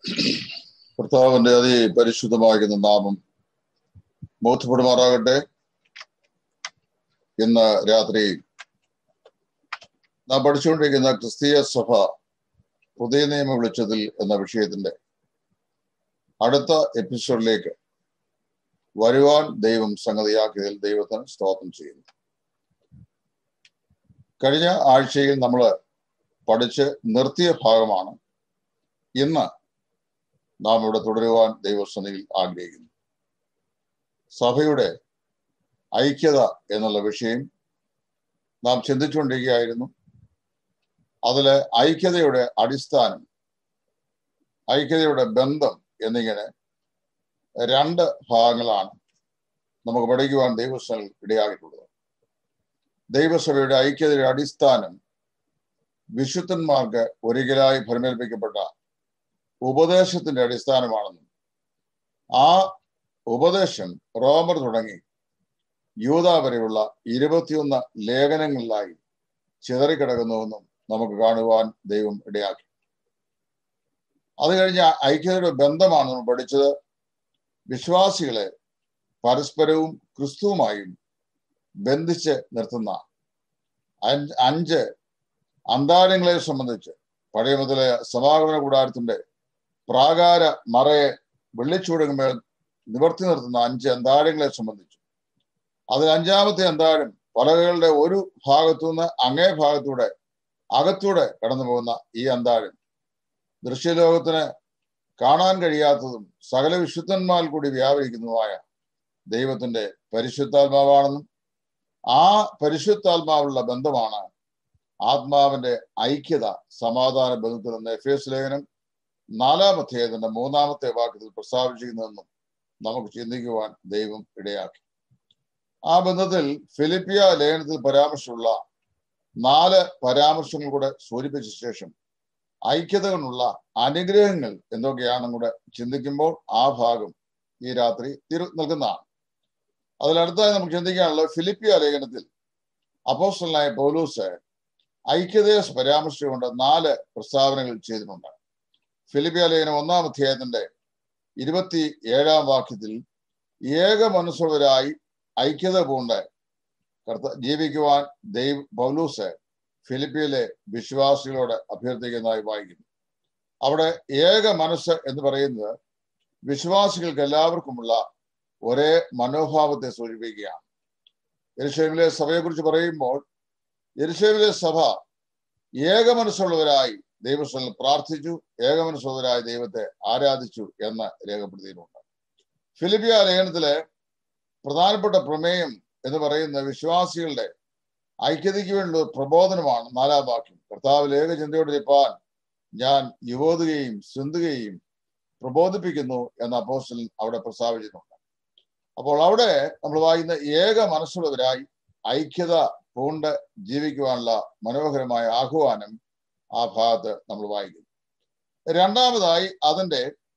കർത്താവിന്റെ അതി പരിശുദ്ധമാകുന്ന നാമം ബോധ്യപ്പെടുമാറാകട്ടെ ഇന്ന് രാത്രി നാം പഠിച്ചുകൊണ്ടിരിക്കുന്ന ക്രിസ്തീയ സഭ പുതിയ നിയമം വിളിച്ചതിൽ എന്ന വിഷയത്തിന്റെ അടുത്ത എപ്പിസോഡിലേക്ക് വരുവാൻ ദൈവം സംഗതിയാക്കിയതിൽ ദൈവത്തിന് സ്തോത്രം ചെയ്യുന്നു കഴിഞ്ഞ ആഴ്ചയിൽ നമ്മൾ പഠിച്ച് നിർത്തിയ ഭാഗമാണ് ഇന്ന് നാം ഇവിടെ തുടരുവാൻ ദൈവസന്നിധിയിൽ ആഗ്രഹിക്കുന്നു സഭയുടെ ഐക്യത എന്നുള്ള വിഷയം നാം ചിന്തിച്ചുകൊണ്ടിരിക്കുകയായിരുന്നു അതിലെ ഐക്യതയുടെ അടിസ്ഥാനം ഐക്യതയുടെ ബന്ധം എന്നിങ്ങനെ രണ്ട് ഭാഗങ്ങളാണ് നമുക്ക് പഠിക്കുവാൻ ദൈവസ്ഥനിൽ ഇടയാക്കിയിട്ടുള്ളത് ദൈവസഭയുടെ ഐക്യതയുടെ അടിസ്ഥാനം വിശുദ്ധന്മാർക്ക് ഒരിക്കലായി ഫലമേൽപ്പിക്കപ്പെട്ട ഉപദേശത്തിന്റെ അടിസ്ഥാനമാണെന്നും ആ ഉപദേശം റോമർ തുടങ്ങി യൂത വരെയുള്ള ഇരുപത്തിയൊന്ന് ലേഖനങ്ങളിലായി ചിതറിക്കിടക്കുന്നുവെന്നും നമുക്ക് കാണുവാൻ ദൈവം ഇടയാക്കി അത് കഴിഞ്ഞ ഐക്യതയുടെ ബന്ധമാണ് നമ്മൾ പഠിച്ചത് വിശ്വാസികളെ പരസ്പരവും ക്രിസ്തുവുമായും ബന്ധിച്ച് നിർത്തുന്ന അഞ്ച് അന്താരങ്ങളെ സംബന്ധിച്ച് പഴയ മുതലേ സമാഗമന കൂടാരത്തിന്റെ പ്രാകാര മറയെ വെള്ളിച്ചൂടുമേൽ നിവർത്തി നിർത്തുന്ന അഞ്ച് അന്താരങ്ങളെ സംബന്ധിച്ചു അതിൽ അഞ്ചാമത്തെ അന്താരം പലകകളുടെ ഒരു ഭാഗത്തുനിന്ന് അങ്ങേ ഭാഗത്തൂടെ അകത്തൂടെ കടന്നു പോകുന്ന ഈ അന്താരം ദൃശ്യലോകത്തിന് കാണാൻ കഴിയാത്തതും സകല വിശുദ്ധന്മാരിൽ കൂടി വ്യാപരിക്കുന്നതുമായ ദൈവത്തിന്റെ പരിശുദ്ധാത്മാവാണെന്നും ആ പരിശുദ്ധാത്മാവുള്ള ബന്ധമാണ് ആത്മാവിന്റെ ഐക്യത സമാധാന ബന്ധത്തിൽ നിന്ന് എഫ് എസ് ലേഖനം നാലാമത്തെ അതിന്റെ മൂന്നാമത്തെ വാക്യത്തിൽ പ്രസ്താവിച്ചിരിക്കുന്നതെന്നും നമുക്ക് ചിന്തിക്കുവാൻ ദൈവം ഇടയാക്കി ആ ബന്ധത്തിൽ ഫിലിപ്പിയ ലേഖനത്തിൽ പരാമർശമുള്ള നാല് പരാമർശങ്ങൾ കൂടെ സൂചിപ്പിച്ച ശേഷം ഐക്യതകളുള്ള അനുഗ്രഹങ്ങൾ എന്തൊക്കെയാണെന്നും കൂടെ ചിന്തിക്കുമ്പോൾ ആ ഭാഗം ഈ രാത്രി തിരു നൽകുന്നതാണ് അതിലടുത്തായി നമുക്ക് ചിന്തിക്കാനുള്ളത് ഫിലിപ്പിയ ലേഖനത്തിൽ അപ്പോസ്റ്റലായ പൗലൂസ് ഐക്യതയെ പരാമർശിച്ചുകൊണ്ട് നാല് പ്രസ്താവനകൾ ചെയ്തിട്ടുണ്ട് ഫിലിപ്പിയ ലേഖനം ഒന്നാം അധ്യായത്തിന്റെ ഇരുപത്തി ഏഴാം വാക്യത്തിൽ ഏക മനസ്സുള്ളവരായി ഐക്യത പൂണ്ട് കർത്ത ജീവിക്കുവാൻ ദൈവ പൗലൂസ് ഫിലിപ്പിയിലെ വിശ്വാസികളോട് അഭ്യർത്ഥിക്കുന്നതായി വായിക്കുന്നു അവിടെ ഏക മനസ്സ് എന്ന് പറയുന്നത് വിശ്വാസികൾക്ക് എല്ലാവർക്കുമുള്ള ഒരേ മനോഭാവത്തെ സൂചിപ്പിക്കുകയാണ് എരുഷേമിലെ സഭയെക്കുറിച്ച് പറയുമ്പോൾ എരുഷേമിലെ സഭ ഏക മനസ്സുള്ളവരായി ദൈവസ്ഥലിൽ പ്രാർത്ഥിച്ചു ഏക മനസ്സുള്ളവരായി ദൈവത്തെ ആരാധിച്ചു എന്ന് രേഖപ്പെടുത്തിയിട്ടുണ്ട് ഫിലിപ്പിയ ലേഖനത്തിലെ പ്രധാനപ്പെട്ട പ്രമേയം എന്ന് പറയുന്ന വിശ്വാസികളുടെ ഐക്യതയ്ക്ക് വേണ്ടിയുള്ള പ്രബോധനമാണ് നാലാം വാക്യം കർത്താവ് ഏക ചിന്തയോടിരിപ്പാൻ ഞാൻ യുവോതുകയും ചിന്തുകയും പ്രബോധിപ്പിക്കുന്നു എന്ന അപ്പോസ്റ്റൽ അവിടെ പ്രസ്താവിച്ചിട്ടുണ്ട് അപ്പോൾ അവിടെ നമ്മൾ വായിക്കുന്ന ഏക മനസ്സുള്ളവരായി ഐക്യത പൂണ്ട് ജീവിക്കുവാനുള്ള മനോഹരമായ ആഹ്വാനം ആ ഭാഗത്ത് നമ്മൾ വായിക്കുന്നു രണ്ടാമതായി അതിന്റെ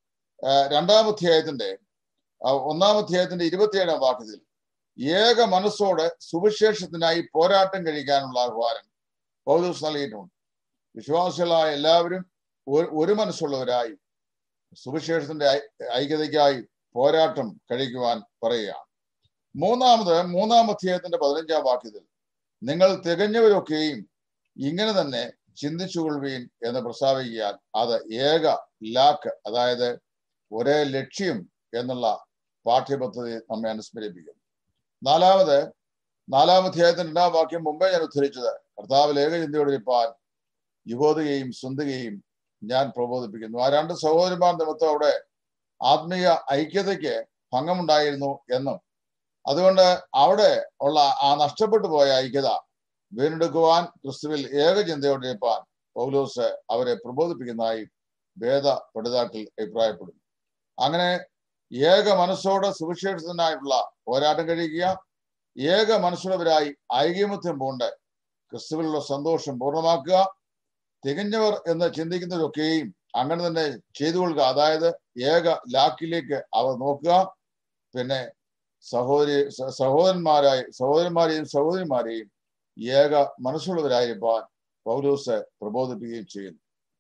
രണ്ടാം അധ്യായത്തിന്റെ ഒന്നാം അധ്യായത്തിന്റെ ഇരുപത്തിയേഴാം വാക്യത്തിൽ ഏക മനസ്സോടെ സുവിശേഷത്തിനായി പോരാട്ടം കഴിക്കാനുള്ള ആഹ്വാനം പൗലൂസ് നൽകിയിട്ടുണ്ട് വിശ്വാസികളായ എല്ലാവരും ഒരു മനസ്സുള്ളവരായി സുവിശേഷത്തിന്റെ ഐക്യതയ്ക്കായി പോരാട്ടം കഴിക്കുവാൻ പറയുകയാണ് മൂന്നാമത് മൂന്നാം അധ്യായത്തിന്റെ പതിനഞ്ചാം വാക്യത്തിൽ നിങ്ങൾ തികഞ്ഞവരൊക്കെയും ഇങ്ങനെ തന്നെ ചിന്തിച്ചുകൊള്ളുവീൻ എന്ന് പ്രസ്താവിക്കാൻ അത് ഏക ലാക്ക് അതായത് ഒരേ ലക്ഷ്യം എന്നുള്ള പാഠ്യപദ്ധതി നമ്മെ അനുസ്മരിപ്പിക്കുന്നു നാലാമത് നാലാം അധ്യായത്തിന്റെ രണ്ടാം വാക്യം മുമ്പേ ഞാൻ ഉദ്ധരിച്ചത് കർത്താവ് ഏകചിന്തയോടിരിപ്പാൻ യുവോതുകയും സ്വന്തുകയും ഞാൻ പ്രബോധിപ്പിക്കുന്നു ആ രണ്ട് സഹോദരന്മാർ നിമിത്തം അവിടെ ആത്മീയ ഐക്യതയ്ക്ക് ഭംഗമുണ്ടായിരുന്നു എന്നും അതുകൊണ്ട് അവിടെ ഉള്ള ആ നഷ്ടപ്പെട്ടു പോയ ഐക്യത വീണ്ടെടുക്കുവാൻ ക്രിസ്തുവിൽ ഏകചിന്തയോടിരിപ്പാൻ പൗലോസ് അവരെ പ്രബോധിപ്പിക്കുന്നതായി വേദ പഠിതാക്കൾ അഭിപ്രായപ്പെടുന്നു അങ്ങനെ ഏക മനസ്സോടെ സുവിശേഷത്തിനായിട്ടുള്ള പോരാട്ടം കഴിക്കുക ഏക മനസ്സുള്ളവരായി ഐകമത്യം പൂണ്ട് ക്രിസ്തുവിലുള്ള സന്തോഷം പൂർണ്ണമാക്കുക തികഞ്ഞവർ എന്ന് ചിന്തിക്കുന്നവരൊക്കെയും അങ്ങനെ തന്നെ ചെയ്തു കൊള്ളുക അതായത് ഏക ലാക്കിലേക്ക് അവർ നോക്കുക പിന്നെ സഹോദരി സഹോദരന്മാരായി സഹോദരന്മാരെയും സഹോദരിമാരെയും ഏക മനസ്സുള്ളവരായിരിക്കാൻ പൗലൂസ് പ്രബോധിപ്പിക്കുകയും ചെയ്യുന്നു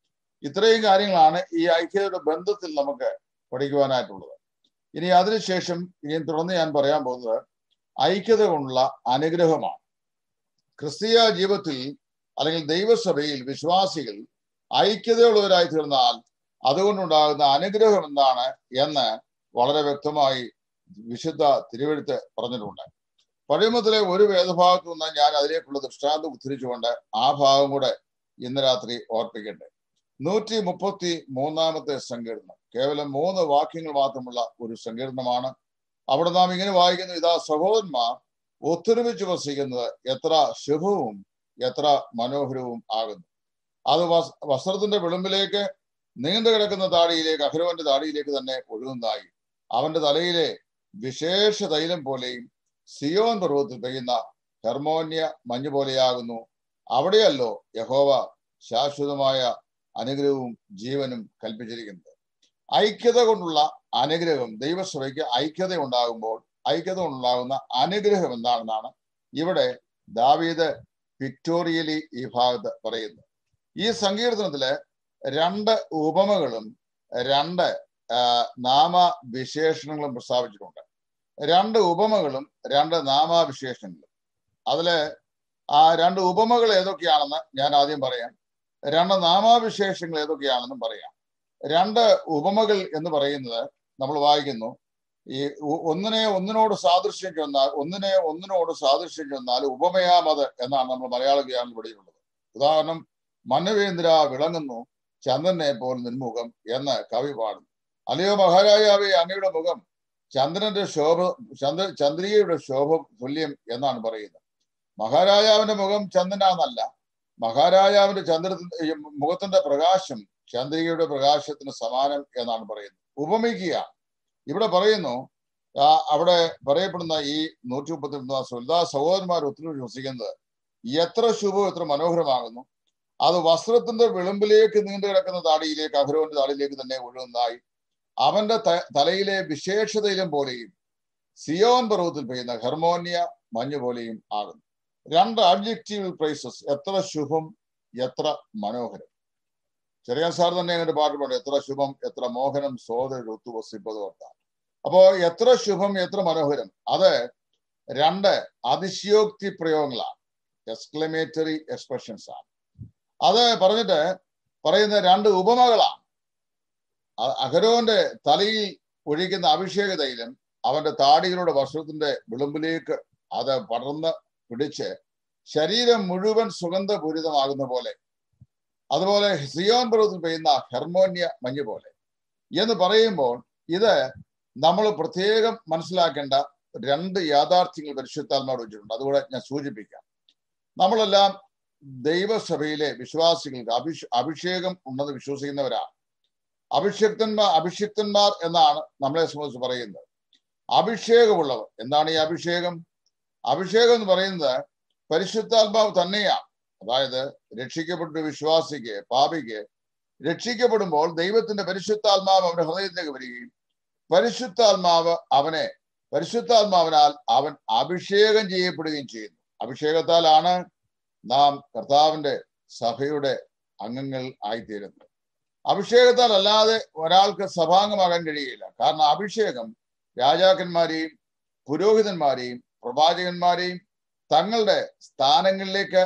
ഇത്രയും കാര്യങ്ങളാണ് ഈ ഐക്യതയുടെ ബന്ധത്തിൽ നമുക്ക് പഠിക്കുവാനായിട്ടുള്ളത് ഇനി അതിനുശേഷം ഇനിയും തുടർന്ന് ഞാൻ പറയാൻ പോകുന്നത് ഐക്യത കൊണ്ടുള്ള അനുഗ്രഹമാണ് ക്രിസ്തീയ ജീവിതത്തിൽ അല്ലെങ്കിൽ ദൈവസഭയിൽ വിശ്വാസികൾ ഐക്യതയുള്ളവരായി തീർന്നാൽ അതുകൊണ്ടുണ്ടാകുന്ന അനുഗ്രഹം എന്താണ് എന്ന് വളരെ വ്യക്തമായി വിശുദ്ധ തിരുവെഴുത്ത് പറഞ്ഞിട്ടുണ്ട് പഴയമത്തിലെ ഒരു വേദഭാഗത്തു നിന്ന് ഞാൻ അതിലേക്കുള്ള ദൃഷ്ടാന്തം ഉദ്ധരിച്ചുകൊണ്ട് ആ ഭാഗം കൂടെ ഇന്ന് രാത്രി ഓർപ്പിക്കട്ടെ നൂറ്റി മുപ്പത്തി മൂന്നാമത്തെ സങ്കീർണം കേവലം മൂന്ന് വാക്യങ്ങൾ മാത്രമുള്ള ഒരു സങ്കീർണമാണ് അവിടെ നാം ഇങ്ങനെ വായിക്കുന്നു ഇതാ സഹോദരന്മാർ ഒത്തൊരുമിച്ച് വസിക്കുന്നത് എത്ര ശുഭവും എത്ര മനോഹരവും ആകുന്നു അത് വസ്ത്രത്തിന്റെ വിളുമ്പിലേക്ക് നീണ്ടു കിടക്കുന്ന താടിയിലേക്ക് അഹ്രോന്റെ താടിയിലേക്ക് തന്നെ ഒഴുകുന്നതായി അവന്റെ തലയിലെ വിശേഷ തൈലം പോലെയും സിയോൻ പർവ്വതത്തിൽ പെയ്യുന്ന ഹെർമോന്യ മഞ്ഞു പോലെയാകുന്നു അവിടെയല്ലോ യഹോവ ശാശ്വതമായ അനുഗ്രഹവും ജീവനും കൽപ്പിച്ചിരിക്കുന്നത് ഐക്യത കൊണ്ടുള്ള അനുഗ്രഹം ദൈവസഭയ്ക്ക് ഐക്യത ഉണ്ടാകുമ്പോൾ ഐക്യത കൊണ്ടുണ്ടാകുന്ന അനുഗ്രഹം എന്താണെന്നാണ് ഇവിടെ ദാവീദ് പിക്ടോറിയലി ഈ ഭാഗത്ത് പറയുന്നത് ഈ സങ്കീർത്തനത്തില് രണ്ട് ഉപമകളും രണ്ട് നാമവിശേഷണങ്ങളും പ്രസ്താവിച്ചിട്ടുണ്ട് രണ്ട് ഉപമകളും രണ്ട് നാമാവിശേഷണങ്ങളും അതില് ആ രണ്ട് ഉപമകൾ ഏതൊക്കെയാണെന്ന് ഞാൻ ആദ്യം പറയാം രണ്ട് നാമാവിശേഷങ്ങൾ ഏതൊക്കെയാണെന്നും പറയാം രണ്ട് ഉപമകൾ എന്ന് പറയുന്നത് നമ്മൾ വായിക്കുന്നു ഈ ഒന്നിനെ ഒന്നിനോട് സാദൃശ്യം ചെന്നാൽ ഒന്നിനെ ഒന്നിനോട് സാദൃശ്യം ചെന്നാൽ ഉപമയാമത് എന്നാണ് നമ്മൾ മലയാള വ്യാപനം പഠിച്ചിട്ടുള്ളത് ഉദാഹരണം മന്നവേന്ദ്ര വിളങ്ങുന്നു ചന്ദ്രനെ പോൽ നിൻമുഖം എന്ന് കവി പാടുന്നു അല്ലയോ മഹാരാജാവേ അങ്ങയുടെ മുഖം ചന്ദ്രന്റെ ശോഭ ചന്ദ്ര ചന്ദ്രികയുടെ ശോഭ തുല്യം എന്നാണ് പറയുന്നത് മഹാരാജാവിന്റെ മുഖം ചന്ദ്രനാന്നല്ല മഹാരാജാവിന്റെ ചന്ദ്ര മുഖത്തിന്റെ പ്രകാശം ചന്ദ്രികയുടെ പ്രകാശത്തിന് സമാനം എന്നാണ് പറയുന്നത് ഉപമിക്കുക ഇവിടെ പറയുന്നു അവിടെ പറയപ്പെടുന്ന ഈ നൂറ്റി മുപ്പത്തി മൂന്നാം സഹോദരന്മാർ ഒത്തിരി വിശ്വസിക്കുന്നത് എത്ര ശുഭവും എത്ര മനോഹരമാകുന്നു അത് വസ്ത്രത്തിന്റെ വിളുമ്പിലേക്ക് നീണ്ടു കിടക്കുന്ന താടിയിലേക്ക് അഹരോന്റെ താടിയിലേക്ക് തന്നെ ഒഴുകുന്നതായി അവന്റെ തലയിലെ വിശേഷതയിലും പോലെയും സിയോൻ പർവ്വത്തിൽ പെയ്യുന്ന ഹെർമോനിയ മഞ്ഞു പോലെയും ആകുന്നു രണ്ട് അബ്ജക്റ്റീവ് പ്രൈസസ് എത്ര ശുഭം എത്ര മനോഹരം ചെറിയ സാർ തന്നെ അങ്ങനെ പാട്ട് പാടും എത്ര ശുഭം എത്ര മോഹനം സോദര ഒത്തുവസിപ്പത് ഓർത്താൽ അപ്പോ എത്ര ശുഭം എത്ര മനോഹരം അത് രണ്ട് അതിശയോക്തി പ്രയോഗങ്ങളാണ് എക്സ്ക്ലമേറ്ററി എക്സ്പ്രഷൻസ് ആണ് അത് പറഞ്ഞിട്ട് പറയുന്ന രണ്ട് ഉപമകളാണ് അഹരോന്റെ തലയിൽ ഒഴിക്കുന്ന അഭിഷേക തൈലം അവന്റെ താടികളുടെ വസ്ത്രത്തിന്റെ വിളുമ്പിലേക്ക് അത് പടർന്ന് പിടിച്ച് ശരീരം മുഴുവൻ സുഗന്ധപൂരിതമാകുന്ന പോലെ അതുപോലെ സിയോൻ പർവ്വതത്തിൽ പെയ്യുന്ന ഹെർമോന്യ മഞ്ഞ് പോലെ എന്ന് പറയുമ്പോൾ ഇത് നമ്മൾ പ്രത്യേകം മനസ്സിലാക്കേണ്ട രണ്ട് യാഥാർത്ഥ്യങ്ങൾ പരിശുദ്ധാത്മാവ് വെച്ചിട്ടുണ്ട് അതുകൂടെ ഞാൻ സൂചിപ്പിക്കാം നമ്മളെല്ലാം ദൈവസഭയിലെ വിശ്വാസികൾക്ക് അഭിഷ അഭിഷേകം ഉണ്ടെന്ന് വിശ്വസിക്കുന്നവരാണ് അഭിഷക്തന്മാർ അഭിഷിക്തന്മാർ എന്നാണ് നമ്മളെ സംബന്ധിച്ച് പറയുന്നത് അഭിഷേകമുള്ളവർ എന്താണ് ഈ അഭിഷേകം അഭിഷേകം എന്ന് പറയുന്നത് പരിശുദ്ധാത്മാവ് തന്നെയാണ് അതായത് രക്ഷിക്കപ്പെട്ട വിശ്വാസിക്ക് പാപിക്ക് രക്ഷിക്കപ്പെടുമ്പോൾ ദൈവത്തിന്റെ പരിശുദ്ധാത്മാവ് അവന്റെ ഹൃദയത്തിലേക്ക് വരികയും പരിശുദ്ധാത്മാവ് അവനെ പരിശുദ്ധാത്മാവിനാൽ അവൻ അഭിഷേകം ചെയ്യപ്പെടുകയും ചെയ്യുന്നു അഭിഷേകത്താലാണ് നാം കർത്താവിന്റെ സഭയുടെ അംഗങ്ങൾ ആയിത്തീരുന്നത് അഭിഷേകത്താൽ അല്ലാതെ ഒരാൾക്ക് സഭാംഗമാകാൻ കഴിയില്ല കാരണം അഭിഷേകം രാജാക്കന്മാരെയും പുരോഹിതന്മാരെയും പ്രവാചകന്മാരെയും തങ്ങളുടെ സ്ഥാനങ്ങളിലേക്ക്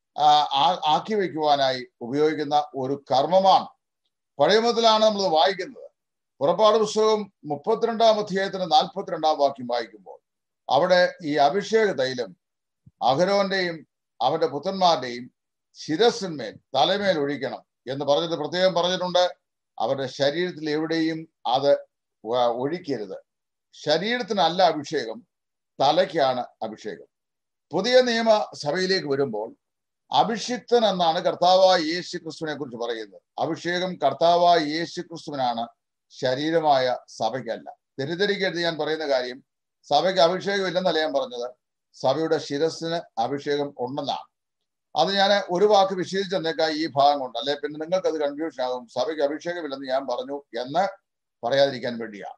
ആക്കി വയ്ക്കുവാനായി ഉപയോഗിക്കുന്ന ഒരു കർമ്മമാണ് പഴയമത്തിലാണ് നമ്മൾ വായിക്കുന്നത് പുറപ്പാട് പുസ്തകം മുപ്പത്തിരണ്ടാം അധ്യായത്തിന് നാൽപ്പത്തിരണ്ടാം വാക്യം വായിക്കുമ്പോൾ അവിടെ ഈ അഭിഷേക തൈലം അഹരോന്റെയും അവന്റെ പുത്രന്മാരുടെയും ശിരസിന്മേൽ തലമേൽ ഒഴിക്കണം എന്ന് പറഞ്ഞിട്ട് പ്രത്യേകം പറഞ്ഞിട്ടുണ്ട് അവരുടെ ശരീരത്തിൽ എവിടെയും അത് ഒഴിക്കരുത് ശരീരത്തിനല്ല അഭിഷേകം തലയ്ക്കാണ് അഭിഷേകം പുതിയ നിയമ സഭയിലേക്ക് വരുമ്പോൾ അഭിഷിക്തൻ എന്നാണ് കർത്താവായ യേശു ക്രിസ്തുവിനെ കുറിച്ച് പറയുന്നത് അഭിഷേകം കർത്താവായ യേശു ക്രിസ്തുവിനാണ് ശരീരമായ സഭയ്ക്കല്ല തെറ്റിദ്ധരിക്കരുത് ഞാൻ പറയുന്ന കാര്യം സഭയ്ക്ക് അഭിഷേകം ഇല്ലെന്നല്ല ഞാൻ പറഞ്ഞത് സഭയുടെ ശിരസിന് അഭിഷേകം ഉണ്ടെന്നാണ് അത് ഞാൻ ഒരു വാക്ക് വിശദീകരിച്ച് തന്നേക്കാം ഈ ഭാഗം കൊണ്ട് അല്ലെ പിന്നെ നിങ്ങൾക്ക് അത് കൺഫ്യൂഷൻ ആകും സഭയ്ക്ക് അഭിഷേകമില്ലെന്ന് ഞാൻ പറഞ്ഞു എന്ന് പറയാതിരിക്കാൻ വേണ്ടിയാണ്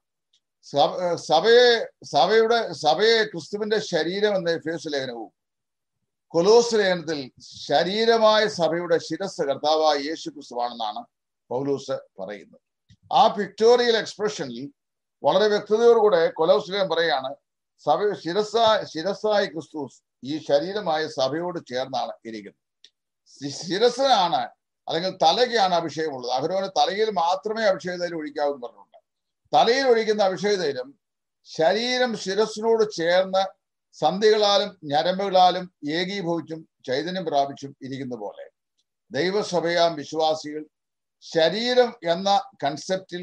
സഭയെ സഭയുടെ സഭയെ ക്രിസ്തുവിന്റെ ശരീരം എന്ന ഫേസ് ലേഖനവും കൊലോസ് ലേഖനത്തിൽ ശരീരമായ സഭയുടെ ശിരസ് കർത്താവായ യേശു ക്രിസ്തുവാണെന്നാണ് പൗലൂസ് പറയുന്നത് ആ പിക്ടോറിയൽ എക്സ്പ്രഷനിൽ വളരെ വ്യക്തതയോടുകൂടെ കൊലോസ്ലിയൻ പറയാണ് സഭ ശിരസ ശിരസായി ക്രിസ്തു ഈ ശരീരമായ സഭയോട് ചേർന്നാണ് ഇരിക്കുന്നത് ശി- ശിരസിനാണ് അല്ലെങ്കിൽ തലയ്ക്കാണ് അഭിഷേകമുള്ളത് അഹരോന് തലയിൽ മാത്രമേ അഭിഷേക തൈലം ഒഴിക്കാവൂ എന്ന് പറഞ്ഞിട്ടുണ്ട് തലയിൽ ഒഴിക്കുന്ന അഭിഷേക തൈലം ശരീരം ശിരസിനോട് ചേർന്ന് സന്ധികളാലും ഞരമ്പുകളാലും ഏകീഭവിച്ചും ചൈതന്യം പ്രാപിച്ചും ഇരിക്കുന്ന പോലെ ദൈവസഭയാം വിശ്വാസികൾ ശരീരം എന്ന കൺസെപ്റ്റിൽ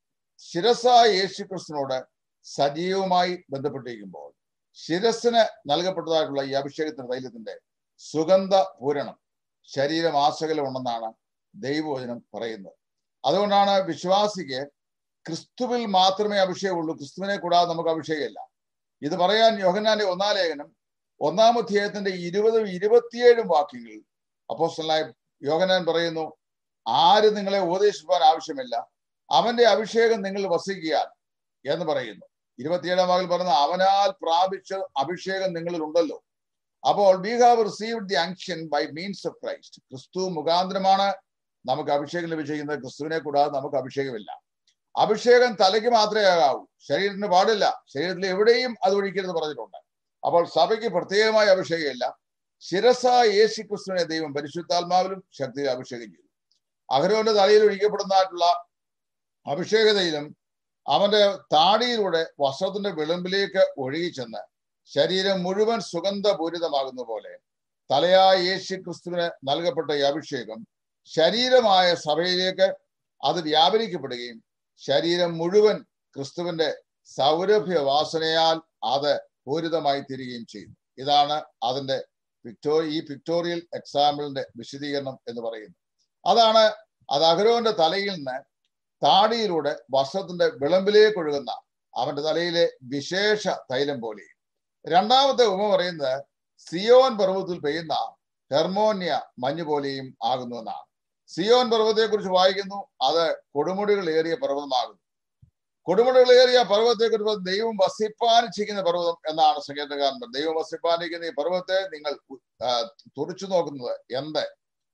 ശിരസായ യേശുക്രിസ്തുവിനോട് സജീവമായി ബന്ധപ്പെട്ടിരിക്കുമ്പോൾ ശിരസിന് നൽകപ്പെട്ടതായിട്ടുള്ള ഈ അഭിഷേകത്തിന്റെ തൈലത്തിന്റെ സുഗന്ധ പൂരണം ശരീരം ആസകലമുണ്ടെന്നാണ് ദൈവവചനം പറയുന്നത് അതുകൊണ്ടാണ് വിശ്വാസിക്ക് ക്രിസ്തുവിൽ മാത്രമേ അഭിഷേകമുള്ളൂ ക്രിസ്തുവിനെ കൂടാതെ നമുക്ക് അഭിഷേകമില്ല ഇത് പറയാൻ യോഹന്നാന്റെ ഒന്നാം ലേഖനം ഒന്നാം അധ്യായത്തിന്റെ ഇരുപതും ഇരുപത്തിയേഴും വാക്യങ്ങളിൽ അപ്പോസ്റ്റലായ യോഹന്നാൻ പറയുന്നു ആര് നിങ്ങളെ ഉപദേശിപ്പാൻ ആവശ്യമില്ല അവന്റെ അഭിഷേകം നിങ്ങൾ വസിക്കാൻ എന്ന് പറയുന്നു ഇരുപത്തിയേഴാം വാക്കിൽ പറയുന്ന അവനാൽ പ്രാപിച്ച അഭിഷേകം നിങ്ങളിൽ ഉണ്ടല്ലോ അപ്പോൾ we have received the anointing by means of Christ ക്രിസ്തു മുഖാന്തരമാണ് നമുക്ക് അഭിഷേകം ലഭിച്ചിരിക്കുന്നത് ക്രിസ്തുവിനെ കൂടാതെ നമുക്ക് അഭിഷേകമില്ല അഭിഷേകം തലയ്ക്ക് മാത്രമേ ആകാവൂ ശരീരത്തിന് പാടില്ല ശരീരത്തിൽ എവിടെയും അത് ഒഴിക്കരുത് പറഞ്ഞിട്ടുണ്ട് അപ്പോൾ സഭയ്ക്ക് പ്രത്യേകമായ അഭിഷേകമില്ല ശിരസ യേശു ക്രിസ്തുവിനെ ദൈവം പരിശുദ്ധാത്മാവിലും ശക്തിയിൽ അഭിഷേകം ചെയ്തു അഹരോന്റെ തലയിൽ ഒഴിക്കപ്പെടുന്നതായിട്ടുള്ള അഭിഷേകതയിലും അവന്റെ താടിയിലൂടെ വസ്ത്രത്തിന്റെ വിളമ്പിലേക്ക് ഒഴുകിച്ചെന്ന് ശരീരം മുഴുവൻ സുഗന്ധപൂരിതമാകുന്ന പോലെ തലയായ യേശു ക്രിസ്തുവിന് നൽകപ്പെട്ട ഈ അഭിഷേകം ശരീരമായ സഭയിലേക്ക് അത് വ്യാപരിക്കപ്പെടുകയും ശരീരം മുഴുവൻ ക്രിസ്തുവിന്റെ സൗരഭ്യ വാസനയാൽ അത് പൂരിതമായി തീരുകയും ചെയ്യുന്നു ഇതാണ് അതിന്റെ പിക്ടോ ഈ പിക്ടോറിയൽ എക്സാമ്പിളിന്റെ വിശദീകരണം എന്ന് പറയുന്നത് അതാണ് അത് അഹരോന്റെ തലയിൽ നിന്ന് താടിയിലൂടെ വസ്ത്രത്തിന്റെ വിളമ്പിലേക്ക് ഒഴുകുന്ന അവന്റെ തലയിലെ വിശേഷ തൈലം പോലെ രണ്ടാമത്തെ ഉപമ പറയുന്നത് സിയോൻ പർവ്വതത്തിൽ പെയ്യുന്ന ഹെർമോന്യ മഞ്ഞ് പോലെയും ആകുന്നു എന്നാണ് സിയോൻ പർവ്വതത്തെ കുറിച്ച് വായിക്കുന്നു അത് കൊടുമുടികൾ ഏറിയ പർവ്വതമാകുന്നു കൊടുമുടികൾ ഏറിയ പർവ്വതത്തെ കുറിച്ച് ദൈവം വസിപ്പാനിച്ചിരിക്കുന്ന പർവ്വതം എന്നാണ് സംഗീതകാരൻ പറഞ്ഞത്. ദൈവം വസിപ്പാനിരിക്കുന്ന ഈ പർവ്വതത്തെ നിങ്ങൾ ആ, തുറച്ചു നോക്കുന്നത് എന്ത്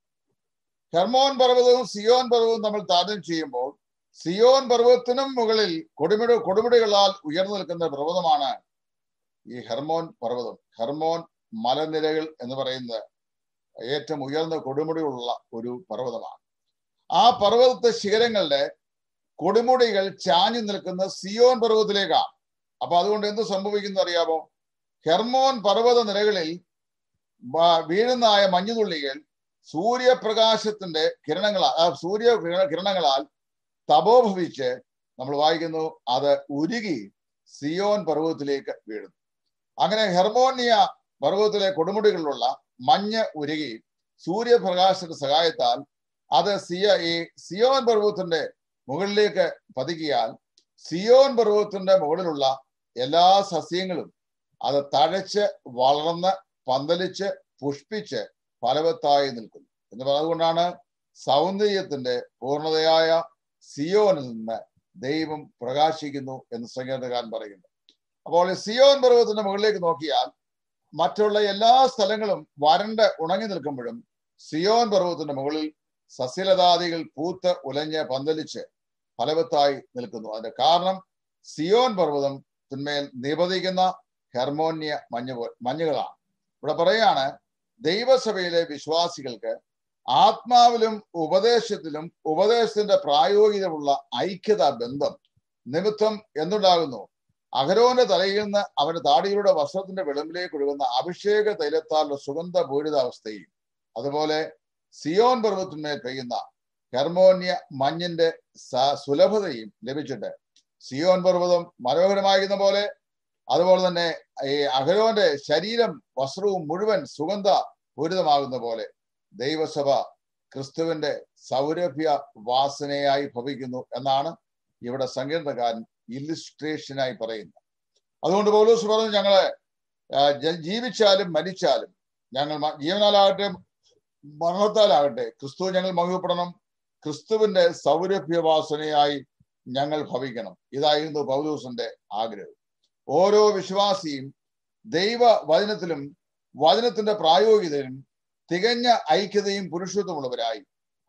ഹെർമോൻ പർവ്വതവും സിയോൻ പർവ്വതവും നമ്മൾ താരതമ്യം ചെയ്യുമ്പോൾ സിയോൻ പർവ്വതത്തിനും മുകളിൽ കൊടുമുടി കൊടുമുടികളാൽ ഉയർന്നു നിൽക്കുന്ന പർവ്വതമാണ് ഈ ഹെർമോൻ പർവ്വതം ഹെർമോൻ മലനിരകൾ എന്ന് പറയുന്നത് ഏറ്റവും ഉയർന്ന കൊടുമുടികളുള്ള ഒരു പർവ്വതമാണ് ആ പർവ്വതത്തെ ശിഖരങ്ങളുടെ കൊടുമുടികൾ ചാഞ്ഞു നിൽക്കുന്ന സിയോൻ പർവ്വതത്തിലേക്കാണ് അപ്പൊ അതുകൊണ്ട് എന്ത് സംഭവിക്കുന്നു അറിയാമോ ഹെർമോൻ പർവ്വത നിരകളിൽ വ- വീഴുന്നതായ മഞ്ഞുതുള്ളികൾ സൂര്യപ്രകാശത്തിന്റെ കിരണങ്ങളാൽ ആ സൂര്യ കിരണ- കിരണങ്ങളാൽ തപോഭവിച്ച് നമ്മൾ വായിക്കുന്നു അത് ഉരുകി സിയോൻ പർവ്വതത്തിലേക്ക് വീഴുന്നു അങ്ങനെ ഹെർമോണിയ പർവ്വതത്തിലെ കൊടുമുടികളിലുള്ള മഞ്ഞ് ഉരുകി സൂര്യപ്രകാശത്തിന്റെ സഹായത്താൽ അത് സിയ ഈ സിയോൻ പർവ്വതത്തിന്റെ മുകളിലേക്ക് പതിക്കിയാൽ സിയോൻ പർവ്വതത്തിന്റെ മുകളിലുള്ള എല്ലാ സസ്യങ്ങളും അത് തഴച്ച് വളർന്ന് പന്തലിച്ച് പുഷ്പിച്ച് ഫലവത്തായി നിൽക്കുന്നു എന്ന് പറഞ്ഞതുകൊണ്ടാണ് സൗന്ദര്യത്തിന്റെ പൂർണ്ണതയായ സിയോനിൽ നിന്ന് ദൈവം പ്രകാശിക്കുന്നു എന്ന് സംഗീതകാരൻ പറയുന്നു അപ്പോൾ ഈ സിയോൻ പർവ്വതത്തിന്റെ മുകളിലേക്ക് നോക്കിയാൽ മറ്റുള്ള എല്ലാ സ്ഥലങ്ങളും വരണ്ട് ഉണങ്ങി നിൽക്കുമ്പോഴും സിയോൻ പർവ്വതത്തിന്റെ മുകളിൽ സസ്യലതാദികൾ പൂത്ത് ഉലഞ്ഞ് പന്തലിച്ച് ഫലവത്തായി നിൽക്കുന്നു അതിന്റെ കാരണം സിയോൻ പർവ്വതത്തിന്മേൽ നിപതിക്കുന്ന ഹെർമോന്യ മഞ്ഞ് പോ- മഞ്ഞുകളാണ് ഇവിടെ പറയാണ് ദൈവസഭയിലെ വിശ്വാസികൾക്ക് ആത്മാവിലും ഉപദേശത്തിലും ഉപദേശത്തിന്റെ പ്രായോഗികമുള്ള ഐക്യത ബന്ധം നിമിത്തം എന്തുണ്ടാകുന്നു അഹരോന്റെ തലയിൽ നിന്ന് അവന്റെ താടിയുടെ വസ്ത്രത്തിന്റെ വിളമ്പിലേക്ക് ഒഴുകുന്ന അഭിഷേക തൈലത്താലുള്ള സുഗന്ധ പൂരിതാവസ്ഥയും അതുപോലെ സിയോൻ പർവ്വതത്തിന്മേൽ പെയ്യുന്ന ഹെർമോന്യ മഞ്ഞിന്റെ സ- സുലഭതയും ലഭിച്ചിട്ട് സിയോൻ പർവ്വതം മനോഹരമാകുന്ന പോലെ അതുപോലെ തന്നെ ഈ അഹരോന്റെ ശരീരം വസ്ത്രവും മുഴുവൻ സുഗന്ധ പൂരിതമാകുന്ന പോലെ ദൈവസഭ ക്രിസ്തുവിന്റെ സൗരഭ്യ വാസനയായി ഭവിക്കുന്നു എന്നാണ് ഇവിടെ സങ്കീർണകാരൻ ഇല്ലുസ്ട്രേഷനായി പറയുന്നത് അതുകൊണ്ട് പൗലോസ് പറഞ്ഞു ഞങ്ങളെ ആ, ജ- ജീവിച്ചാലും മരിച്ചാലും ഞങ്ങൾ മ- ജീവനാലാകട്ടെ മരണത്താലാകട്ടെ ക്രിസ്തു ഞങ്ങൾ മഹിമപ്പെടണം ക്രിസ്തുവിന്റെ സൗരഭ്യവാസനയായി ഞങ്ങൾ ഭവിക്കണം ഇതായിരുന്നു പൗലൂസിന്റെ ആഗ്രഹം ഓരോ വിശ്വാസിയും ദൈവ വചനത്തിലും വചനത്തിന്റെ പ്രായോഗികതയിലും തികഞ്ഞ ഐക്യതയും പുരുഷത്വമുള്ളവരായി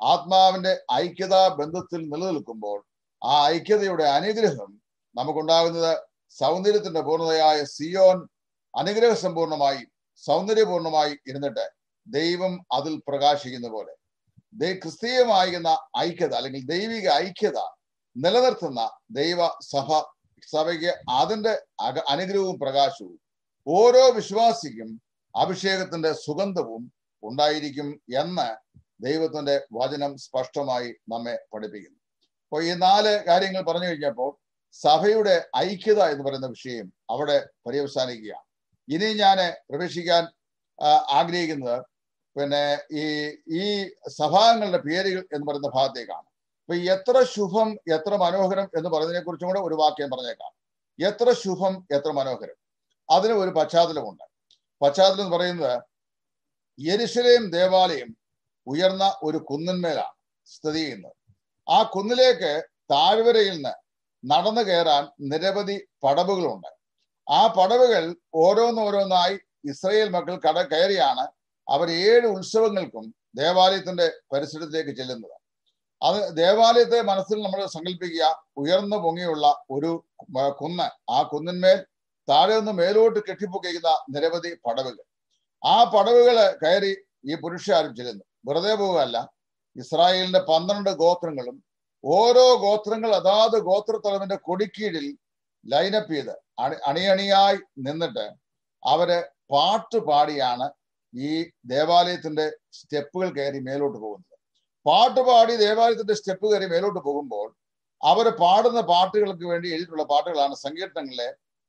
ആത്മാവിന്റെ ഐക്യതാ ബന്ധത്തിൽ നിലനിൽക്കുമ്പോൾ ആ ഐക്യതയുടെ അനുഗ്രഹം നമുക്കുണ്ടാകുന്നത് സൗന്ദര്യത്തിന്റെ പൂർണ്ണതയായ സിയോൻ അനുഗ്രഹ സമ്പൂർണമായി സൗന്ദര്യപൂർണമായി ഇരുന്നിട്ട് ദൈവം അതിൽ പ്രകാശിക്കുന്ന പോലെ ദൈ ക്രിസ്തീയമായിരുന്ന ഐക്യത അല്ലെങ്കിൽ ദൈവിക ഐക്യത നിലനിർത്തുന്ന ദൈവ സഭ സഭയ്ക്ക് അതിന്റെ അക- അനുഗ്രഹവും പ്രകാശവും ഓരോ വിശ്വാസിക്കും അഭിഷേകത്തിന്റെ സുഗന്ധവും ഉണ്ടായിരിക്കും എന്ന് ദൈവത്തിന്റെ വചനം സ്പഷ്ടമായി നമ്മെ പഠിപ്പിക്കുന്നു അപ്പോൾ ഈ നാല് കാര്യങ്ങൾ പറഞ്ഞു കഴിഞ്ഞപ്പോൾ സഭയുടെ ഐക്യത എന്ന് പറയുന്ന വിഷയം അവിടെ പര്യവസാനിക്കുകയാണ് ഇനി ഞാൻ പ്രവേശിക്കാൻ ആ, ആഗ്രഹിക്കുന്നത് പിന്നെ ഈ ഈ സഭാംഗങ്ങളുടെ പേരുകൾ എന്ന് പറയുന്ന ഭാഗത്തേക്കാണ് അപ്പൊ ഈ എത്ര ശുഭം എത്ര മനോഹരം എന്ന് പറയുന്നതിനെ കുറിച്ചും കൂടെ ഒരു വാക്യം പറഞ്ഞേക്കാം എത്ര ശുഭം എത്ര മനോഹരം അതിന് ഒരു പശ്ചാത്തലമുണ്ട് പശ്ചാത്തലം എന്ന് പറയുന്നത് യെരുശലേം ദേവാലയം ഉയർന്ന ഒരു കുന്നിന്മേലാണ് സ്ഥിതി ചെയ്യുന്നത് ആ കുന്നിലേക്ക് താഴ്വരയിൽ നിന്ന് നടന്നു കയറാൻ നിരവധി പടവുകളുണ്ട് ആ പടവുകൾ ഓരോന്നോരോന്നായി ഇസ്രയേൽ മക്കൾ കട കയറിയാണ് അവർ ഏഴ് ഉത്സവങ്ങൾക്കും ദേവാലയത്തിന്റെ പരിസരത്തിലേക്ക് ചെല്ലുന്നത് അത് ദേവാലയത്തെ മനസ്സിൽ നമ്മൾ സങ്കല്പിക്കുക ഉയർന്നു പൊങ്ങിയുള്ള ഒരു ആ, കുന്ന് ആ കുന്നിന്മേൽ താഴെ നിന്ന് മേലോട്ട് കെട്ടിപ്പൊക്കിക്കുന്ന നിരവധി പടവുകൾ ആ പടവുകള് കയറി ഈ പുരുഷാരും ചെല്ലുന്നു വെറുതെ പോവുകയല്ല ഇസ്രായേലിന്റെ പന്ത്രണ്ട് ഗോത്രങ്ങളും ഓരോ ഗോത്രങ്ങൾ അതാത് ഗോത്രത്തലവന്റെ കൊടിക്കീഴിൽ ലൈനപ്പ് ചെയ്ത് അണി അണിയണിയായി നിന്നിട്ട് അവര് പാട്ട് പാടിയാണ് ഈ ദേവാലയത്തിന്റെ സ്റ്റെപ്പുകൾ കയറി മേലോട്ട് പോകുന്നത് പാട്ട് പാടി ദേവാലയത്തിന്റെ സ്റ്റെപ്പ് കയറി മേലോട്ട് പോകുമ്പോൾ അവർ പാടുന്ന പാട്ടുകൾക്ക് വേണ്ടി എഴുതിയിട്ടുള്ള പാട്ടുകളാണ് സങ്കീർത്തനങ്ങളിലെ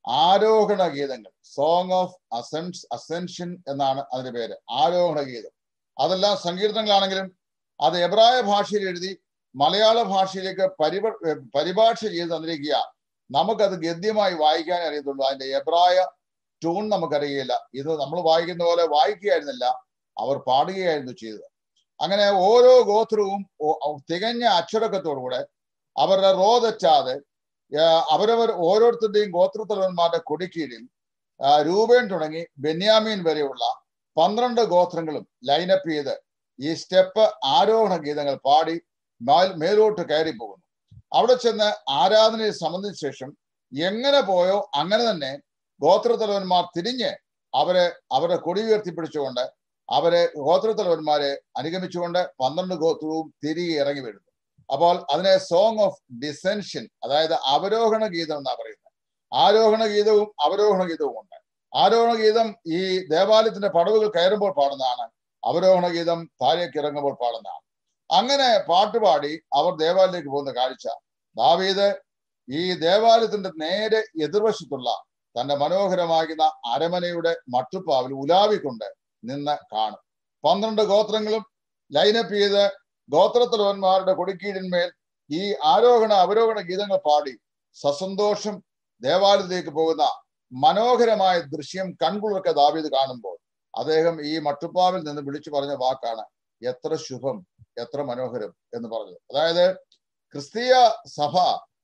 ആരോഹണ ഗീതങ്ങൾ സോങ് ഓഫ് അസെൻസ് അസെൻഷൻ എന്നാണ് അതിന്റെ പേര് ആരോഹണ ഗീതം അതെല്ലാം സങ്കീർത്തനങ്ങളാണെങ്കിലും അത് എബ്രായ ഭാഷയിൽ എഴുതി മലയാള ഭാഷയിലേക്ക് പരിപ പരിഭാഷ ചെയ്ത് തന്നിരിക്കുക നമുക്കത് ഗദ്യമായി വായിക്കാൻ അറിയത്തുള്ളൂ അതിന്റെ എബ്രായ ട്യൂൺ നമുക്കറിയില്ല ഇത് നമ്മൾ വായിക്കുന്ന പോലെ വായിക്കുകയായിരുന്നില്ല അവർ പാടുകയായിരുന്നു ചെയ്തത് അങ്ങനെ ഓരോ ഗോത്രവും ഓ- ഓ- തികഞ്ഞ അച്ചടക്കത്തോടുകൂടെ അവരുടെ റോ തെറ്റാതെ ആ, അവരവർ ഓരോരുത്തരുടെയും ഗോത്രത്തലവന്മാരുടെ കൊടിക്കീഴിൽ ആ, രൂപേൻ തുടങ്ങി ബെന്യാമീൻ വരെയുള്ള പന്ത്രണ്ട് ഗോത്രങ്ങളും ലൈനപ്പ് ചെയ്ത് ഈ സ്റ്റെപ്പ് ആരോഹണ ഗീതങ്ങൾ പാടി മേൽ- മേലോട്ട് കയറി പോകുന്നു അവിടെ ചെന്ന് ആരാധനയെ സംബന്ധിച്ച ശേഷം എങ്ങനെ പോയോ അങ്ങനെ തന്നെ ഗോത്രത്തലവന്മാർ തിരിഞ്ഞ് അവരെ അവരുടെ കൊടി ഉയർത്തിപ്പിടിച്ചുകൊണ്ട് അവരെ ഗോത്രത്തലവന്മാരെ അനുഗമിച്ചുകൊണ്ട് പന്ത്രണ്ട് ഗോത്രവും തിരികെ ഇറങ്ങി വരുന്നു അപ്പോൾ അതിനെ സോങ് ഓഫ് ഡിസെൻഷൻ അതായത് അവരോഹണ ഗീതം എന്നാ പറയുന്നത് ആരോഹണ ഗീതവും അവരോഹണ ഗീതവും ഉണ്ട് ആരോഹണ ഗീതം ഈ ദേവാലയത്തിന്റെ പടവുകൾ കയറുമ്പോൾ പാടുന്നതാണ് അവരോഹണ ഗീതം താഴേക്ക് ഇറങ്ങുമ്പോൾ പാടുന്നതാണ് അങ്ങനെ പാട്ടുപാടി അവർ ദേവാലയത്തിലേക്ക് പോകുന്ന കാഴ്ച ദാവീദ് ഈ ദേവാലയത്തിന്റെ നേരെ എതിർവശത്തുള്ള തന്റെ മനോഹരമാകുന്ന അരമനയുടെ മട്ടുപ്പാവിൽ ഉലാവിക്കൊണ്ട് നിന്ന് കാണും പന്ത്രണ്ട് ഗോത്രങ്ങളും ലൈനപ്പ് ചെയ്ത് ഗോത്രത്തലവന്മാരുടെ കൊടിക്കീഴിന്മേൽ ഈ ആരോഹണ അവരോഹണ ഗീതങ്ങൾ പാടി സസന്തോഷം ദേവാലയത്തിലേക്ക് പോകുന്ന മനോഹരമായ ദൃശ്യം കൺകുളിർക്ക ദാവീദ് കാണുമ്പോൾ അദ്ദേഹം ഈ മട്ടുപ്പാവിൽ നിന്ന് വിളിച്ചു പറഞ്ഞ വാക്കാണ് എത്ര ശുഭം എത്ര മനോഹരം എന്ന് പറഞ്ഞത് അതായത് ക്രിസ്തീയ സഭ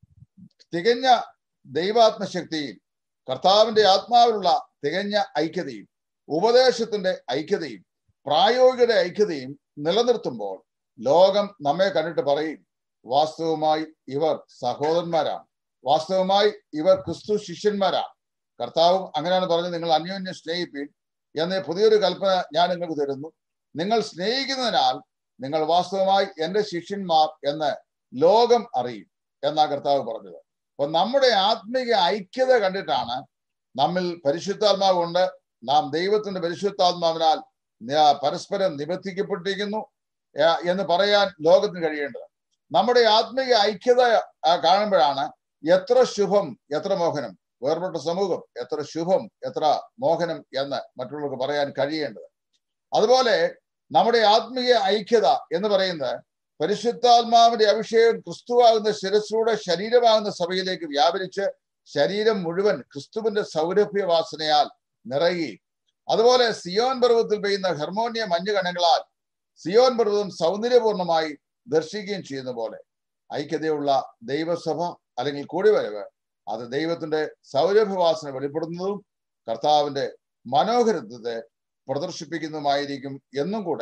തികഞ്ഞ ദൈവാത്മശക്തിയിൽ കർത്താവിന്റെ ആത്മാവിലുള്ള തികഞ്ഞ ഐക്യതയും ഉപദേശത്തിന്റെ ഐക്യതയും പ്രായോഗികത ഐക്യതയും നിലനിർത്തുമ്പോൾ ലോകം നമ്മെ കണ്ടിട്ട് പറയും വാസ്തവമായി ഇവർ സഹോദരന്മാരാണ് വാസ്തവമായി ഇവർ ക്രിസ്തു ശിഷ്യന്മാരാണ് കർത്താവും അങ്ങനെയാണ് പറഞ്ഞത് നിങ്ങൾ അന്യോന്യം സ്നേഹിപ്പീൻ എന്ന പുതിയൊരു കൽപ്പന ഞാൻ നിങ്ങൾക്ക് തരുന്നു നിങ്ങൾ സ്നേഹിക്കുന്നതിനാൽ നിങ്ങൾ വാസ്തവമായി എന്റെ ശിഷ്യന്മാർ എന്ന് ലോകം അറിയും എന്നാ കർത്താവ് പറഞ്ഞത് അപ്പൊ നമ്മുടെ ആത്മീക ഐക്യത കണ്ടിട്ടാണ് നമ്മിൽ പരിശുദ്ധാത്മാവുണ്ട് നാം ദൈവത്തിന്റെ പരിശുദ്ധാത്മാവിനാൽ ന- പരസ്പരം നിബന്ധിക്കപ്പെട്ടിരിക്കുന്നു ഏർ എന്ന് പറയാൻ ലോകത്തിന് കഴിയേണ്ടത് നമ്മുടെ ആത്മീയ ഐക്യത ആ, കാണുമ്പോഴാണ് എത്ര ശുഭം എത്ര മോഹനം വേർപെട്ട സമൂഹം എത്ര ശുഭം എത്ര മോഹനം എന്ന് മറ്റുള്ളവർക്ക് പറയാൻ കഴിയേണ്ടത് അതുപോലെ നമ്മുടെ ആത്മീയ ഐക്യത എന്ന് പറയുന്നത് പരിശുദ്ധാത്മാവിന്റെ അഭിഷേകം ക്രിസ്തുവാകുന്ന ശിരസിലൂടെ ശരീരമാകുന്ന സഭയിലേക്ക് വ്യാപരിച്ച് ശരീരം മുഴുവൻ ക്രിസ്തുവിന്റെ സൗരഭ്യവാസനയാൽ നിറയുകയും അതുപോലെ സിയോൻ പർവ്വതത്തിൽ പെയ്യുന്ന ഹെർമോണിയ മഞ്ഞുകണങ്ങളാൽ സിയോൻ പർവ്വതം സൗന്ദര്യപൂർണമായി ദർശിക്കുകയും ചെയ്യുന്ന പോലെ ഐക്യതയുള്ള ദൈവസഭ അല്ലെങ്കിൽ കൂടിവരവ് അത് ദൈവത്തിന്റെ സൗരഭ്യവാസന വെളിപ്പെടുന്നതും കർത്താവിന്റെ മനോഹരത്വത്തെ പ്രദർശിപ്പിക്കുന്നതുമായിരിക്കും എന്നും കൂടെ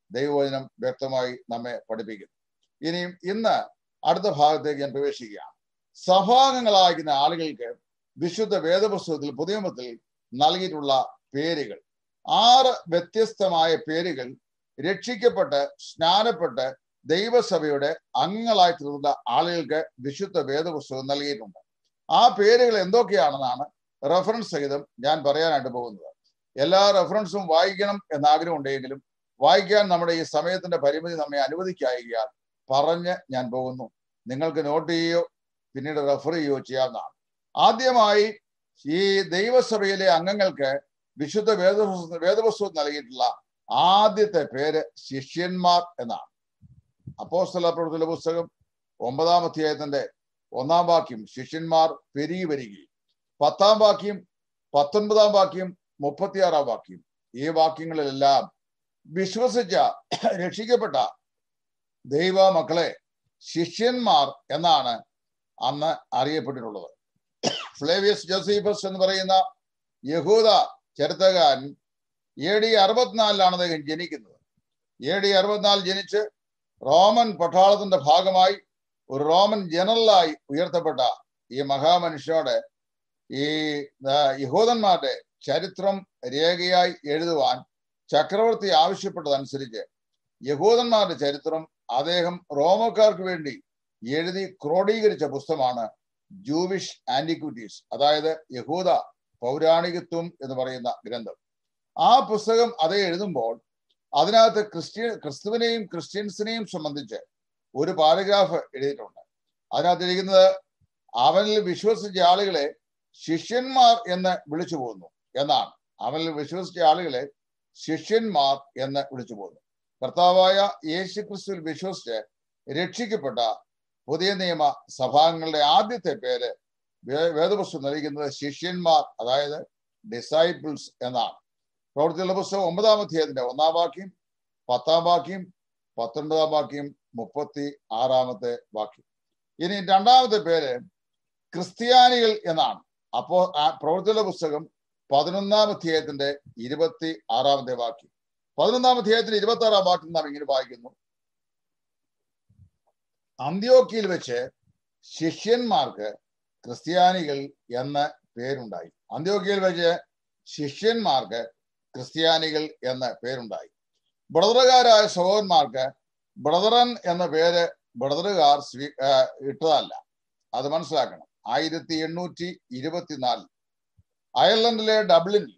ദൈവവചനം വ്യക്തമായി നമ്മെ പഠിപ്പിക്കുന്നു ഇനിയും ഇന്ന് അടുത്ത ഭാഗത്തേക്ക് ഞാൻ പ്രവേശിക്കുകയാണ് സഭാംഗങ്ങളായിരിക്കുന്ന ആളുകൾക്ക് വിശുദ്ധ വേദപുസ്തകത്തിൽ പുതിയമത്തിൽ നൽകിയിട്ടുള്ള പേരുകൾ ആറ് വ്യത്യസ്തമായ പേരുകൾ രക്ഷിക്കപ്പെട്ട് സ്നാനപ്പെട്ട് ദൈവസഭയുടെ അംഗങ്ങളായി തീർന്ന ആളുകൾക്ക് വിശുദ്ധ വേദപുസ്തകം നൽകിയിട്ടുണ്ട് ആ പേരുകൾ എന്തൊക്കെയാണെന്നാണ് റെഫറൻസ് സഹിതം ഞാൻ പറയാനായിട്ട് പോകുന്നത് എല്ലാ റെഫറൻസും വായിക്കണം എന്ന ആഗ്രഹം ഉണ്ടെങ്കിലും വായിക്കാൻ നമ്മുടെ ഈ സമയത്തിന്റെ പരിമിതി നമ്മെ അനുവദിക്കായികയാൽ പറഞ്ഞ് ഞാൻ പോകുന്നു നിങ്ങൾക്ക് നോട്ട് ചെയ്യുകയോ പിന്നീട് റെഫർ ചെയ്യുകയോ ചെയ്യാവുന്നതാണ് ആദ്യമായി ഈ ദൈവസഭയിലെ അംഗങ്ങൾക്ക് വിശുദ്ധ വേദ വേദപുസ്തകം നൽകിയിട്ടുള്ള ആദ്യത്തെ പേര് ശിഷ്യന്മാർ എന്നാണ് അപ്പോസ്തല പ്രവൃത്തിയുടെ പുസ്തകം ഒമ്പതാം അധ്യായത്തിന്റെ ഒന്നാം വാക്യം ശിഷ്യന്മാർ പെരുകി വരികയും പത്താം വാക്യം പത്തൊൻപതാം വാക്യം മുപ്പത്തിയാറാം വാക്യം ഈ വാക്യങ്ങളിലെല്ലാം വിശ്വസിച്ച രക്ഷിക്കപ്പെട്ട ദൈവ മക്കളെ ശിഷ്യന്മാർ എന്നാണ് അന്ന് അറിയപ്പെട്ടിട്ടുള്ളത് ഫ്ലേവിയസ് ജോസീഫസ് എന്ന് പറയുന്ന യഹൂദ ചരിത്രകാരൻ എ ഡി അറുപത്തിനാലിലാണ് അദ്ദേഹം ജനിക്കുന്നത് എ ഡി അറുപത്തിനാല് ജനിച്ച് റോമൻ പട്ടാളത്തിന്റെ ഭാഗമായി ഒരു റോമൻ ജനറലായി ഉയർത്തപ്പെട്ട ഈ മഹാമനുഷ്യനോട് ഈ യഹൂദന്മാരുടെ ചരിത്രം രേഖയായി എഴുതുവാൻ ചക്രവർത്തി ആവശ്യപ്പെട്ടതനുസരിച്ച് യഹൂദന്മാരുടെ ചരിത്രം അദ്ദേഹം റോമക്കാർക്ക് വേണ്ടി എഴുതി ക്രോഡീകരിച്ച പുസ്തകമാണ് ജൂവിഷ് ആന്റിക്വിറ്റീസ് അതായത് യഹൂദ പൗരാണികത്വം എന്ന് പറയുന്ന ഗ്രന്ഥം ആ പുസ്തകം അത് എഴുതുമ്പോൾ അതിനകത്ത് ക്രിസ്ത്യൻ ക്രിസ്തുവിനെയും ക്രിസ്ത്യൻസിനെയും സംബന്ധിച്ച് ഒരു പാരഗ്രാഫ് എഴുതിയിട്ടുണ്ട് അതിനകത്ത് ഇരിക്കുന്നത് അവനിൽ വിശ്വസിച്ച ആളുകളെ ശിഷ്യന്മാർ എന്ന് വിളിച്ചു പോകുന്നു എന്നാണ് അവനിൽ വിശ്വസിച്ച ആളുകളെ ശിഷ്യന്മാർ എന്ന് വിളിച്ചു പോകുന്നു കർത്താവായ യേശു ക്രിസ്തുവിൽ വിശ്വസിച്ച് രക്ഷിക്കപ്പെട്ട പുതിയ നിയമ സഭാംഗങ്ങളുടെ ആദ്യത്തെ പേര് വേദപുസ്തകം നൽകുന്നത് ശിഷ്യന്മാർ അതായത് ഡിസൈപ്പിൾസ് എന്നാണ് പ്രവൃത്തിയുള്ള പുസ്തകം ഒമ്പതാം അധ്യായത്തിന്റെ ഒന്നാം വാക്യം പത്താം വാക്യം പത്തൊൻപതാം വാക്യം മുപ്പത്തി ആറാമത്തെ വാക്യം ഇനി രണ്ടാമത്തെ പേര് ക്രിസ്ത്യാനികൾ എന്നാണ് അപ്പോ പ്രവൃത്തിയുള്ള പുസ്തകം പതിനൊന്നാം അധ്യായത്തിന്റെ ഇരുപത്തി ആറാമത്തെ വാക്യം പതിനൊന്നാം അധ്യായത്തിന്റെ ഇരുപത്തി ആറാം വാക്യം നാം ഇങ്ങനെ വായിക്കുന്നു അന്ത്യോക്കിയിൽ വെച്ച് ശിഷ്യന്മാർക്ക് ക്രിസ്ത്യാനികൾ എന്ന പേരുണ്ടായി അന്ത്യോക്കിയിൽ വെച്ച് ശിഷ്യന്മാർക്ക് ക്രിസ്ത്യാനികൾ എന്ന പേരുണ്ടായി ബ്രദറുകാരായ സഹോദരന്മാർക്ക് ബ്രദറൻ എന്ന പേര് ബ്രദറുകാർ സ്വീ ഇട്ടതല്ല അത് മനസ്സിലാക്കണം ആയിരത്തി എണ്ണൂറ്റി ഇരുപത്തിനാലിൽ അയർലൻഡിലെ ഡബ്ലിനിൽ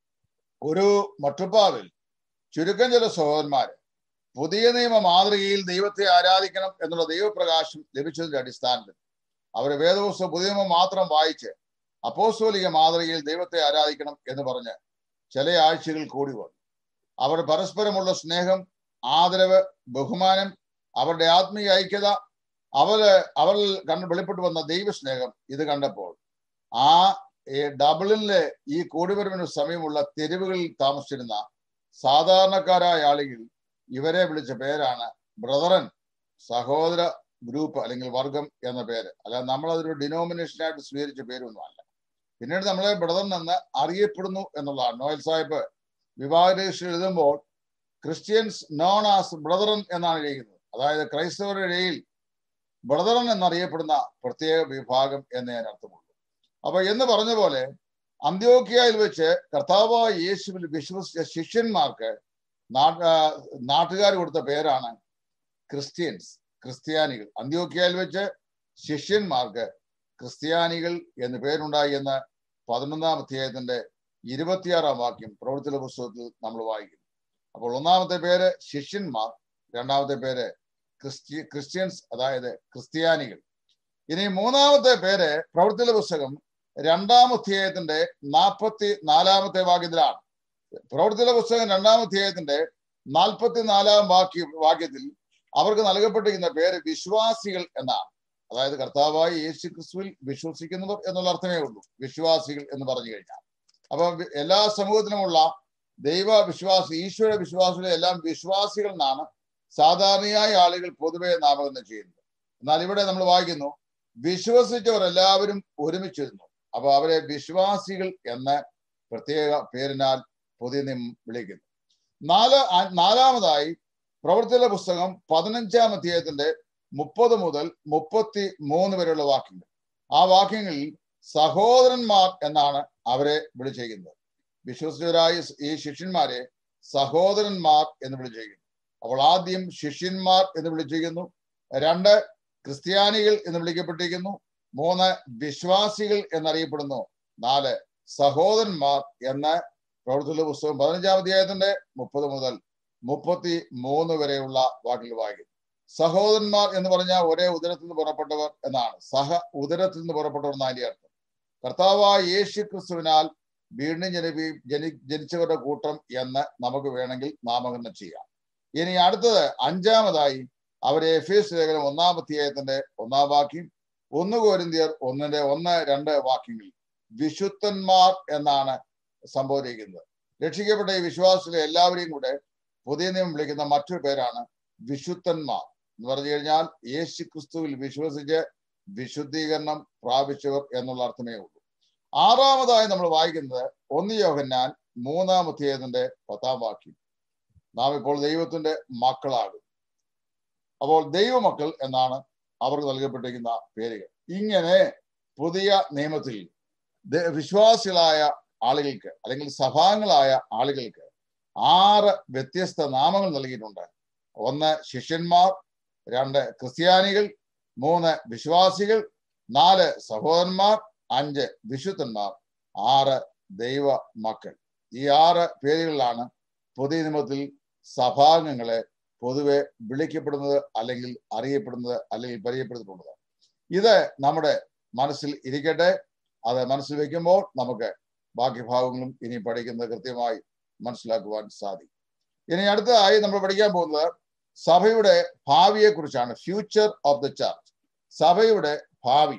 ഒരു മട്ടുപ്പാവിൽ ചുരുക്കം ചില സഹോദരന്മാര് പുതിയ നിയമ മാതൃകയിൽ ദൈവത്തെ ആരാധിക്കണം എന്നുള്ള ദൈവപ്രകാശം ലഭിച്ചതിന്റെ അടിസ്ഥാനത്തിൽ അവർ വേദപുസ്തകം പുതിയ നിയമം മാത്രം വായിച്ച് അപ്പോസ്തോലിക മാതൃകയിൽ ദൈവത്തെ ആരാധിക്കണം എന്ന് പറഞ്ഞ് ചില ആഴ്ചകൾ കൂടി വന്നു അവർ പരസ്പരമുള്ള സ്നേഹം ആദരവ് ബഹുമാനം അവരുടെ ആത്മീയ ഐക്യത അവര് അവരിൽ കണ്ട് വെളിപ്പെട്ടു വന്ന ദൈവസ്നേഹം ഇത് കണ്ടപ്പോൾ ആ ഡബിളിലെ ഈ കൂടിവരവിന് സമയമുള്ള തെരുവുകളിൽ താമസിച്ചിരുന്ന സാധാരണക്കാരായ ആളുകൾ ഇവരെ വിളിച്ച പേരാണ് ബ്രദറൻ സഹോദര ഗ്രൂപ്പ് അല്ലെങ്കിൽ വർഗം എന്ന പേര് അല്ലാതെ നമ്മൾ അതൊരു ഡിനോമിനേഷനായിട്ട് സ്വീകരിച്ച പേരൊന്നുമല്ല പിന്നീട് നമ്മളെ ബ്രദറൻ എന്ന് അറിയപ്പെടുന്നു എന്നുള്ളതാണ് നോയൽ സാഹിബ് വിവാഹ രജിസ്റ്റർ എഴുതുമ്പോൾ ക്രിസ്ത്യൻസ് നോൺ ആസ് ബ്രദറൻ എന്നാണ് എഴുതുന്നത് അതായത് ക്രൈസ്തവരുടെ ഇടയിൽ ബ്രദറൻ എന്നറിയപ്പെടുന്ന പ്രത്യേക വിഭാഗം എന്ന് ഞാൻ അർത്ഥമുള്ളൂ അപ്പൊ എന്ന് പറഞ്ഞ പോലെ അന്ത്യോക്കിയയിൽ വെച്ച് കർത്താവായ യേശുവിൽ വിശ്വസിച്ച ശിഷ്യന്മാർക്ക് നാട്ടുകാർ കൊടുത്ത പേരാണ് ക്രിസ്ത്യൻസ് ക്രിസ്ത്യാനികൾ അന്ത്യോക്കിയയിൽ വെച്ച് ശിഷ്യന്മാർക്ക് ക്രിസ്ത്യാനികൾ എന്ന് പേരുണ്ടായി എന്ന് പതിനൊന്നാം അധ്യായത്തിന്റെ ഇരുപത്തിയാറാം വാക്യം പ്രവൃത്തിയുടെ പുസ്തകത്തിൽ നമ്മൾ വായിക്കുന്നു അപ്പോൾ ഒന്നാമത്തെ പേര് ശിഷ്യന്മാർ രണ്ടാമത്തെ പേര് ക്രിസ്ത്യ ക്രിസ്ത്യൻസ് അതായത് ക്രിസ്ത്യാനികൾ ഇനി മൂന്നാമത്തെ പേര് പ്രവൃത്തിയുടെ പുസ്തകം രണ്ടാം അധ്യായത്തിന്റെ നാൽപ്പത്തി നാലാമത്തെ വാക്യത്തിലാണ് പ്രവൃത്തിയുടെ പുസ്തകം രണ്ടാം അധ്യായത്തിന്റെ നാൽപ്പത്തി നാലാം വാക്യ വാക്യത്തിൽ അവർക്ക് നൽകപ്പെട്ടിരിക്കുന്ന പേര് വിശ്വാസികൾ എന്നാണ് അതായത് കർത്താവായ യേശു ക്രിസ്തുവിൽ വിശ്വസിക്കുന്നവർ എന്നുള്ള അർത്ഥമേ ഉള്ളൂ വിശ്വാസികൾ എന്ന് പറഞ്ഞു കഴിഞ്ഞാൽ അപ്പൊ എല്ലാ സമൂഹത്തിലുമുള്ള ദൈവ വിശ്വാസി ഈശ്വര വിശ്വാസികളെ എല്ലാം വിശ്വാസികൾ എന്നാണ് സാധാരണയായ ആളുകൾ പൊതുവെ നാമകരണം ചെയ്യുന്നത് എന്നാൽ ഇവിടെ നമ്മൾ വായിക്കുന്നു വിശ്വസിച്ചവർ എല്ലാവരും ഒരുമിച്ചിരുന്നു അപ്പൊ അവരെ വിശ്വാസികൾ എന്ന പ്രത്യേക പേരിനാൽ പുതിയ നിയമം വിളിക്കുന്നു നാല് നാലാമതായി പ്രവൃത്തിയുടെ പുസ്തകം പതിനഞ്ചാം അധ്യായത്തിന്റെ മുപ്പത് മുതൽ മുപ്പത്തി മൂന്ന് വരെയുള്ള വാക്യങ്ങൾ ആ വാക്യങ്ങളിൽ സഹോദരന്മാർ എന്നാണ് അവരെ വിളിച്ചിരിക്കുന്നത് വിശ്വസിച്ചവരായ ഈ ശിഷ്യന്മാരെ സഹോദരന്മാർ എന്ന് വിളിച്ചിരിക്കുന്നു അപ്പോൾ ആദ്യം ശിഷ്യന്മാർ എന്ന് വിളിച്ചിരിക്കുന്നു രണ്ട് ക്രിസ്ത്യാനികൾ എന്ന് വിളിക്കപ്പെട്ടിരിക്കുന്നു മൂന്ന് വിശ്വാസികൾ എന്നറിയപ്പെടുന്നു നാല് സഹോദരന്മാർ എന്ന് പ്രവർത്തിയുള്ള പുസ്തകം പതിനഞ്ചാം അധ്യായത്തിന്റെ മുപ്പത് മുതൽ മുപ്പത്തി മൂന്ന് വരെയുള്ള വാക്കുകൾ വായിക്കുന്നു സഹോദരന്മാർ എന്ന് പറഞ്ഞാൽ ഒരേ ഉദരത്തിൽ നിന്ന് പുറപ്പെട്ടവർ എന്നാണ് സഹ ഉദരത്തിൽ നിന്ന് പുറപ്പെട്ടവർ എന്നതിന്റെ അർത്ഥം കർത്താവായ യേശു ക്രിസ്തുവിനാൽ വീണ്ടും ജനിപ്പി ജനി ജനിച്ചവരുടെ കൂട്ടം എന്ന് നമുക്ക് വേണമെങ്കിൽ നാമകരണം ചെയ്യാം ഇനി അടുത്തത് അഞ്ചാമതായി അവരെ എഫ് എസ് ലേഖനം ഒന്നാം അധ്യായത്തിന്റെ ഒന്നാം വാക്യം ഒന്ന് കോരിന്തിയർ ഒന്നിന്റെ ഒന്ന് രണ്ട് വാക്യങ്ങളിൽ വിശുദ്ധന്മാർ എന്നാണ് സംബോധിക്കുന്നത് രക്ഷിക്കപ്പെട്ട ഈ വിശ്വാസത്തിലെ എല്ലാവരെയും കൂടെ പുതിയ നിയമം വിളിക്കുന്ന മറ്റൊരു പേരാണ് വിശുദ്ധന്മാർ എന്ന് പറഞ്ഞു കഴിഞ്ഞാൽ യേശു ക്രിസ്തുവിൽ വിശ്വസിച്ച് വിശുദ്ധീകരണം പ്രാപിച്ചവർ എന്നുള്ള അർത്ഥമേ ഉള്ളൂ ആറാമതായി നമ്മൾ വായിക്കുന്നത് ഒന്ന് യോഹന്നാൻ മൂന്നാം അധ്യായത്തിന്റെ പത്താം വാക്യം നാം ഇപ്പോൾ ദൈവത്തിന്റെ മക്കളാകും അപ്പോൾ ദൈവമക്കൾ എന്നാണ് അവർക്ക് നൽകപ്പെട്ടിരിക്കുന്ന പേരുകൾ ഇങ്ങനെ പുതിയ നിയമത്തിൽ വിശ്വാസികളായ ആളുകൾക്ക് അല്ലെങ്കിൽ സഭാംഗങ്ങളായ ആളുകൾക്ക് ആറ് വ്യത്യസ്ത നാമങ്ങൾ നൽകിയിട്ടുണ്ട് ഒന്ന് ശിഷ്യന്മാർ രണ്ട് ക്രിസ്ത്യാനികൾ മൂന്ന് വിശ്വാസികൾ നാല് സഹോദരന്മാർ അഞ്ച് വിശുദ്ധന്മാർ ആറ് ദൈവ മക്കൾ ഈ ആറ് പേരുകളിലാണ് പുതിയ നിയമത്തിൽ സഭാംഗങ്ങളെ പൊതുവെ വിളിക്കപ്പെടുന്നത് അല്ലെങ്കിൽ അറിയപ്പെടുന്നത് അല്ലെങ്കിൽ പരിചയപ്പെടുത്തിയിട്ടുള്ളത് ഇത് നമ്മുടെ മനസ്സിൽ ഇരിക്കട്ടെ അത് മനസ്സിൽ വെക്കുമ്പോൾ നമുക്ക് ബാക്കി ഭാഗങ്ങളും ഇനി പഠിക്കുന്നത് കൃത്യമായി മനസ്സിലാക്കുവാൻ സാധിക്കും ഇനി അടുത്തതായി നമ്മൾ പഠിക്കാൻ പോകുന്നത് സഭയുടെ ഭാവിയെ കുറിച്ചാണ് ഫ്യൂച്ചർ ഓഫ് ദ ചർച്ച് സഭയുടെ ഭാവി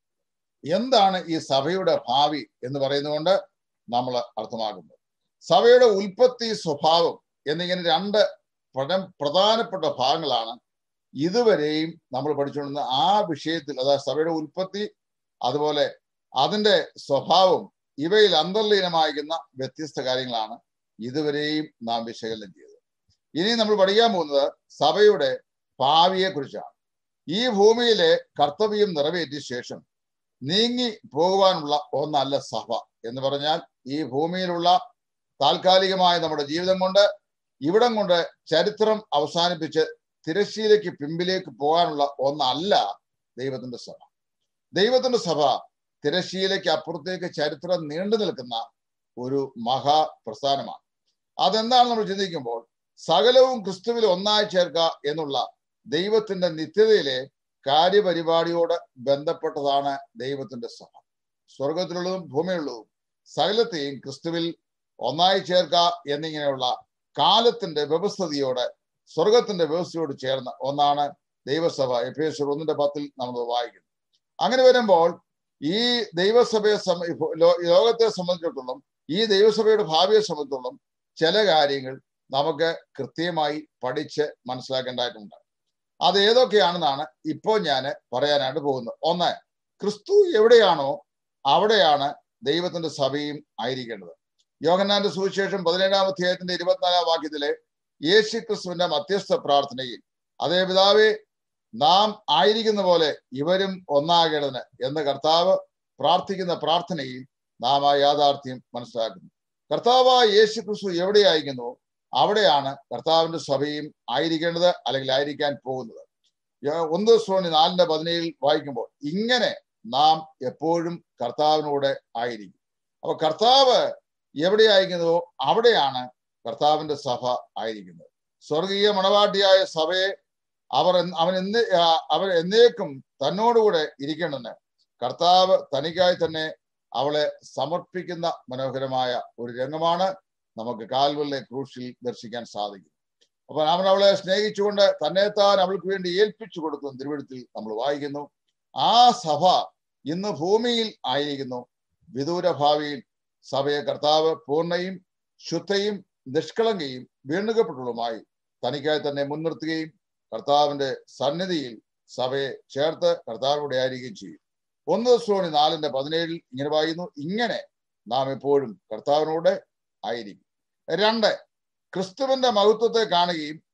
എന്താണ് ഈ സഭയുടെ ഭാവി എന്ന് പറയുന്നതുകൊണ്ട് നമ്മൾ അർത്ഥമാക്കുന്നത് സഭയുടെ ഉൽപ്പത്തി സ്വഭാവം എന്നിങ്ങനെ രണ്ട് പ്രധാനപ്പെട്ട ഭാഗങ്ങളാണ് ഇതുവരെയും നമ്മൾ പഠിച്ചുകൊണ്ടിരുന്ന ആ വിഷയത്തിൽ അതായത് സഭയുടെ ഉൽപ്പത്തി അതുപോലെ അതിന്റെ സ്വഭാവം ഇവയിൽ അന്തർലീനമായിരിക്കുന്ന വ്യത്യസ്ത കാര്യങ്ങളാണ് ഇതുവരെയും നാം വിശകലനം ചെയ്തത് ഇനി നമ്മൾ പഠിക്കാൻ പോകുന്നത് സഭയുടെ ഭാവിയെ കുറിച്ചാണ് ഈ ഭൂമിയിലെ കർത്തവ്യം നിറവേറ്റിയ ശേഷം നീങ്ങി പോകുവാനുള്ള ഒന്നല്ല സഭ എന്ന് പറഞ്ഞാൽ ഈ ഭൂമിയിലുള്ള താൽക്കാലികമായ നമ്മുടെ ജീവിതം കൊണ്ട് ഇവിടം കൊണ്ട് ചരിത്രം അവസാനിപ്പിച്ച് തിരശ്ശീലയ്ക്ക് പിമ്പിലേക്ക് പോകാനുള്ള ഒന്നല്ല ദൈവത്തിന്റെ സഭ ദൈവത്തിന്റെ സഭ തിരശ്ശീലയ്ക്ക് അപ്പുറത്തേക്ക് ചരിത്രം നീണ്ടു നിൽക്കുന്ന ഒരു മഹാപ്രസ്ഥാനമാണ് അതെന്താണ് നമ്മൾ ചിന്തിക്കുമ്പോൾ സകലവും ക്രിസ്തുവിൽ ഒന്നായി ചേർക്കുക എന്നുള്ള ദൈവത്തിന്റെ നിത്യതയിലെ കാര്യപരിപാടിയോട് ബന്ധപ്പെട്ടതാണ് ദൈവത്തിന്റെ സഭ സ്വർഗത്തിലുള്ളതും ഭൂമിയിലുള്ളതും സകലത്തെയും ക്രിസ്തുവിൽ ഒന്നായി ചേർക്കുക എന്നിങ്ങനെയുള്ള കാലത്തിന്റെ വ്യവസ്ഥതയോട് സ്വർഗത്തിന്റെ വ്യവസ്ഥയോട് ചേർന്ന ഒന്നാണ് ദൈവസഭ എഫ് എസ് ഒന്നിന്റെ പത്തിൽ നമ്മൾ വായിക്കുന്നു അങ്ങനെ വരുമ്പോൾ ഈ ദൈവസഭയെ ലോകത്തെ സംബന്ധിച്ചിടത്തോളം ഈ ദൈവസഭയുടെ ഭാവിയെ സംബന്ധിച്ചിടത്തോളം ചില കാര്യങ്ങൾ നമുക്ക് കൃത്യമായി പഠിച്ച് മനസ്സിലാക്കേണ്ടതായിട്ടുണ്ട് അത് ഏതൊക്കെയാണെന്നാണ് ഇപ്പോൾ ഞാൻ പറയാനായിട്ട് പോകുന്നത് ഒന്ന് ക്രിസ്തു എവിടെയാണോ അവിടെയാണ് ദൈവത്തിന്റെ സഭയും ആയിരിക്കേണ്ടത് യോഹന്നാന്റെ സുവിശേഷം പതിനേഴാം അധ്യായത്തിന്റെ ഇരുപത്തിനാലാം വാക്യത്തിലെ യേശു ക്രിസ്തുവിന്റെ മധ്യസ്ഥ പ്രാർത്ഥനയിൽ അതേ പിതാവേ നാം ആയിരിക്കുന്ന പോലെ ഇവരും ഒന്നാകേണ്ടതിന് എന്ന് കർത്താവ് പ്രാർത്ഥിക്കുന്ന പ്രാർത്ഥനയിൽ നാം ആ യാഥാർത്ഥ്യം മനസ്സിലാക്കുന്നു കർത്താവായ യേശു ക്രിസ്തു എവിടെയായിരിക്കുന്നു അവിടെയാണ് കർത്താവിന്റെ സഭയും ആയിരിക്കേണ്ടത് അല്ലെങ്കിൽ ആയിരിക്കാൻ പോകുന്നത് ഒന്ന് ശ്രോണി നാലിന്റെ പതിനേഴിൽ വായിക്കുമ്പോൾ ഇങ്ങനെ നാം എപ്പോഴും കർത്താവിനൂടെ ആയിരിക്കും അപ്പൊ കർത്താവ് എവിടെയായിരിക്കുന്നുവോ അവിടെയാണ് കർത്താവിന്റെ സഭ ആയിരിക്കുന്നത് സ്വർഗീയ മണവാട്ടിയായ സഭയെ അവർ അവൻ എന്ത് അവർ എന്നേക്കും തന്നോടുകൂടെ ഇരിക്കേണ്ടതിന് കർത്താവ് തനിക്കായി തന്നെ അവളെ സമർപ്പിക്കുന്ന മനോഹരമായ ഒരു രംഗമാണ് നമുക്ക് കാൽവലിലെ ക്രൂശിൽ ദർശിക്കാൻ സാധിക്കും അപ്പൊ അവൻ അവളെ സ്നേഹിച്ചുകൊണ്ട് തന്നെത്താൻ അവൾക്ക് വേണ്ടി ഏൽപ്പിച്ചു കൊടുത്തു തിരുവഴുത്തിൽ നമ്മൾ വായിക്കുന്നു ആ സഭ ഇന്ന് ഭൂമിയിൽ ആയിരിക്കുന്നു വിദൂര ഭാവിയിൽ സഭയെ കർത്താവ് പൂർണ്ണയും ശുദ്ധയും നിഷ്കളങ്കയും വീണ്ടുകപ്പെട്ടുള്ളതുമായി തനിക്കായി തന്നെ മുൻനിർത്തുകയും കർത്താവിന്റെ സന്നിധിയിൽ സഭയെ ചേർത്ത് കർത്താവിലൂടെ ആയിരിക്കുകയും ചെയ്യും ഒന്ന് ശ്രോണി നാലിന്റെ പതിനേഴിൽ ഇങ്ങനെ വായിക്കുന്നു ഇങ്ങനെ നാം എപ്പോഴും കർത്താവിനോട് ആയിരിക്കും രണ്ട് ക്രിസ്തുവിന്റെ മഹത്വത്തെ കാണുകയും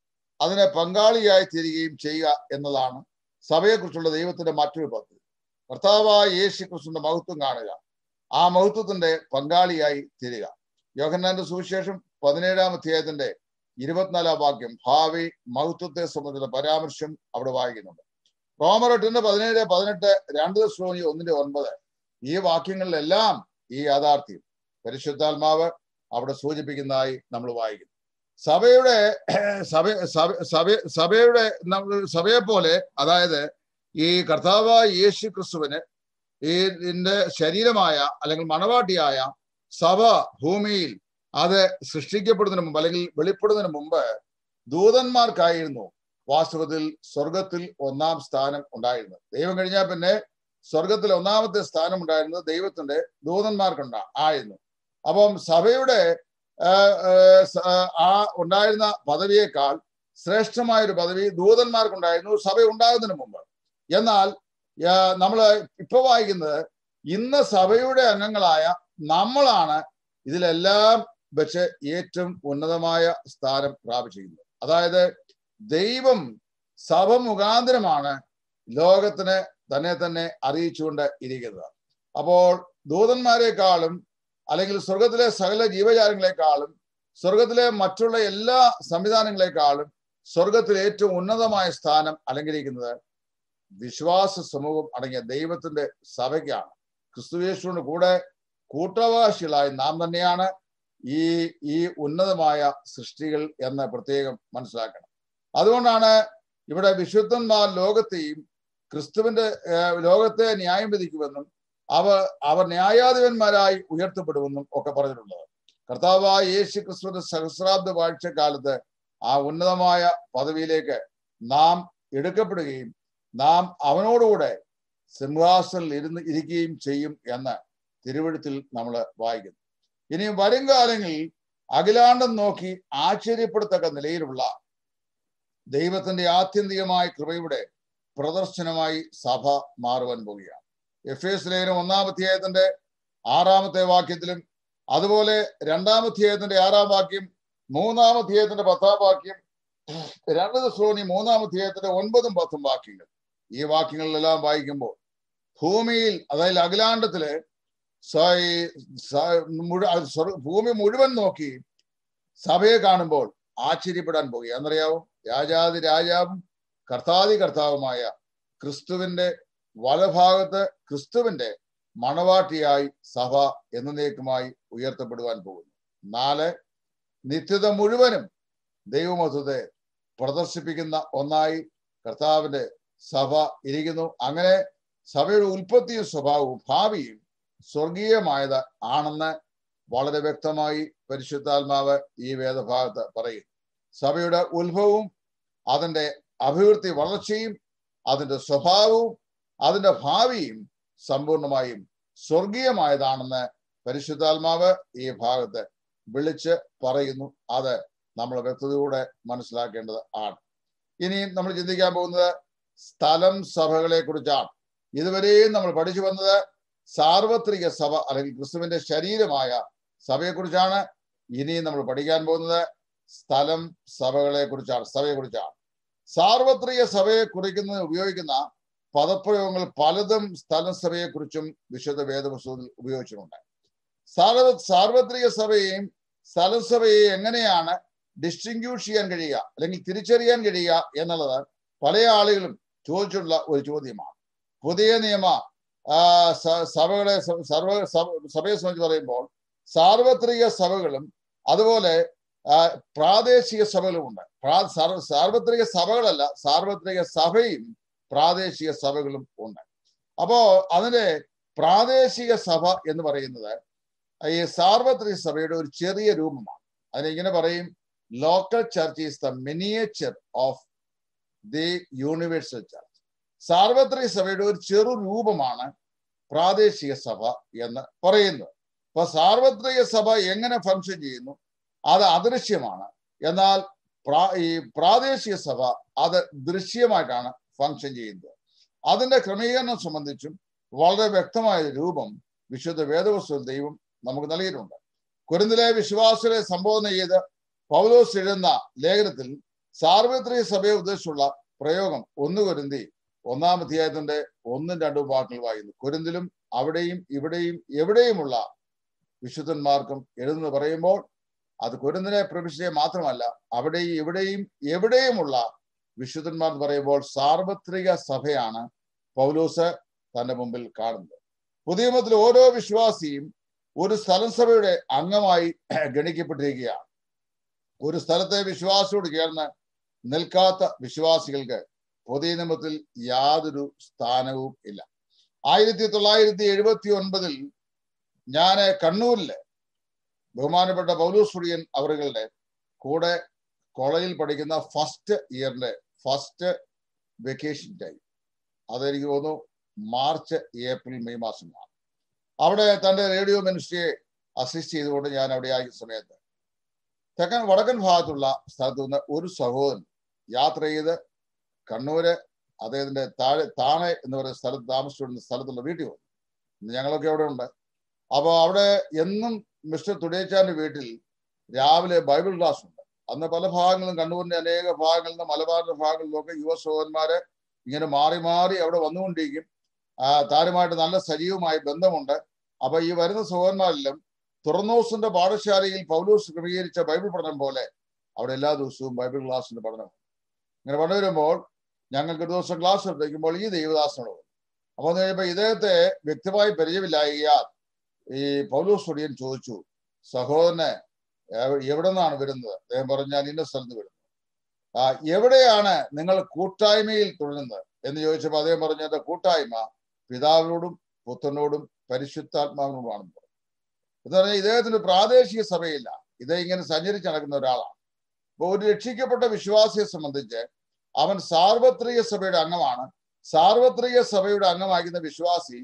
അതിനെ പങ്കാളിയായി തീരുകയും ചെയ്യുക എന്നതാണ് സഭയെക്കുറിച്ചുള്ള ദൈവത്തിന്റെ മറ്റൊരു പദ്ധതി കർത്താവായ യേശു ക്രിസ്തുവിന്റെ മഹത്വം കാണുക ആ മഹത്വത്തിന്റെ പങ്കാളിയായി തീരുക യോഹന്നാന്റെ സുവിശേഷം പതിനേഴാം അധ്യായത്തിന്റെ ഇരുപത്തിനാലാം വാക്യം ഭാവി മഹത്വത്തെ സംബന്ധിച്ച പരാമർശം അവിടെ വായിക്കുന്നുണ്ട് റോമർ എട്ടിന്റെ പതിനേഴ് പതിനെട്ട് രണ്ട് ശ്രോണി ഒന്നിന്റെ ഒൻപത് ഈ വാക്യങ്ങളിലെല്ലാം ഈ യാഥാർത്ഥ്യം പരിശുദ്ധാത്മാവ് അവിടെ സൂചിപ്പിക്കുന്നതായി നമ്മൾ വായിക്കുന്നു സഭയുടെ സഭ സഭ സഭ സഭയുടെ നമ്മ- സഭയെ പോലെ അതായത് ഈ കർത്താവായ യേശു ക്രിസ്തുവിന് ഈ ഇതിന്റെ ശരീരമായ അല്ലെങ്കിൽ മണവാട്ടിയായ സഭ ഭൂമിയിൽ അത് സൃഷ്ടിക്കപ്പെടുന്നതിന് മുമ്പ് അല്ലെങ്കിൽ വെളിപ്പെടുന്നതിന് മുമ്പ് ദൂതന്മാർക്കായിരുന്നു വാസ്തവത്തിൽ സ്വർഗത്തിൽ ഒന്നാം സ്ഥാനം ഉണ്ടായിരുന്നത് ദൈവം കഴിഞ്ഞാൽ പിന്നെ സ്വർഗത്തിൽ ഒന്നാമത്തെ സ്ഥാനം ഉണ്ടായിരുന്നത് ദൈവത്തിന്റെ ദൂതന്മാർക്കുണ്ടാ ആയിരുന്നു അപ്പം സഭയുടെ ആ, ആ, സ- ആ ഉണ്ടായിരുന്ന പദവിയേക്കാൾ ശ്രേഷ്ഠമായ ഒരു പദവി ദൂതന്മാർക്കുണ്ടായിരുന്നു സഭ ഉണ്ടാകുന്നതിന് മുമ്പ് എന്നാൽ ആ, നമ്മള് ഇപ്പൊ വായിക്കുന്നത് ഇന്ന് സഭയുടെ അംഗങ്ങളായ നമ്മളാണ് ഇതിലെല്ലാം വെച്ച് ഏറ്റവും ഉന്നതമായ സ്ഥാനം പ്രാപിച്ചിരിക്കുന്നത് അതായത് ദൈവം സഭ മുഖാന്തരമാണ് ലോകത്തിന് തന്നെ തന്നെ അറിയിച്ചുകൊണ്ട് ഇരിക്കുന്നത് അപ്പോൾ ദൂതന്മാരെക്കാളും അല്ലെങ്കിൽ സ്വർഗത്തിലെ സകല ജീവജാലങ്ങളെക്കാളും സ്വർഗത്തിലെ മറ്റുള്ള എല്ലാ സംവിധാനങ്ങളെക്കാളും സ്വർഗത്തിൽ ഏറ്റവും ഉന്നതമായ സ്ഥാനം അലങ്കരിക്കുന്നത് വിശ്വാസ സമൂഹം അടങ്ങിയ ദൈവത്തിന്റെ സഭയ്ക്കാണ് ക്രിസ്തുവേശുവിന്റെ കൂടെ കൂട്ടവകാശികളായി നാം തന്നെയാണ് ഈ ഈ ഉന്നതമായ സൃഷ്ടികൾ എന്ന് പ്രത്യേകം മനസ്സിലാക്കണം അതുകൊണ്ടാണ് ഇവിടെ വിശുദ്ധന്മാർ ലോകത്തെയും ക്രിസ്തുവിന്റെ ഏഹ്, ലോകത്തെ ന്യായം വിധിക്കുമെന്നും അവർ അവർ ന്യായാധിപന്മാരായി ഉയർത്തപ്പെടുമെന്നും ഒക്കെ പറഞ്ഞിട്ടുള്ളത് കർത്താവായ യേശു ക്രിസ്തുവിന്റെ സഹസ്രാബ്ദ വാഴ്ചക്കാലത്ത് ആ ഉന്നതമായ പദവിയിലേക്ക് നാം എടുക്കപ്പെടുകയും നാം അവനോടുകൂടെ സിംഹാസനിൽ ഇരുന്ന് ഇരിക്കുകയും ചെയ്യും എന്ന് തിരുവഴുത്തിൽ നമ്മൾ വായിക്കുന്നു ഇനി വരും കാലങ്ങളിൽ അഖിലാണ്ടം നോക്കി ആശ്ചര്യപ്പെടുത്തക്ക നിലയിലുള്ള ദൈവത്തിന്റെ ആത്യന്തികമായ കൃപയുടെ പ്രദർശനമായി സഭ മാറുവാൻ പോവുകയാണ് എഫ് എസ് ലേഖനം ഒന്നാം അധ്യായത്തിന്റെ ആറാമത്തെ വാക്യത്തിലും അതുപോലെ രണ്ടാം അധ്യായത്തിന്റെ ആറാം വാക്യം മൂന്നാം അധ്യായത്തിന്റെ പത്താം വാക്യം രണ്ട് ശ്രോണി മൂന്നാം അധ്യായത്തിന്റെ ഒൻപതും പത്തും വാക്യങ്ങൾ ഈ വാക്യങ്ങളിലെല്ലാം വായിക്കുമ്പോൾ ഭൂമിയിൽ അതായത് അഖിലാണ്ടത്തില് സ- ഈ സ- മുഴു- അത് സ്വർഗ- ഭൂമി മുഴുവൻ നോക്കി സഭയെ കാണുമ്പോൾ ആശ്ചര്യപ്പെടാൻ പോകുക എന്നറിയാവോ രാജാതി രാജാവും കർത്താതി കർത്താവുമായ ക്രിസ്തുവിന്റെ വലഭാഗത്ത് ക്രിസ്തുവിന്റെ മണവാട്ടിയായി സഭ എന്നേക്കുമായി ഉയർത്തപ്പെടുവാൻ പോകുന്നു നാല് നിത്യത മുഴുവനും ദൈവമത്വത്തെ പ്രദർശിപ്പിക്കുന്ന ഒന്നായി കർത്താവിന്റെ സഭ ഇരിക്കുന്നു അങ്ങനെ സഭയുടെ ഉൽപ്പത്തിയും സ്വഭാവവും ഭാവിയും സ്വർഗീയമായത് ആണെന്ന് വളരെ വ്യക്തമായി പരിശുദ്ധാത്മാവ് ഈ വേദഭാഗത്ത് പറയും സഭയുടെ ഉത്ഭവവും അതിന്റെ അഭിവൃദ്ധി വളർച്ചയും അതിന്റെ സ്വഭാവവും അതിന്റെ ഭാവിയും സമ്പൂർണമായും സ്വർഗീയമായതാണെന്ന് പരിശുദ്ധാത്മാവ് ഈ ഭാഗത്ത് വിളിച്ച് പറയുന്നു അത് നമ്മൾ വ്യക്തതയോടെ മനസ്സിലാക്കേണ്ടത് ആണ് ഇനി നമ്മൾ ചിന്തിക്കാൻ പോകുന്നത് സ്ഥലം സഭകളെ കുറിച്ചാണ് ഇതുവരെയും നമ്മൾ പഠിച്ചു വന്നത് സാർവത്രിക സഭ അല്ലെങ്കിൽ ക്രിസ്തുവിന്റെ ശരീരമായ സഭയെക്കുറിച്ചാണ് ഇനി നമ്മൾ പഠിക്കാൻ പോകുന്നത് സ്ഥലം സഭകളെ കുറിച്ചാണ് സഭയെ കുറിച്ചാണ് സാർവത്രിക സഭയെ കുറിക്കുന്നതിന് ഉപയോഗിക്കുന്ന പദപ്രയോഗങ്ങൾ പലതും സ്ഥലം സഭയെ കുറിച്ചും വിശുദ്ധ വേദപുസ്തകത്തിൽ ഉപയോഗിച്ചിട്ടുണ്ട് സാർവ സാർവത്രിക സഭയെയും സ്ഥലം സഭയെയും എങ്ങനെയാണ് ഡിസ്റ്റിങ്ക്യൂഷ് ചെയ്യാൻ കഴിയുക അല്ലെങ്കിൽ തിരിച്ചറിയാൻ കഴിയുക എന്നുള്ളത് പല ആളുകളും ചോദിച്ചിട്ടുള്ള ഒരു ചോദ്യമാണ് പുതിയ നിയമ ആ, സ- സഭകളെ സ- സർവ സഭ- സഭയെ സംബന്ധിച്ച് പറയുമ്പോൾ സാർവത്രിക സഭകളും അതുപോലെ ആ, പ്രാദേശിക സഭകളുമുണ്ട് പ്രാ- സാർവ- സാർവത്രിക സഭകളല്ല സാർവത്രിക സഭയും പ്രാദേശിക സഭകളും ഉണ്ട് അപ്പോ അതിന്റെ പ്രാദേശിക സഭ എന്ന് പറയുന്നത് ഈ സാർവത്രിക സഭയുടെ ഒരു ചെറിയ രൂപമാണ് അതിനെ ഇങ്ങനെ പറയും local church is the miniature of the universal church സാർവത്രിക സഭയുടെ ഒരു ചെറു രൂപമാണ് പ്രാദേശിക സഭ എന്ന് പറയുന്നത് അപ്പൊ സാർവത്രിക സഭ എങ്ങനെ ഫംഗ്ഷൻ ചെയ്യുന്നു അത് അദൃശ്യമാണ് എന്നാൽ പ്രാ- ഈ പ്രാദേശിക സഭ അത് ദൃശ്യമായിട്ടാണ് ഫംഗ്ഷൻ ചെയ്യുന്നത് അതിന്റെ ക്രമീകരണം സംബന്ധിച്ചും വളരെ വ്യക്തമായ ഒരു രൂപം വിശുദ്ധ വേദവസ്തു ദൈവം നമുക്ക് നൽകിയിട്ടുണ്ട് കുരുന്നിലെ വിശ്വാസികളെ സംബോധന ചെയ്ത് പൗലോസ് എഴുതുന്ന ലേഖനത്തിൽ സാർവത്രിക സഭയെ ഉദ്ദേശിച്ചുള്ള പ്രയോഗം ഒന്ന് കൊരിന്തി ഒന്നാം അധ്യായത്തിന്റെ ഒന്നും രണ്ടും വാക്കുകൾ വായിക്കുന്നു കൊരിന്തിലും അവിടെയും ഇവിടെയും എവിടെയുമുള്ള വിശുദ്ധന്മാർക്കും എഴുതുന്നു പറയുമ്പോൾ അത് കൊരിന്തിനെ പ്രവിശ്യയെ മാത്രമല്ല അവിടെയും ഇവിടെയും എവിടെയുമുള്ള വിശുദ്ധന്മാർ എന്ന് പറയുമ്പോൾ സാർവത്രിക സഭയാണ് പൗലോസ് തന്റെ മുമ്പിൽ കാണുന്നത് പുതിയ മതത്തിൽ ഓരോ വിശ്വാസിയും ഒരു സ്ഥലം സഭയുടെ അംഗമായി ഗണിക്കപ്പെട്ടിരിക്കുകയാണ് ഒരു സ്ഥലത്തെ വിശ്വാസിയോട് ചേർന്ന് നിൽക്കാത്ത വിശ്വാസികൾക്ക് പുതിയ നിയമത്തിൽ യാതൊരു സ്ഥാനവും ഇല്ല ആയിരത്തി തൊള്ളായിരത്തി എഴുപത്തി ഒൻപതിൽ ഞാൻ കണ്ണൂരില് ബഹുമാനപ്പെട്ട പൗലൂസ് സുടിയൻ അവറുകളുടെ കൂടെ കോളേജിൽ പഠിക്കുന്ന ഫസ്റ്റ് ഇയറിന്റെ ഫസ്റ്റ് വെക്കേഷൻ ടൈം അതെനിക്ക് തോന്നുന്നു മാർച്ച് ഏപ്രിൽ മെയ് മാസങ്ങളാണ് അവിടെ തന്റെ റേഡിയോ മിനിസ്ട്രിയെ അസിസ്റ്റ് ചെയ്തുകൊണ്ട് ഞാൻ അവിടെ ആയ സമയത്ത് തെക്കൻ വടക്കൻ ഭാഗത്തുള്ള സ്ഥലത്ത് നിന്ന് ഒരു സഹോദരൻ യാത്ര ചെയ്ത് കണ്ണൂര് അദ്ദേഹത്തിന്റെ താഴെ താണെ എന്ന് പറയുന്ന സ്ഥലത്ത് താമസിച്ചുകൊണ്ടിരുന്ന സ്ഥലത്തുള്ള വീട്ടിൽ വന്നു ഞങ്ങളൊക്കെ അവിടെ ഉണ്ട് അപ്പൊ അവിടെ എന്നും മിസ്റ്റർ തുടേച്ചാന്റെ വീട്ടിൽ രാവിലെ ബൈബിൾ ക്ലാസ് ഉണ്ട് അന്ന് പല ഭാഗങ്ങളിലും കണ്ണൂരിന്റെ അനേക ഭാഗങ്ങളിൽ നിന്ന് മലബാറിന്റെ ഭാഗങ്ങളിലൊക്കെ യുവ സഹോദരന്മാര് ഇങ്ങനെ മാറി മാറി അവിടെ വന്നുകൊണ്ടിരിക്കും ആ താരുമായിട്ട് നല്ല സജീവമായ ബന്ധമുണ്ട് അപ്പൊ ഈ വരുന്ന സഹോദരന്മാരെല്ലാം തുറന്നോസിന്റെ പാഠശാലയിൽ പൗലൂസ് ക്രമീകരിച്ച ബൈബിൾ പഠനം പോലെ അവിടെ എല്ലാ ദിവസവും ബൈബിൾ ക്ലാസ്സിന്റെ പഠനം ഇങ്ങനെ പഠനം വരുമ്പോൾ ഞങ്ങൾക്ക് ഒരു ദിവസം ക്ലാസ് എടുക്കുമ്പോൾ ഈ ദൈവദാസനോട് അപ്പൊ എന്ന് കഴിയുമ്പോൾ ഇദ്ദേഹത്തെ വ്യക്തമായി പരിചയമില്ലായാൽ ഈ പൗലൂസ് ഒടിയൻ ചോദിച്ചു സഹോദരനെ എവിടെ നിന്നാണ് വരുന്നത് അദ്ദേഹം പറഞ്ഞാൽ ഇന്ന സ്ഥലത്ത് വരുന്നത് ആ എവിടെയാണ് നിങ്ങൾ കൂട്ടായ്മയിൽ തുടരുന്നത് എന്ന് ചോദിച്ചപ്പോൾ അദ്ദേഹം പറഞ്ഞു എന്റെ കൂട്ടായ്മ പിതാവിനോടും പുത്രനോടും പരിശുദ്ധാത്മാവിനോടുമാണ് എന്ന് പറഞ്ഞാൽ ഇദ്ദേഹത്തിന് പ്രാദേശിക സഭയില്ല ഇദ്ദേഹം ഇങ്ങനെ സഞ്ചരിച്ച് നടക്കുന്ന ഒരാളാണ് അപ്പൊ ഒരു രക്ഷിക്കപ്പെട്ട വിശ്വാസിയെ സംബന്ധിച്ച് അവൻ സാർവത്രിക സഭയുടെ അംഗമാണ് സാർവത്രിക സഭയുടെ അംഗമാകുന്ന വിശ്വാസി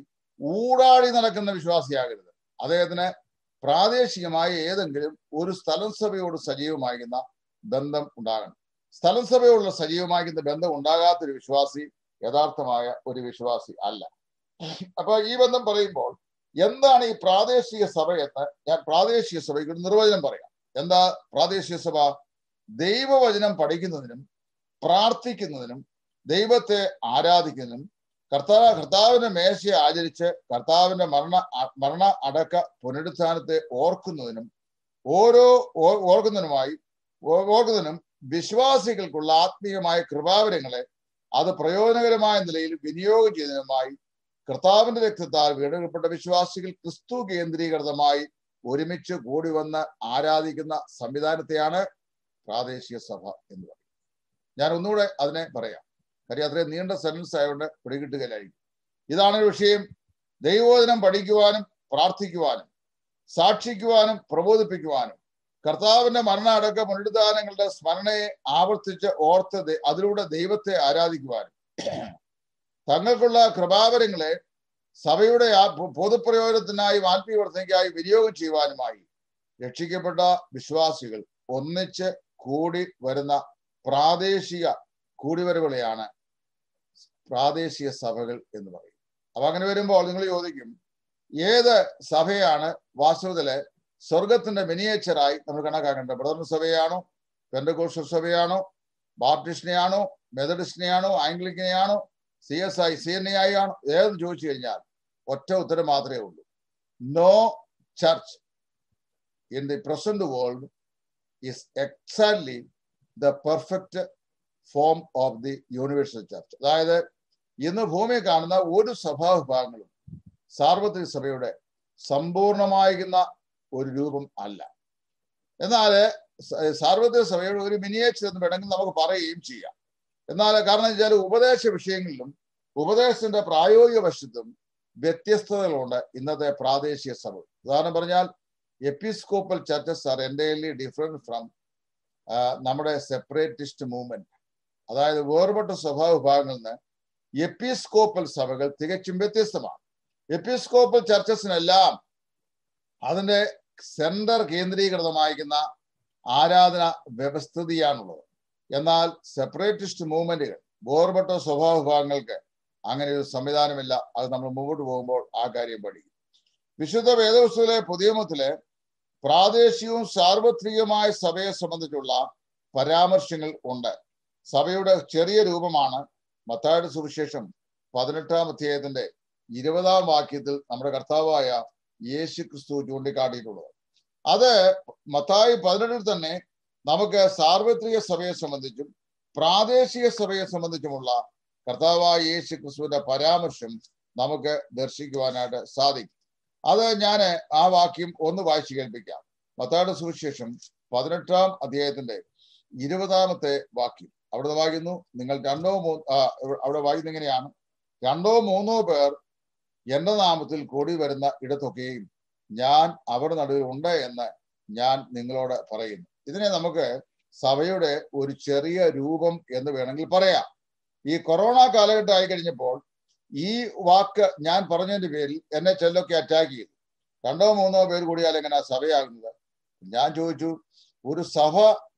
ഊടാടി നടക്കുന്ന വിശ്വാസിയാകരുത് അദ്ദേഹത്തിന് പ്രാദേശികമായ ഏതെങ്കിലും ഒരു സ്ഥലം സഭയോട് സജീവമാകുന്ന ബന്ധം ഉണ്ടാകണം സ്ഥലം സഭയോടുള്ള സജീവമാകുന്ന ബന്ധം ഉണ്ടാകാത്തൊരു വിശ്വാസി യഥാർത്ഥമായ ഒരു വിശ്വാസി അല്ല അപ്പൊ ഈ ബന്ധം പറയുമ്പോൾ എന്താണ് ഈ പ്രാദേശിക സഭ എന്ന് ഞാൻ പ്രാദേശിക സഭയ്ക്ക് ഒരു നിർവചനം പറയാം എന്താ പ്രാദേശിക സഭ ദൈവവചനം പഠിക്കുന്നതിനും പ്രാർത്ഥിക്കുന്നതിനും ദൈവത്തെ ആരാധിക്കുന്നതിനും കർത്താവ് കർത്താവിന്റെ മേശയെ ആചരിച്ച് കർത്താവിന്റെ മരണ മരണ അടക്ക പുനരുത്ഥാനത്തെ ഓർക്കുന്നതിനും ഓരോ ഓർക്കുന്നതിനുമായി ഓർക്കുന്നതിനും വിശ്വാസികൾക്കുള്ള ആത്മീയമായ കൃപാവരങ്ങളെ അത് പ്രയോജനകരമായ നിലയിൽ വിനിയോഗം ചെയ്യുന്നതിനുമായി കർത്താവിന്റെ രക്തത്താൽ വീടുകൾപ്പെട്ട വിശ്വാസികൾ ക്രിസ്തു കേന്ദ്രീകൃതമായി ഒരുമിച്ച് കൂടി വന്ന് ആരാധിക്കുന്ന സംവിധാനത്തെയാണ് പ്രാദേശിക സഭ എന്ന് പറയുന്നത് ഞാൻ ഒന്നുകൂടെ അതിനെ പറയാം കാര്യം അത്രയും നീണ്ട സെൻറ്റൻസ് ആയതുകൊണ്ട് പിടികിട്ടുകയിലായിരിക്കും ഇതാണ് വിഷയം ദൈവോധനം പഠിക്കുവാനും പ്രാർത്ഥിക്കുവാനും സാക്ഷിക്കുവാനും പ്രബോധിപ്പിക്കുവാനും കർത്താവിന്റെ മരണ അടക്ക പുനരുദ്ധാനങ്ങളുടെ സ്മരണയെ ആവർത്തിച്ച് ഓർത്ത് അതിലൂടെ ദൈവത്തെ ആരാധിക്കുവാനും തങ്ങൾക്കുള്ള കൃപാവരങ്ങളെ സഭയുടെ പൊതുപ്രയോജനത്തിനായി ആത്മീയ വർദ്ധനയ്ക്കായി വിനിയോഗം ചെയ്യുവാനുമായി രക്ഷിക്കപ്പെട്ട വിശ്വാസികൾ ഒന്നിച്ച് കൂടി വരുന്ന പ്രാദേശിക കൂടിവരവുകളെയാണ് പ്രാദേശിക സഭകൾ എന്ന് പറയും അപ്പൊ അങ്ങനെ വരുമ്പോൾ നിങ്ങൾ ചോദിക്കും ഏത് സഭയാണ് വാസ്തവത്തില് സ്വർഗത്തിന്റെ മിനിയേച്ചറായി നമ്മൾ കണക്കാക്കേണ്ടത് ബ്രദർ സഭയാണോ പെന്തകോസ്റ്റൽ സഭയാണോ ബാപ്റ്റിസ്റ്റിനെയാണോ മെത്തഡിസ്റ്റിനെയാണോ ആംഗ്ലിക്കിനെയാണോ C S I C N I ആണോ ഏതെന്ന് ചോദിച്ചു കഴിഞ്ഞാൽ ഒറ്റ ഉത്തരം മാത്രമേ ഉള്ളൂ no church in the present world is exactly the perfect form of the universal church അതായത് ഇന്ന് ഭൂമിയിൽ കാണുന്ന ഒരു സഭാവിഭാഗങ്ങളും സാർവത്രിക സഭയുടെ സമ്പൂർണമായിരുന്ന ഒരു രൂപം അല്ല എന്നാൽ സാർവത്രിക സഭയുടെ ഒരു മിനിയേച്ചർ എന്ന് വേണമെങ്കിൽ നമുക്ക് പറയുകയും ചെയ്യാം എന്നാൽ കാരണം വെച്ചാൽ ഉപദേശ വിഷയങ്ങളിലും ഉപദേശത്തിന്റെ പ്രായോഗിക വശത്തും വ്യത്യസ്തതകളുണ്ട് ഇന്നത്തെ പ്രാദേശിക സഭ ഉദാഹരണം പറഞ്ഞാൽ episcopal churches are entirely different from നമ്മുടെ സെപ്പറേറ്റിസ്റ്റ് മൂവ്മെന്റ് അതായത് വേർപെട്ട സ്വഭാവ വിഭാഗങ്ങളിൽ നിന്ന് എപ്പിസ്കോപ്പൽ സഭകൾ തികച്ചും വ്യത്യസ്തമാണ് എപ്പിസ്കോപ്പൽ ചർച്ചസിനെല്ലാം അതിന്റെ സെന്റർ കേന്ദ്രീകൃതമായിരിക്കുന്ന ആരാധന വ്യവസ്ഥിതിയാണുള്ളത് എന്നാൽ സെപ്പറേറ്റിസ്റ്റ് മൂവ്മെന്റുകൾ വേർപെട്ട സ്വഭാവ വിഭാഗങ്ങൾക്ക് അങ്ങനെ ഒരു സംവിധാനമില്ല അത് നമ്മൾ മുമ്പോട്ട് പോകുമ്പോൾ ആ കാര്യം പഠിക്കും വിശുദ്ധ വേദവസ്തുവിലെ പുതിയമത്തിലെ പ്രാദേശികവും സാർവത്രികമായ സഭയെ സംബന്ധിച്ചുള്ള പരാമർശങ്ങൾ ഉണ്ട് സഭയുടെ ചെറിയ രൂപമാണ് മത്തായുടെ സുവിശേഷം പതിനെട്ടാം അധ്യായത്തിന്റെ ഇരുപതാം വാക്യത്തിൽ നമ്മുടെ കർത്താവായ യേശു ക്രിസ്തു ചൂണ്ടിക്കാട്ടിയിട്ടുള്ളത് അത് മത്തായി പതിനെട്ടിൽ തന്നെ നമുക്ക് സാർവത്രിക സഭയെ സംബന്ധിച്ചും പ്രാദേശിക സഭയെ സംബന്ധിച്ചുമുള്ള കർത്താവായ യേശു ക്രിസ്തുവിന്റെ പരാമർശം നമുക്ക് ദർശിക്കുവാനായിട്ട് സാധിക്കും അത് ഞാൻ ആ വാക്യം ഒന്ന് വായിച്ചു കേൾപ്പിക്കാം മത്തായുടെ സുവിശേഷം പതിനെട്ടാം അധ്യായത്തിന്റെ ഇരുപതാമത്തെ വാക്യം അവിടെ വായിക്കുന്നു നിങ്ങൾ രണ്ടോ മൂന്നോ അവിടെ വായിക്കുന്ന എങ്ങനെയാണ് രണ്ടോ മൂന്നോ പേർ എന്റെ നാമത്തിൽ കൂടി വരുന്ന ഇടത്തൊക്കെയും ഞാൻ അവരുടെ നടുവിൽ ഉണ്ട് എന്ന് ഞാൻ നിങ്ങളോട് പറയുന്നു ഇതിനെ നമുക്ക് സഭയുടെ ഒരു ചെറിയ രൂപം എന്ന് വേണമെങ്കിൽ പറയാം ഈ കൊറോണ കാലഘട്ടം ആയി കഴിഞ്ഞപ്പോൾ ഈ വാക്ക് ഞാൻ പറഞ്ഞതിന്റെ പേരിൽ എന്നെ ചെല്ലൊക്കെ അറ്റാക്ക് ചെയ്തു രണ്ടോ മൂന്നോ പേര് കൂടിയാൽ എങ്ങനെ സഭയാകുന്നത് ഞാൻ ചോദിച്ചു ഒരു സഭ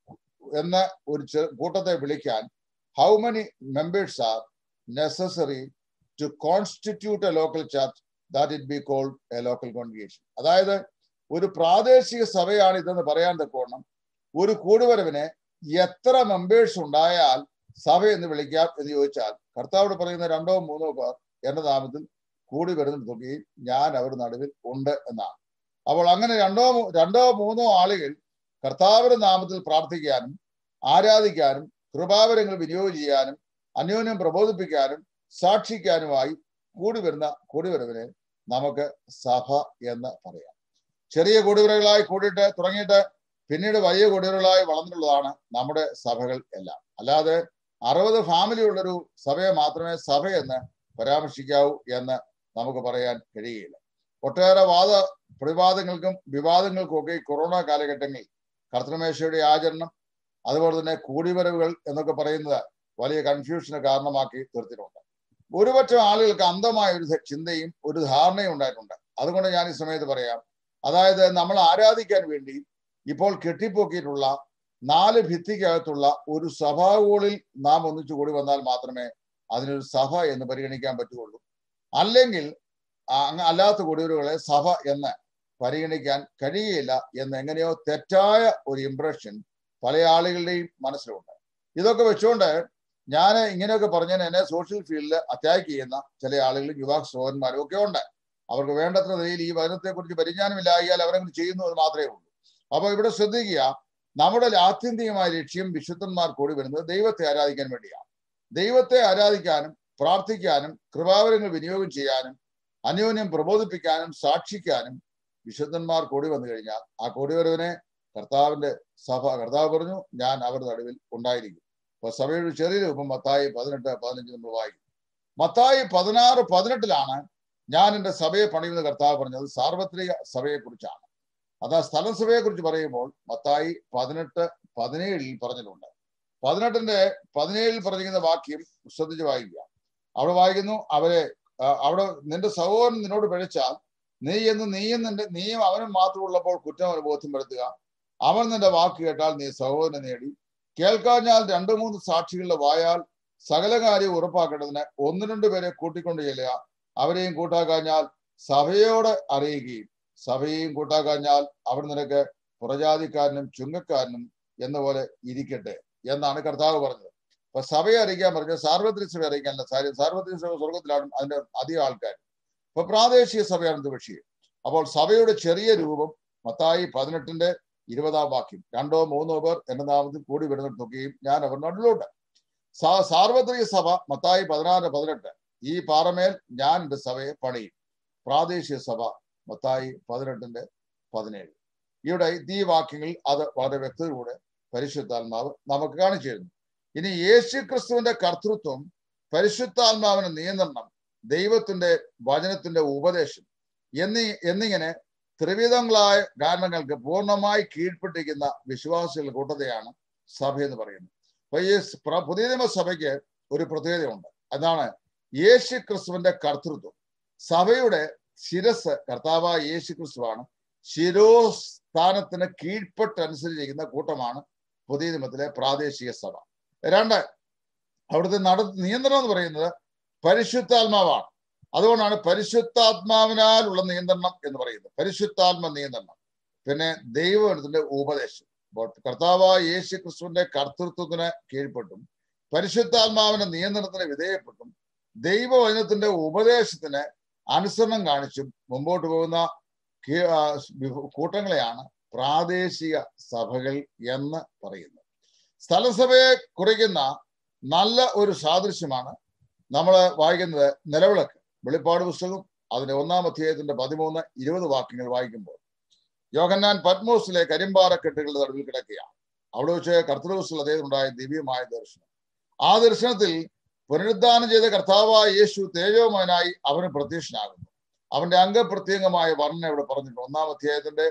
എന്ന ഒരു കൂട്ടത്തെ വിളിക്കാൻ how many members are necessary to constitute a local church that it be called a local congregation അതായത് ഒരു പ്രാദേശിക സഭയാണ് ഇതെന്ന് പറയാൻ തക്കോണം ഒരു കൂടുവരവിന് എത്ര മെമ്പേഴ്സ് ഉണ്ടായാൽ സഭ എന്ന് വിളിക്കാം എന്ന് ചോദിച്ചാൽ കർത്താവോട് പറയുന്ന രണ്ടോ മൂന്നോ പേർ എന്റെ നാമത്തിൽ കൂടി വരുന്ന തുകയും ഞാൻ അവർ നടുവിൽ ഉണ്ട് എന്നാണ് അപ്പോൾ അങ്ങനെ രണ്ടോ രണ്ടോ മൂന്നോ ആളുകൾ കർത്താവിന്റെ നാമത്തിൽ പ്രാർത്ഥിക്കാനും ആരാധിക്കാനും കൃപാവരങ്ങൾ വിനിയോഗം ചെയ്യാനും അന്യോന്യം പ്രബോധിപ്പിക്കാനും സാക്ഷിക്കാനുമായി കൂടി വരുന്ന കൂടിവരവിനെ നമുക്ക് സഭ എന്ന് പറയാം ചെറിയ കൂടിവരകളായി കൂടിയിട്ട് തുടങ്ങിയിട്ട് പിന്നീട് വലിയ കൂടിവരകളായി വളർന്നിട്ടുള്ളതാണ് നമ്മുടെ സഭകൾ എല്ലാം അല്ലാതെ അറുപത് ഫാമിലി ഉള്ളൊരു സഭയെ മാത്രമേ സഭ എന്ന് പരാമർശിക്കാവൂ എന്ന് നമുക്ക് പറയാൻ കഴിയുകയില്ല ഒട്ടേറെ വാദ പ്രതിവാദങ്ങൾക്കും വിവാദങ്ങൾക്കും ഒക്കെ ഈ കൊറോണ കാലഘട്ടങ്ങളിൽ കർത്തനമേശയുടെ ആചരണം അതുപോലെ തന്നെ കൂടിവരവുകൾ എന്നൊക്കെ പറയുന്നത് വലിയ കൺഫ്യൂഷന് കാരണമാക്കി തീർത്തിട്ടുണ്ട് ഒരുപറ്റം ആളുകൾക്ക് അന്ധമായ ഒരു ചിന്തയും ഒരു ധാരണയും ഉണ്ടായിട്ടുണ്ട് അതുകൊണ്ട് ഞാൻ ഈ സമയത്ത് പറയാം അതായത് നമ്മൾ ആരാധിക്കാൻ വേണ്ടി ഇപ്പോൾ കെട്ടിപ്പൊക്കിയിട്ടുള്ള നാല് ഭിത്തിക്കകത്തുള്ള ഒരു സഭാഗോളിൽ നാം ഒന്നിച്ചു കൂടി വന്നാൽ മാത്രമേ അതിനൊരു സഭ എന്ന് പരിഗണിക്കാൻ പറ്റുകയുള്ളൂ അല്ലെങ്കിൽ അല്ലാത്ത കൂടിയവരുകളെ സഭ എന്ന് പരിഗണിക്കാൻ കഴിയുകയില്ല എന്ന് എങ്ങനെയോ തെറ്റായ ഒരു ഇംപ്രഷൻ പല ആളുകളുടെയും മനസ്സിലുണ്ട് ഇതൊക്കെ വെച്ചുകൊണ്ട് ഞാൻ ഇങ്ങനെയൊക്കെ പറഞ്ഞതിന് എന്നെ സോഷ്യൽ ഫീൽഡിൽ അറ്റാക്ക് ചെയ്യുന്ന ചില ആളുകളും യുവാ സഹോദരന്മാരും ഒക്കെ ഉണ്ട് അവർക്ക് വേണ്ടത്ര നിലയിൽ ഈ വചനത്തെക്കുറിച്ച് പരിജ്ഞാനമില്ലായാൽ അവരങ്ങനെ ചെയ്യുന്നു എന്ന് മാത്രമേ ഉള്ളൂ അപ്പൊ ഇവിടെ ശ്രദ്ധിക്കുക നമ്മുടെ ആത്യന്തികമായ ലക്ഷ്യം വിശുദ്ധന്മാർ കൂടി വരുന്നത് ദൈവത്തെ ആരാധിക്കാൻ വേണ്ടിയാണ് ദൈവത്തെ ആരാധിക്കാനും പ്രാർത്ഥിക്കാനും കൃപാവരങ്ങൾ വിനിയോഗം ചെയ്യാനും അന്യോന്യം പ്രബോധിപ്പിക്കാനും സാക്ഷിക്കാനും വിശുദ്ധന്മാർ കൂടി വന്നു കഴിഞ്ഞാൽ ആ കൂടിവരവിനെ കർത്താവിന്റെ സഭ കർത്താവ് പറഞ്ഞു ഞാൻ അവരുടെ നടുവിൽ ഉണ്ടായിരിക്കും അപ്പൊ സഭയുടെ ചെറിയ രൂപം മത്തായി പതിനെട്ട് പതിനഞ്ച് നമ്മൾ വായിക്കും മത്തായി പതിനാറ് പതിനെട്ടിലാണ് ഞാൻ എൻ്റെ സഭയെ പണിയുന്ന കർത്താവ് പറഞ്ഞത് സാർവത്രിക സഭയെ കുറിച്ചാണ് അത് ആ സ്ഥലം സഭയെ കുറിച്ച് പറയുമ്പോൾ മത്തായി പതിനെട്ട് പതിനേഴിൽ പറഞ്ഞിട്ടുണ്ട് പതിനെട്ടിന്റെ പതിനേഴിൽ പറഞ്ഞിരിക്കുന്ന വാക്യം ശ്രദ്ധിച്ച് വായിക്കുക അവിടെ വായിക്കുന്നു അവരെ അവിടെ നിന്റെ സഹോദരൻ നിന്നോട് പിഴച്ചാൽ നീ എന്ന് നീയും നിന്റെ നീയും അവനും മാത്രമുള്ളപ്പോൾ കുറ്റം അവന് ബോധ്യപ്പെടുത്തുക അവൻ നിന്റെ വാക്ക് കേട്ടാൽ നീ സഹോദരനെ നേടി കേൾക്കാഞ്ഞാൽ രണ്ടു മൂന്ന് സാക്ഷികളുടെ വായാൽ സകല കാര്യം ഉറപ്പാക്കേണ്ടതിന് ഒന്ന് രണ്ട് പേരെ കൂട്ടിക്കൊണ്ട് ചെല്ലുക അവരെയും കൂട്ടാക്കാഞ്ഞാൽ സഭയോട് അറിയുകയും സഭയെയും കൂട്ടാക്കാഞ്ഞാൽ അവർ നിനക്ക് പുറജാതിക്കാരനും ചുങ്കക്കാരനും എന്ന പോലെ ഇരിക്കട്ടെ എന്നാണ് കർത്താവ് പറഞ്ഞത് അപ്പൊ സഭയെ അറിയിക്കാൻ പറഞ്ഞ സാർവത്രിക സഭ അറിയിക്കാനല്ല സാരി സാർവത്രിക സഭ സ്വർഗത്തിലാണ് അതിന്റെ അധികം ആൾക്കാർ ഇപ്പൊ പ്രാദേശിക സഭയാണ് ഇത് വിഷയം അപ്പോൾ സഭയുടെ ചെറിയ രൂപം മത്തായി പതിനെട്ടിന്റെ ഇരുപതാം വാക്യം രണ്ടോ മൂന്നോ പേർ എന്റെ നാമത്തിൽ കൂടി വരുന്നിടത്തൊക്കെയും ഞാൻ അവർ നടുവിലുണ്ട് സാ സാർവത്രിക സഭ മത്തായി പതിനാറ് പതിനെട്ട് ഈ പാറമേൽ ഞാൻ എന്റെ സഭയെ പണിയും പ്രാദേശിക സഭ മത്തായി പതിനെട്ടിന്റെ പതിനേഴ് ഇവിടെ ഈ വാക്യങ്ങളിൽ അത് വളരെ വ്യക്തതയോടെ പരിശുദ്ധാത്മാവ് നമുക്ക് കാണിച്ചു തരുന്നു ഇനി യേശു ക്രിസ്തുവിന്റെ കർത്തൃത്വം പരിശുദ്ധാത്മാവിന്റെ നിയന്ത്രണം ദൈവത്തിന്റെ വചനത്തിന്റെ ഉപദേശം എന്നീ എന്നിങ്ങനെ ത്രിവിധങ്ങളായ കാരണങ്ങൾക്ക് പൂർണ്ണമായി കീഴ്പ്പെട്ടിരിക്കുന്ന വിശ്വാസികളുടെ കൂട്ടത്തെയാണ് സഭ എന്ന് പറയുന്നത് അപ്പൊ ഈ പുതിയ നിയമസഭയ്ക്ക് ഒരു പ്രത്യേകതയുണ്ട് അതാണ് യേശു ക്രിസ്തുവിന്റെ കർത്തൃത്വം സഭയുടെ ശിരസ് കർത്താവായ യേശു ക്രിസ്തുവാണ് ശിരോസ്ഥാനത്തിന് കീഴ്പ്പെട്ടനുസരിച്ചിരിക്കുന്ന കൂട്ടമാണ് പുതിയ നിയമത്തിലെ പ്രാദേശിക സഭ രണ്ട് അവിടുത്തെ നട നിയന്ത്രണം എന്ന് പറയുന്നത് പരിശുദ്ധാത്മാവാണ് അതുകൊണ്ടാണ് പരിശുദ്ധാത്മാവിനാലുള്ള നിയന്ത്രണം എന്ന് പറയുന്നത് പരിശുദ്ധാത്മ നിയന്ത്രണം പിന്നെ ദൈവത്തിന്റെ ഉപദേശം അപ്പോൾ കർത്താവായ യേശു ക്രിസ്തുവിന്റെ കർത്തൃത്വത്തിന് കീഴ്പ്പെട്ടും പരിശുദ്ധാത്മാവിന്റെ നിയന്ത്രണത്തിന് വിധേയപ്പെട്ടും ദൈവവചനത്തിന്റെ ഉപദേശത്തിന് അനുസരണം കാണിച്ചും മുമ്പോട്ട് പോകുന്ന കീ- ആ, വിഭ- കൂട്ടങ്ങളെയാണ് പ്രാദേശിക സഭകൾ എന്ന് പറയുന്നത് സ്ഥലസഭയെ കുറിക്കുന്ന നല്ല ഒരു സാദൃശ്യമാണ് നമ്മൾ വായിക്കുന്നത് നിലവിളക്ക് വെളിപ്പാട് പുസ്തകം അതിന്റെ ഒന്നാം അധ്യായത്തിന്റെ പതിമൂന്ന് ഇരുപത് വാക്യങ്ങൾ വായിക്കുമ്പോൾ യോഹന്നാൻ പത്മോസിലെ കരിമ്പാറക്കെട്ടുകളുടെ നടുവിൽ കിടക്കുകയാണ് അവിടെ വെച്ച് കർത്തൃവസിൽ അദ്ദേഹത്തിനുണ്ടായ ദിവ്യമായ ദർശനം ആ ദർശനത്തിൽ പുനരുദ്ധാനം ചെയ്ത കർത്താവായ യേശു തേജോമയനായി അവന് പ്രത്യക്ഷനാകുന്നു അവന്റെ അംഗപ്രത്യേകമായ വർണ്ണന ഇവിടെ പറഞ്ഞിട്ടുണ്ട് ഒന്നാം അധ്യായത്തിന്റെ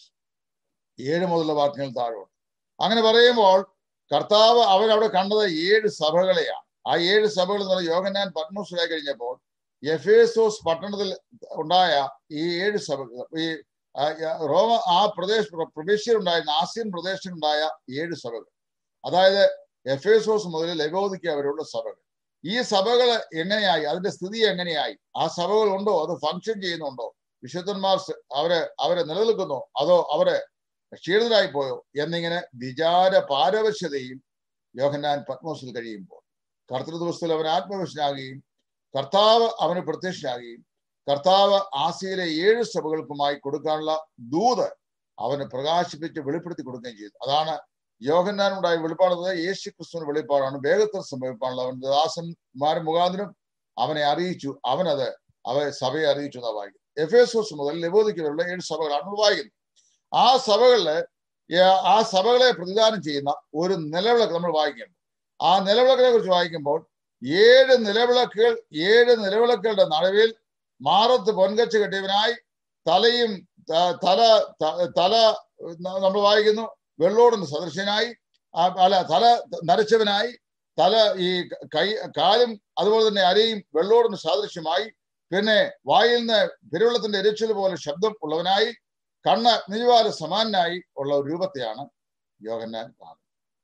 ഏഴ് മുതലുള്ള വാക്യങ്ങൾ താഴോട്ട് അങ്ങനെ പറയുമ്പോൾ കർത്താവ് അവൻ അവിടെ കണ്ടത് ഏഴ് സഭകളെയാണ് ആ ഏഴ് സഭകൾ എന്ന് പറഞ്ഞാൽ യോഗന്നാൻ പത്മോസിലായി കഴിഞ്ഞപ്പോൾ എഫേസോസ് പട്ടണത്തിൽ ഉണ്ടായ ഈ ഏഴ് സഭകൾ ഈ ആ, യ- റോമ ആ പ്രദേശ പ്രവിശ്യയിലുണ്ടായിരുന്ന ആസിയൻ പ്രദേശത്തുണ്ടായ ഏഴ് സഭകൾ അതായത് എഫേസോസ് മുതൽ ലഗോദിക്ക വരെയുള്ള സഭകൾ ഈ സഭകൾ എങ്ങനെയായി അതിന്റെ സ്ഥിതി എങ്ങനെയായി ആ സഭകൾ ഉണ്ടോ അത് ഫങ്ഷൻ ചെയ്യുന്നുണ്ടോ വിശുദ്ധന്മാർ സ- അവര് അവരെ നിലനിൽക്കുന്നോ അതോ അവര് ക്ഷീണിതരായി പോയോ എന്നിങ്ങനെ വിചാര പാരവശ്യതയിൽ യോഹന്നാൻ പത്മോസിൽ കഴിയുമ്പോൾ കർത്തൃ ദിവസത്തിൽ അവൻ ആത്മവിഷനാകുകയും കർത്താവ് അവന് പ്രത്യക്ഷനാകുകയും കർത്താവ് ആസിയയിലെ ഏഴ് സഭകൾക്കുമായി കൊടുക്കാനുള്ള ദൂത് അവന് പ്രകാശിപ്പിച്ച് വെളിപ്പെടുത്തി കൊടുക്കുകയും ചെയ്തു അതാണ് യോഹന്നാനുണ്ടായ വെളിപ്പാടുന്നത് യേശു ക്രിസ്തുവിന് വെളിപ്പാടാണ് വേഗത്തിൽ സംഭവിക്കാനുള്ള അവന്റെ ദാസന്മാർ മുഖാന്തരം അവനെ അറിയിച്ചു അവനത് അവ സഭയെ അറിയിച്ചു എന്നാ വായിക്കുന്നത് എഫേസോസ് മുതൽ ലബോദിക്ക് വരെയുള്ള ഏഴ് സഭകളാണ് നമ്മൾ വായിക്കുന്നത് ആ സഭകളില് ഏ- ആ സഭകളെ പ്രതിദാനം ചെയ്യുന്ന ഒരു നിലവിളക്ക് നമ്മൾ വായിക്കുന്നു ആ നിലവിളക്കിനെ കുറിച്ച് വായിക്കുമ്പോൾ ഏഴ് നിലവിളക്കുകൾ ഏഴ് നിലവിളക്കുകളുടെ നടുവിൽ മാറത്ത് പൊൻകച്ച് കെട്ടിയവനായി തലയും ത- തല ത- തല ന- നമ്മൾ വായിക്കുന്നു വെള്ളോടിന് സദൃശനായി ആ, അല്ല തല നരച്ചവനായി തല ഈ കൈ കാലും അതുപോലെ തന്നെ അരയും വെള്ളോടിന് സാദൃശ്യമായി പിന്നെ വായിൽ നിന്ന് പെരുവെള്ളത്തിന്റെ എരിച്ചിൽ പോലെ ശബ്ദം ഉള്ളവനായി കണ്ണ് നിജവാല സമാനായി ഉള്ള ഒരു രൂപത്തെയാണ് യോഹന്നാൻ കാണുന്നത്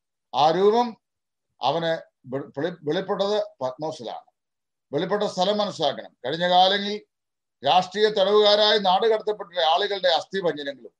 ആ രൂപം അവന് വെളി- വെളി- വെളിപ്പെട്ടത് പത്മോസിലാണ് വെളിപ്പെട്ട സ്ഥലം മനസ്സിലാക്കണം കഴിഞ്ഞ കാലങ്ങളിൽ രാഷ്ട്രീയ തടവുകാരായി നാട് കടത്തപ്പെട്ട ആളുകളുടെ അസ്ഥിഭഞ്ജനങ്ങളും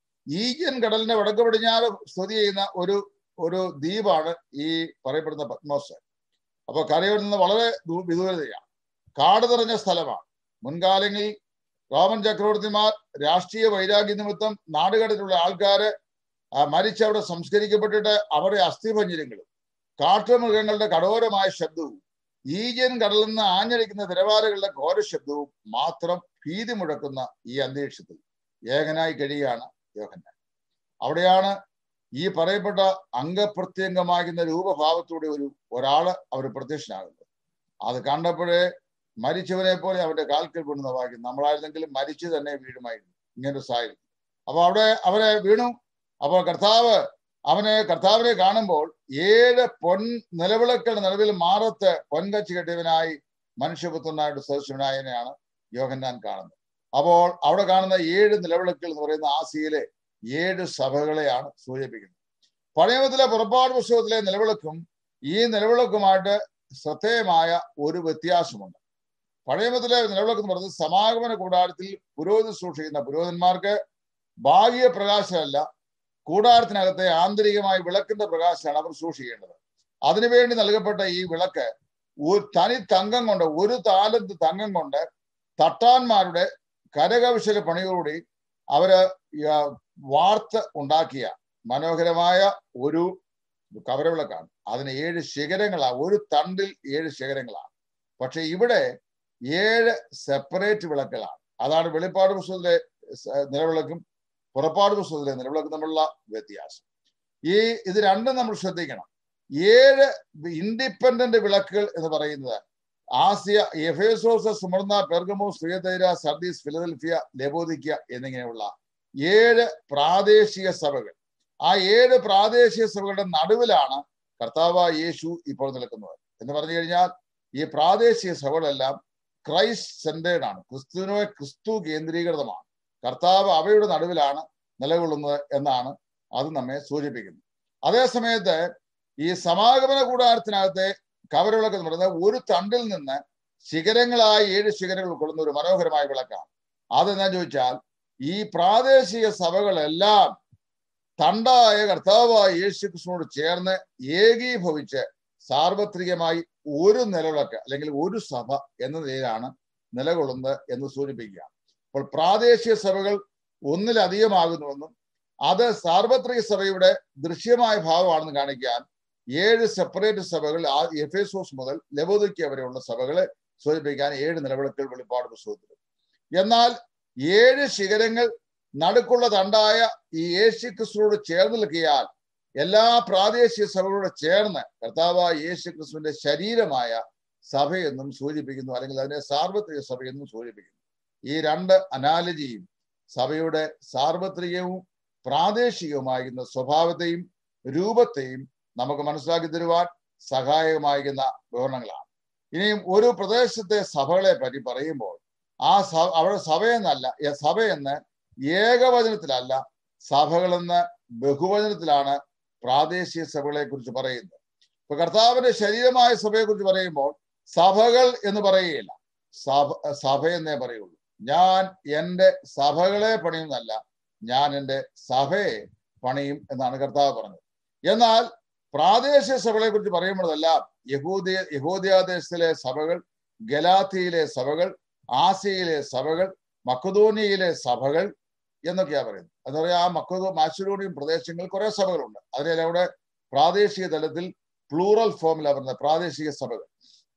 ഈജിയൻ കടലിന്റെ വടക്ക് പടിഞ്ഞാറ് സ്ഥിതി ചെയ്യുന്ന ഒരു ഒരു ദ്വീപാണ് ഈ പറയപ്പെടുന്ന പത്മോസ് അപ്പൊ കരയിൽ നിന്ന് വളരെ ദൂ- വിദൂരതയാണ് കാട് നിറഞ്ഞ സ്ഥലമാണ് മുൻകാലങ്ങളിൽ റോമൻ ചക്രവർത്തിമാർ രാഷ്ട്രീയ വൈരാഗ്യ നിമിത്തം നാടുകടലുള്ള ആൾക്കാര് ആ, മരിച്ചവിടെ സംസ്കരിക്കപ്പെട്ടിട്ട് അവരുടെ അസ്ഥിഭഞ്ജനങ്ങളും കാട്ടുമൃഗങ്ങളുടെ കഠോരമായ ശബ്ദവും ഈജിയൻ കടലിൽ നിന്ന് ആഞ്ഞടിക്കുന്ന തിരവാരകളുടെ ഘോര ശബ്ദവും മാത്രം ഭീതി മുഴക്കുന്ന ഈ അന്തരീക്ഷത്തിൽ ഏകനായി കഴിയുകയാണ് യോഹന്നാൻ അവിടെയാണ് ഈ പറയപ്പെട്ട അംഗപ്രത്യംഗമാകുന്ന രൂപഭാവത്തോടെ ഒരു ഒരാള് അവർ പ്രത്യക്ഷനാകുന്നത് അത് കണ്ടപ്പോഴേ മരിച്ചവനെ പോലെ അവന്റെ കാൽക്കൽ വീണുന്ന വാക്യം നമ്മളായിരുന്നെങ്കിലും മരിച്ചു തന്നെ വീഴുമായിരുന്നു ഇങ്ങനെ സാഹചര്യം അപ്പൊ അവിടെ അവരെ വീണു അപ്പോൾ കർത്താവ് അവനെ കർത്താവിനെ കാണുമ്പോൾ ഏഴ് പൊൻ നിലവിളക്കളുടെ നിലവിൽ മാറത്ത് പൊൻകച്ച് കെട്ടിയവനായി മനുഷ്യപുത്രനായിട്ട് സദൃശനായതിനെയാണ് യോഹന്നാൻ കാണുന്നത് അപ്പോൾ അവിടെ കാണുന്ന ഏഴ് നിലവിളക്കുകൾ എന്ന് പറയുന്ന ആസിയയിലെ ഏഴ് സഭകളെയാണ് സൂചിപ്പിക്കുന്നത് പഴയമത്തിലെ പുറപ്പാട് പുസ്തകത്തിലെ നിലവിളക്കും ഈ നിലവിളക്കുമായിട്ട് ശ്രദ്ധേയമായ ഒരു വ്യത്യാസമുണ്ട് പഴയമത്തിലെ നിലവിളക്ക് എന്ന് പറയുന്നത് സമാഗമന കൂടാരത്തിൽ പുരോഹിത സൂക്ഷിക്കുന്ന പുരോഹിതന്മാർക്ക് ബാഹ്യ പ്രകാശമല്ല കൂടാരത്തിനകത്തെ ആന്തരികമായ വിളക്കിന്റെ പ്രകാശമാണ് അവർ സൂക്ഷിക്കേണ്ടത് അതിനുവേണ്ടി നൽകപ്പെട്ട ഈ വിളക്ക് ഒരു തനി തങ്കം കൊണ്ട് ഒരു താലന്ത് തങ്കം കൊണ്ട് തട്ടാന്മാരുടെ കരകൗശല പണിയോടുകൂടി അവര് ആ, വാർത്ത് ഉണ്ടാക്കിയ മനോഹരമായ ഒരു കവരവിളക്കാണ് അതിന് ഏഴ് ശിഖരങ്ങളാണ് ഒരു തണ്ടിൽ ഏഴ് ശിഖരങ്ങളാണ് പക്ഷെ ഇവിടെ ഏഴ് സെപ്പറേറ്റ് വിളക്കുകളാണ് അതാണ് വെളിപ്പാട് പുസ്തകത്തിലെ സ- നിലവിളക്കും പുറപ്പാട് പുസ്തകത്തിലെ നിലവിളക്കും തമ്മിലുള്ള വ്യത്യാസം ഈ ഇത് രണ്ടും നമ്മൾ ശ്രദ്ധിക്കണം ഏഴ് ഇൻഡിപെൻഡന്റ് വിളക്കുകൾ എന്ന് പറയുന്നത് Asia Ephesus Smyrna Pergamum Thyatira Sardis Philadelphia Laodicea എന്നിങ്ങനെയുള്ള ഏഴ് പ്രാദേശിക സഭകൾ ആ ഏഴ് പ്രാദേശിക സഭകളുടെ നടുവിലാണ് കർത്താവ് യേശു ഇപ്പോൾ നിൽക്കുന്നത് എന്ന് പറഞ്ഞു കഴിഞ്ഞാൽ ഈ പ്രാദേശിക സഭകളെല്ലാം ക്രൈസ്റ്റ് സെന്റേഡ് ആണ് ക്രിസ്തുവിനോ ക്രിസ്തു കേന്ദ്രീകൃതമാണ് കർത്താവ് അവയുടെ നടുവിലാണ് നിലകൊള്ളുന്നത് എന്നാണ് അത് നമ്മെ സൂചിപ്പിക്കുന്നത് അതേ സമയത്ത് ഈ സമാഗമന കൂടാരത്തിനകത്തെ കവരവിളക്ക് എന്ന് പറയുന്നത് ഒരു തണ്ടിൽ നിന്ന് ശിഖരങ്ങളായ ഏഴ് ശിഖരങ്ങൾ ഉൾക്കൊള്ളുന്ന ഒരു മനോഹരമായ വിളക്കാണ് അതെന്താ ചോദിച്ചാൽ ഈ പ്രാദേശിക സഭകളെല്ലാം തണ്ടായ കർത്താവായ യേശു കൃഷ്ണനോട് ചേർന്ന് ഏകീഭവിച്ച് സാർവത്രികമായി ഒരു നിലവിളക്ക് അല്ലെങ്കിൽ ഒരു സഭ എന്ന നിലയിലാണ് നിലകൊള്ളുന്നത് എന്ന് സൂചിപ്പിക്കുകയാണ് അപ്പോൾ പ്രാദേശിക സഭകൾ ഒന്നിലധികമാകുന്നുവെന്നും അത് സാർവത്രിക സഭയുടെ ദൃശ്യമായ ഭാവമാണെന്ന് കാണിക്കാൻ ഏഴ് സെപ്പറേറ്റ് സഭകൾ എഫേസോസ് മുതൽ ലബോദിക്ക വരെയുള്ള സഭകളെ സൂചിപ്പിക്കാൻ ഏഴ് നിലവിളക്കുകൾ വെളിപ്പാട് പുസ്തകത്തിൽ എന്നാൽ ഏഴ് ശിഖരങ്ങൾ നടുക്കുള്ള തണ്ടായ ഈ യേശു ക്രിസ്തുവോട് ചേർന്ന് നിൽക്കിയാൽ എല്ലാ പ്രാദേശിക സഭകളോട് ചേർന്ന് കർത്താവായ യേശു ക്രിസ്തുവിന്റെ ശരീരമായ സഭയെന്നും സൂചിപ്പിക്കുന്നു അല്ലെങ്കിൽ അതിനെ സാർവത്രിക സഭയെന്നും സൂചിപ്പിക്കുന്നു ഈ രണ്ട് അനാലജിയും സഭയുടെ സാർവത്രികവും പ്രാദേശികവുമായിരുന്ന സ്വഭാവത്തെയും രൂപത്തെയും നമുക്ക് മനസ്സിലാക്കി തരുവാൻ സഹായകമാകുന്ന വിവരണങ്ങളാണ് ഇനിയും ഒരു പ്രദേശത്തെ സഭകളെ പറ്റി പറയുമ്പോൾ ആ സഭ അവിടെ സഭയെന്നല്ല സഭയെന്ന് ഏകവചനത്തിലല്ല സഭകളെന്ന് ബഹുവചനത്തിലാണ് പ്രാദേശിക സഭകളെ കുറിച്ച് പറയുന്നത് ഇപ്പൊ കർത്താവിന്റെ ശരീരമായ സഭയെ കുറിച്ച് പറയുമ്പോൾ സഭകൾ എന്ന് പറയുകയില്ല സഭ സഭ എന്നേ പറയുള്ളൂ ഞാൻ എൻ്റെ സഭകളെ പണിയുന്നല്ല ഞാൻ എൻ്റെ സഭയെ പണിയും എന്നാണ് കർത്താവ് പറഞ്ഞത് എന്നാൽ പ്രാദേശിക സഭകളെ കുറിച്ച് പറയുമ്പോഴതെല്ലാം യഹൂദിയ യഹൂദിയാദേശത്തിലെ സഭകൾ ഗലാത്തിയിലെ സഭകൾ ആസിയയിലെ സഭകൾ മക്കതോനിയയിലെ സഭകൾ എന്നൊക്കെയാ പറയുന്നത് എന്താ പറയുക ആ മക്കതോ മാസുഡോണിയൻ പ്രദേശങ്ങളിൽ കുറെ സഭകളുണ്ട് അതിനെല്ലാം കൂടെ പ്രാദേശിക തലത്തിൽ പ്ലൂറൽ ഫോമിലാണ് പറയുന്നത് പ്രാദേശിക സഭകൾ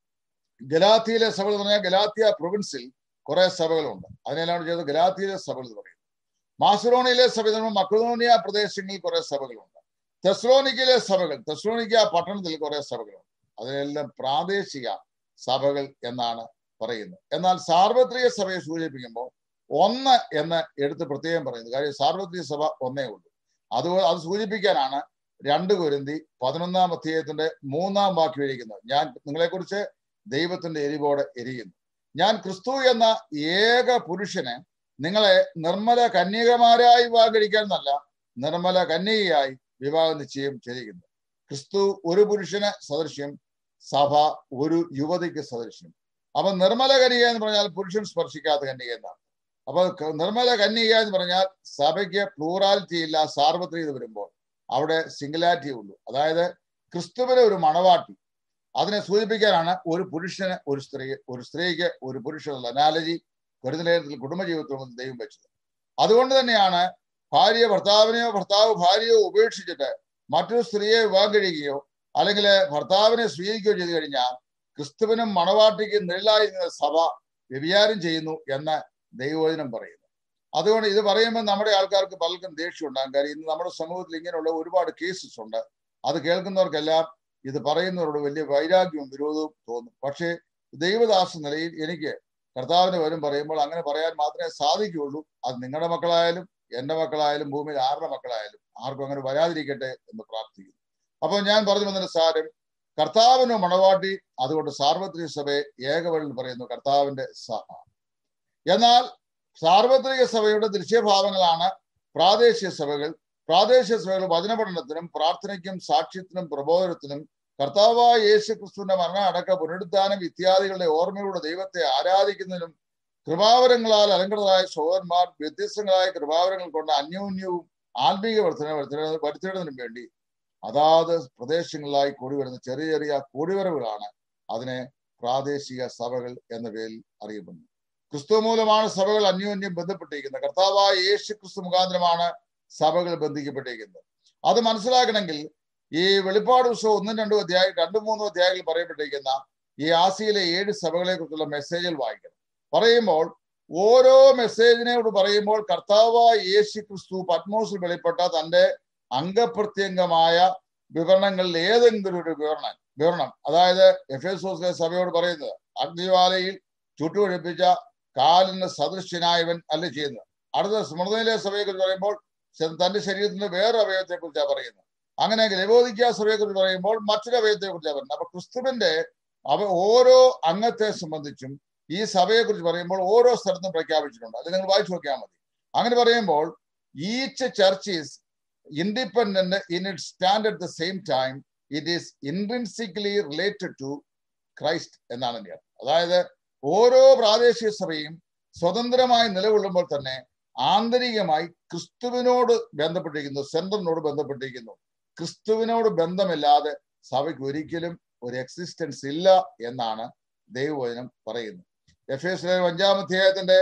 ഗലാത്തിയിലെ സഭകൾ എന്ന് പറഞ്ഞാൽ ഗലാത്തിയ പ്രൊവിൻസിൽ കുറെ സഭകളുണ്ട് അതിനെല്ലാം ചെയ്ത് ഗലാത്തിയിലെ സഭകൾ എന്ന് പറയുന്നത് മാസുഡോണിയയിലെ സഭ എന്ന് പറയുമ്പോൾ മക്കതോണിയ പ്രദേശങ്ങളിൽ കുറെ സഭകളുണ്ട് തെസ്ലോനിക്കയിലെ സഭകൾ തെസ്ലോനിക്ക പട്ടണത്തിൽ കുറെ സഭകളുണ്ട് അതിനെല്ലാം പ്രാദേശിക സഭകൾ എന്നാണ് പറയുന്നത് എന്നാൽ സാർവത്രിക സഭയെ സൂചിപ്പിക്കുമ്പോൾ ഒന്ന് എന്ന് എടുത്ത് പ്രത്യേകം പറയുന്നത് കാര്യം സാർവത്രിക സഭ ഒന്നേ ഉള്ളൂ അത് അത് സൂചിപ്പിക്കാനാണ് രണ്ട് കുരുന്തി പതിനൊന്നാം അധ്യായത്തിന്റെ മൂന്നാം വാക്യം എഴുതിക്കുന്നത് ഞാൻ നിങ്ങളെക്കുറിച്ച് ദൈവത്തിന്റെ എരിവോടെ എരിയുന്നു ഞാൻ ക്രിസ്തു എന്ന ഏക പുരുഷന് നിങ്ങളെ നിർമ്മല കന്യകമാരായി വിവാഹം കഴിക്കാമെന്നല്ല നിർമ്മല കന്യകയായി വിവാഹ നിശ്ചയം ചെയ്തിരിക്കുന്നു ക്രിസ്തു ഒരു പുരുഷന് സദൃശ്യം സഭ ഒരു യുവതിക്ക് സദൃശ്യം അപ്പൊ നിർമ്മല കന്യക എന്ന് പറഞ്ഞാൽ പുരുഷൻ സ്പർശിക്കാത്ത കന്യക എന്നാണ് അപ്പൊ നിർമ്മല കന്യക എന്ന് പറഞ്ഞാൽ സഭയ്ക്ക് പ്ലൂറാലിറ്റി ഇല്ല സാർവത്രികത വരുമ്പോൾ അവിടെ സിംഗുലാരിറ്റി ഉള്ളൂ അതായത് ക്രിസ്തുവിന് ഒരു മണവാട്ടി അതിനെ സൂചിപ്പിക്കാനാണ് ഒരു പുരുഷന് ഒരു സ്ത്രീ ഒരു സ്ത്രീക്ക് ഒരു പുരുഷനുള്ള അനാലജി കരുതലേഖനത്തിൽ കുടുംബജീവിതത്തിൽ ദൈവം വെച്ചത് അതുകൊണ്ട് തന്നെയാണ് ഭാര്യ ഭർത്താവിനെയോ ഭർത്താവ് ഭാര്യയോ ഉപേക്ഷിച്ചിട്ട് മറ്റൊരു സ്ത്രീയെ വിവാഹം കഴിയുകയോ അല്ലെങ്കിൽ ഭർത്താവിനെ സ്വീകരിക്കുകയോ ചെയ്തു കഴിഞ്ഞാൽ ക്രിസ്തുവിനും മണവാട്ടിക്കും നിഴലായിരുന്ന സഭ വ്യഭിചാരം ചെയ്യുന്നു എന്ന് ദൈവവചനം പറയുന്നു അതുകൊണ്ട് ഇത് പറയുമ്പോൾ നമ്മുടെ ആൾക്കാർക്ക് പലർക്കും ദേഷ്യം ഉണ്ടാകും കാര്യം ഇന്ന് നമ്മുടെ സമൂഹത്തിൽ ഇങ്ങനെയുള്ള ഒരുപാട് കേസസ് ഉണ്ട് അത് കേൾക്കുന്നവർക്കെല്ലാം ഇത് പറയുന്നവരോട് വലിയ വൈരാഗ്യവും വിരോധവും തോന്നും പക്ഷേ ദൈവദാസ നിലയിൽ എനിക്ക് കർത്താവിന്റെ വരും പറയുമ്പോൾ അങ്ങനെ പറയാൻ മാത്രമേ സാധിക്കുകയുള്ളൂ അത് നിങ്ങളുടെ മക്കളായാലും എന്റെ മക്കളായാലും ഭൂമിയിൽ ആരുടെ മക്കളായാലും ആർക്കും അങ്ങനെ വരാതിരിക്കട്ടെ എന്ന് പ്രാർത്ഥിക്കുന്നു അപ്പോൾ ഞാൻ പറഞ്ഞു വന്നതിന് സാരം കർത്താവിന് മണവാട്ടി അതുകൊണ്ട് സാർവത്രിക സഭയെ ഏകവഴിൽ പറയുന്നു കർത്താവിന്റെ സഭ എന്നാൽ സാർവത്രിക സഭയുടെ ദൃശ്യഭാവങ്ങളാണ് പ്രാദേശിക സഭകൾ പ്രാദേശിക സഭകൾ വചനപഠനത്തിനും പ്രാർത്ഥനയ്ക്കും സാക്ഷ്യത്തിനും പ്രബോധനത്തിനും കർത്താവായ യേശു ക്രിസ്തുവിന്റെ മരണ അടക്ക പുനരുദ്ധാനം ഇത്യാദികളുടെ ഓർമ്മയുടെ ദൈവത്തെ ആരാധിക്കുന്നതിനും കൃപാവരങ്ങളാൽ അലങ്കൃതരായ സഹോദരന്മാർ വ്യത്യസ്തങ്ങളായ കൃപാവരങ്ങൾ കൊണ്ട് അന്യോന്യവും ആത്മീക വർധന വരുത്തിയിടുന്നതിനും വേണ്ടി അതാത് പ്രദേശങ്ങളിലായി കൂടി വരുന്ന ചെറിയ ചെറിയ കൂടിവരവുകളാണ് അതിനെ പ്രാദേശിക സഭകൾ എന്ന പേരിൽ അറിയപ്പെടുന്നത് ക്രിസ്തു മൂലമാണ് സഭകൾ അന്യോന്യം ബന്ധപ്പെട്ടിരിക്കുന്നത് കർത്താവായ യേശു ക്രിസ്തു മുഖാന്തരമാണ് സഭകൾ ബന്ധിക്കപ്പെട്ടിരിക്കുന്നത് അത് മനസ്സിലാക്കണമെങ്കിൽ ഈ വെളിപ്പാട് പുസ്തകം ഒന്നും രണ്ടും അധ്യായം രണ്ടും മൂന്നും അധ്യായങ്ങളിൽ പറയപ്പെട്ടിരിക്കുന്ന ഈ ആസിയിലെ ഏഴ് സഭകളെ കുറിച്ചുള്ള മെസ്സേജുകൾ വായിക്കണം പറയുമ്പോൾ ഓരോ മെസ്സേജിനോട് പറയുമ്പോൾ കർത്താവായ യേശു ക്രിസ്തു പത്മോസിൽ വെളിപ്പെട്ട തന്റെ അംഗപ്രത്യംഗമായ വിവരണങ്ങളിൽ ഏതെങ്കിലും ഒരു വിവരണം വിവരണം അതായത് എഫ് എസ് സഭയോട് പറയുന്നത് അഗ്നിവാലയിൽ ചുട്ടുപൊഴിപ്പിച്ച കാലിന് സദൃശ്യനായവൻ അല്ല ചെയ്യുന്നത് അടുത്ത സ്മൃതിയിലെ സഭയെ കുറിച്ച് പറയുമ്പോൾ തന്റെ ശരീരത്തിന്റെ വേറെ അവയവത്തെ കുറിച്ചാണ് പറയുന്നത് അങ്ങനെ ലബോദിക്ക സഭയെ കുറിച്ച് പറയുമ്പോൾ മറ്റൊരു അവയവത്തെ കുറിച്ചാണ് പറയുന്നത് അപ്പൊ ക്രിസ്തുവിന്റെ അവ ഓരോ അംഗത്തെ സംബന്ധിച്ചും ഈ സഭയെ കുറിച്ച് പറയുമ്പോൾ ഓരോ സ്ഥലത്തും പ്രഖ്യാപിച്ചിട്ടുണ്ട് അത് നിങ്ങൾ വായിച്ചു നോക്കിയാൽ മതി അങ്ങനെ പറയുമ്പോൾ each church is independent in it stand at the same time it is intrinsically related to Christ എന്നാണ് എൻ്റെ അതായത് ഓരോ പ്രാദേശിക സഭയും സ്വതന്ത്രമായി നിലകൊള്ളുമ്പോൾ തന്നെ ആന്തരികമായി ക്രിസ്തുവിനോട് ബന്ധപ്പെട്ടിരിക്കുന്നു സെന്ററിനോട് ബന്ധപ്പെട്ടിരിക്കുന്നു ക്രിസ്തുവിനോട് ബന്ധമില്ലാതെ സഭയ്ക്ക് ഒരിക്കലും ഒരു എക്സിസ്റ്റൻസ് ഇല്ല എന്നാണ് ദൈവവചനം പറയുന്നത് എഫ് എസ് അഞ്ചാം അധ്യായത്തിന്റെ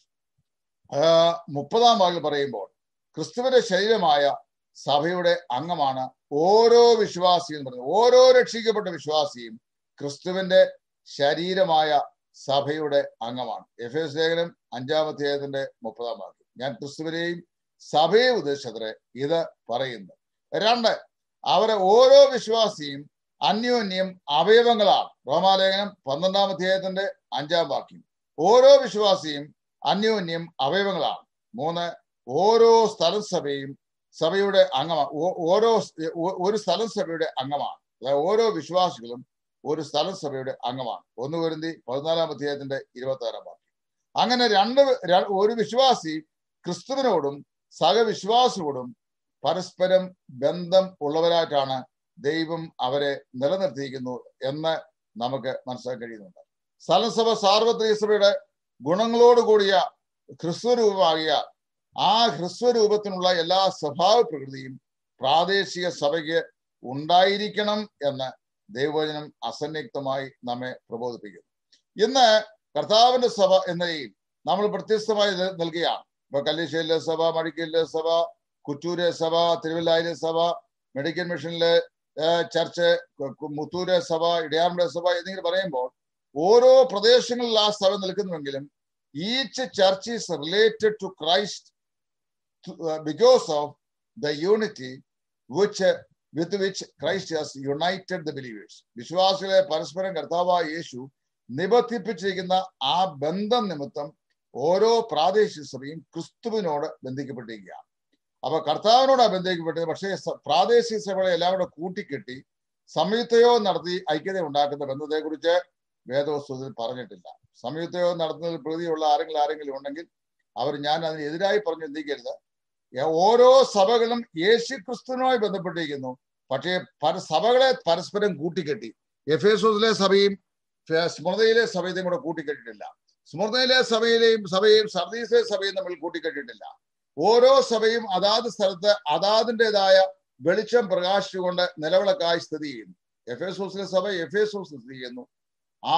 മുപ്പതാം ഭാഗം പറയുമ്പോൾ ക്രിസ്തുവിന്റെ ശരീരമായ സഭയുടെ അംഗമാണ് ഓരോ വിശ്വാസിയും എന്ന് പറയുന്നത് ഓരോ രക്ഷിക്കപ്പെട്ട വിശ്വാസിയും ക്രിസ്തുവിന്റെ ശരീരമായ സഭയുടെ അംഗമാണ് എഫ് എസ് ലേഖനം അഞ്ചാം അധ്യായത്തിന്റെ മുപ്പതാം വാക്യം ഞാൻ ക്രിസ്തുവിനെയും സഭയെ ഉദ്ദേശിച്ചത്രേ ഇത് പറയുന്നു രണ്ട് അവരെ ഓരോ വിശ്വാസിയും അന്യോന്യം അവയവങ്ങളാണ് റോമാലേഖനം പന്ത്രണ്ടാം അധ്യായത്തിന്റെ അഞ്ചാം വാക്യം ഓരോ വിശ്വാസിയും അന്യോന്യം അവയവങ്ങളാണ് മൂന്ന് ഓരോ സ്ഥലം സഭയും സഭയുടെ അംഗമാണ് ഓരോ ഒരു സ്ഥലം സഭയുടെ അംഗമാണ് അതായത് ഓരോ വിശ്വാസികളും ഒരു സ്ഥലം സഭയുടെ അംഗമാണ് ഒന്ന് വരുന്തി പതിനാലാം അധ്യായത്തിന്റെ ഇരുപത്തി ആറാം വാക്യം അങ്ങനെ രണ്ട് ഒരു വിശ്വാസി ക്രിസ്തുവിനോടും സഹവിശ്വാസിയോടും പരസ്പരം ബന്ധം ഉള്ളവരായിട്ടാണ് ദൈവം അവരെ നിലനിർത്തിയിരിക്കുന്നു എന്ന് നമുക്ക് മനസ്സിലാക്കാൻ കഴിയുന്നുണ്ട് സ്ഥലസഭ സാർവത്രിക സഭയുടെ ഗുണങ്ങളോട് കൂടിയ ഹ്രസ്വരൂപമാകിയ ആ ഹ്രസ്വരൂപത്തിനുള്ള എല്ലാ സ്വഭാവ പ്രകൃതിയും പ്രാദേശിക സഭയ്ക്ക് ഉണ്ടായിരിക്കണം എന്ന് ദൈവവചനം അസന്നിഗ്ധമായി നമ്മെ പ്രബോധിപ്പിക്കുന്നു ഇന്ന് കർത്താവിന്റെ സഭ എന്ന നിലയിൽ നമ്മൾ വ്യത്യസ്തമായി നൽകുകയാണ് ഇപ്പൊ കല്ലിശ്ശേരിയിലെ സഭ മടിക്കലിലെ സഭ കുറ്റൂരെ സഭ തിരുവല്ലായിലെ സഭ മെഡിക്കൽ മിഷനിലെ ചർച്ച് മുത്തൂരെ സഭ ഇടയാറുടെ സഭ എന്നിങ്ങനെ പറയുമ്പോൾ ഓരോ പ്രദേശങ്ങളിൽ ആ സഭ നിൽക്കുന്നുവെങ്കിലും each church is related to Christ because of the unity which with which Christ has united the believers വിശ്വാസികളെ പരസ്പരം കർത്താവായ യേശു നിബന്ധിപ്പിച്ചിരിക്കുന്ന ആ ബന്ധം നിമിത്തം ഓരോ പ്രാദേശിക സഭയും ക്രിസ്തുവിനോട് ബന്ധിക്കപ്പെട്ടിരിക്കുകയാണ് അപ്പൊ കർത്താവിനോട് ബന്ധിക്കപ്പെട്ടത് പക്ഷേ പ്രാദേശിക സഭകളെ എല്ലാം കൂടെ കൂട്ടിക്കെട്ടി സംയുക്തയോ നടത്തി ഐക്യത ഉണ്ടാക്കുന്ന ബന്ധത്തെക്കുറിച്ച് വേദവസ്തുതിൽ പറഞ്ഞിട്ടില്ല സംയുക്തയോ നടത്തുന്നതിൽ പ്രതിയുള്ള ആരെങ്കിലും ആരെങ്കിലും ഉണ്ടെങ്കിൽ അവർ ഞാൻ അതിനെതിരായി പറഞ്ഞു ചിന്തിക്കരുത് ഓരോ സഭകളും യേശു ക്രിസ്തുവിനുമായി ബന്ധപ്പെട്ടിരിക്കുന്നു പക്ഷേ പല സഭകളെ പരസ്പരം കൂട്ടിക്കെട്ടി എഫ് എസോസിലെ സഭയും സ്മൃതയിലെ സഭയും കൂടെ കൂട്ടിക്കെട്ടിട്ടില്ല സ്മൃതയിലെ സഭയിലെയും സഭയും സർദീസിലെ സഭയും തമ്മിൽ കൂട്ടിക്കെട്ടിട്ടില്ല ഓരോ സഭയും അതാത് സ്ഥലത്ത് അതാതിൻ്റെതായ വെളിച്ചം പ്രകാശിച്ചുകൊണ്ട് നിലവിളക്കായി സ്ഥിതി ചെയ്യുന്നു എഫ് എസോസിലെ സഭ എഫ് എസോസിൽ സ്ഥിതി ചെയ്യുന്നു ആ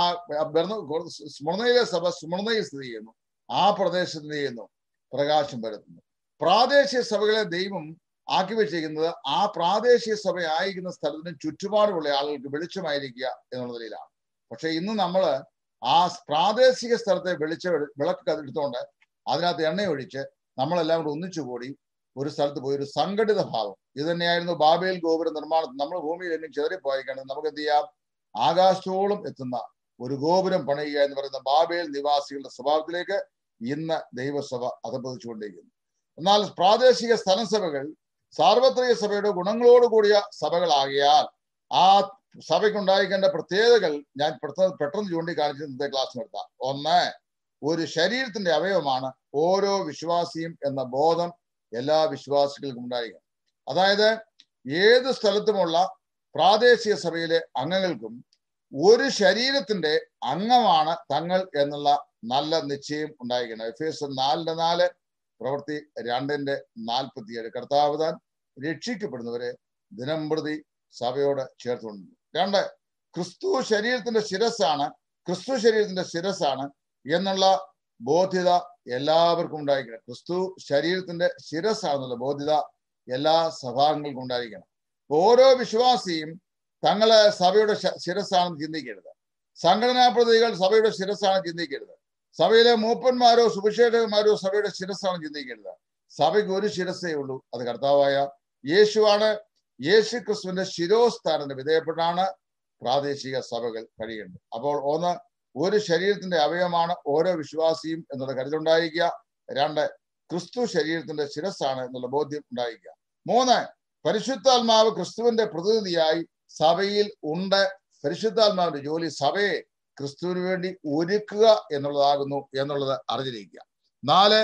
സ്മൃണയിലെ സഭ സ്മൃണയിൽ സ്ഥിതി ചെയ്യുന്നു ആ പ്രദേശത്ത് ചെയ്യുന്നു പ്രകാശം വരുത്തുന്നു പ്രാദേശിക സഭകളെ ദൈവം ആക്കി വെച്ചിരിക്കുന്നത് ആ പ്രാദേശിക സഭ ആയിരിക്കുന്ന സ്ഥലത്തിന് ചുറ്റുപാടുമുള്ള ആളുകൾക്ക് വെളിച്ചമായിരിക്കുക എന്നുള്ള നിലയിലാണ് പക്ഷെ ഇന്ന് നമ്മൾ ആ പ്രാദേശിക സ്ഥലത്തെ വെളിച്ച വിളക്ക് എടുത്തുകൊണ്ട് അതിനകത്ത് എണ്ണയൊഴിച്ച് നമ്മളെല്ലാം കൂടെ ഒന്നിച്ചുകൂടി ഒരു സ്ഥലത്ത് പോയി ഒരു സംഘടിത ഭാവം ഇത് തന്നെയായിരുന്നു ബാബേൽ ഗോപുര നിർമ്മാണത്തിൽ നമ്മൾ ഭൂമിയിൽ എന്നും ചെറിപ്പോയിക്കാണെങ്കിൽ നമുക്ക് എന്ത് ചെയ്യാം ആകാശത്തോളം എത്തുന്ന ഒരു ഗോപുരം പണിയുക എന്ന് പറയുന്ന ബാബേൽ നിവാസികളുടെ സ്വഭാവത്തിലേക്ക് ഇന്ന് ദൈവസഭ അധപ്പതിച്ചുകൊണ്ടിരിക്കുന്നു എന്നാൽ പ്രാദേശിക സ്ഥലസഭകൾ സാർവത്രിക സഭയുടെ ഗുണങ്ങളോട് കൂടിയ സഭകളാകിയാൽ ആ സഭയ്ക്കുണ്ടായിരിക്കേണ്ട പ്രത്യേകതകൾ ഞാൻ പെട്ടെന്ന് പെട്ടെന്ന് ചൂണ്ടിക്കാണിച്ച് ഇന്നത്തെ ക്ലാസ് നിർത്താം ഒന്ന് ഒരു ശരീരത്തിന്റെ അവയവമാണ് ഓരോ വിശ്വാസിയും എന്ന ബോധം എല്ലാ വിശ്വാസികൾക്കും ഉണ്ടായിരിക്കണം അതായത് ഏത് സ്ഥലത്തുമുള്ള പ്രാദേശിക സഭയിലെ അംഗങ്ങൾക്കും ഒരു ശരീരത്തിന്റെ അംഗമാണ് തങ്ങൾ എന്നുള്ള നല്ല നിശ്ചയം ഉണ്ടായിരിക്കണം എഫ് എസ് നാലിന്റെ നാല് പ്രവൃത്തി രണ്ടിന്റെ നാൽപ്പത്തിയേഴ് കർത്താവ് താൻ രക്ഷിക്കപ്പെടുന്നവരെ ദിനം പ്രതി സഭയോട് ചേർത്തുകൊണ്ടു രണ്ട് ക്രിസ്തു ശരീരത്തിന്റെ ശിരസ്സാണ് ക്രിസ്തു ശരീരത്തിന്റെ ശിരസ്സാണ് എന്നുള്ള ബോധ്യത എല്ലാവർക്കും ഉണ്ടായിരിക്കണം ക്രിസ്തു ശരീരത്തിന്റെ ശിരസ്സാണെന്നുള്ള ബോധ്യത എല്ലാ സഭാംഗങ്ങൾക്കും ഉണ്ടായിരിക്കണം ഓരോ വിശ്വാസിയും തങ്ങളെ സഭയുടെ ശിരസ്സാണെന്ന് ചിന്തിക്കരുത് സംഘടനാ പ്രതികൾ സഭയുടെ ശിരസ്സാണ് ചിന്തിക്കരുത് സഭയിലെ മൂപ്പന്മാരോ സുവിശേഷകന്മാരോ സഭയുടെ ശിരസ്സാണ് ചിന്തിക്കരുത് സഭയ്ക്ക് ഒരു ശിരസ്സേ ഉള്ളൂ അത് കർത്താവായ യേശുവാണ് യേശു ക്രിസ്തുവിന്റെ ശിരോസ്ഥാനത്തിന് വിധേയപ്പെട്ടാണ് പ്രാദേശിക സഭകൾ കഴിയേണ്ടത് അപ്പോൾ ഒന്ന് ഒരു ശരീരത്തിന്റെ അവയവമാണ് ഓരോ വിശ്വാസിയും എന്നുള്ള കരുതുണ്ടായിരിക്കുക രണ്ട് ക്രിസ്തു ശരീരത്തിന്റെ ശിരസ്സാണ് എന്നുള്ള ബോധ്യം ഉണ്ടായിരിക്കുക മൂന്ന് പരിശുദ്ധാത്മാവ് ക്രിസ്തുവിന്റെ പ്രതിനിധിയായി സഭയിൽ ഉണ്ട് പരിശുദ്ധാത്മാവിന്റെ ജോലി സഭയെ ക്രിസ്തുവിന് വേണ്ടി ഒരുക്കുക എന്നുള്ളതാകുന്നു എന്നുള്ളത് അറിഞ്ഞിരിക്കുക നാല്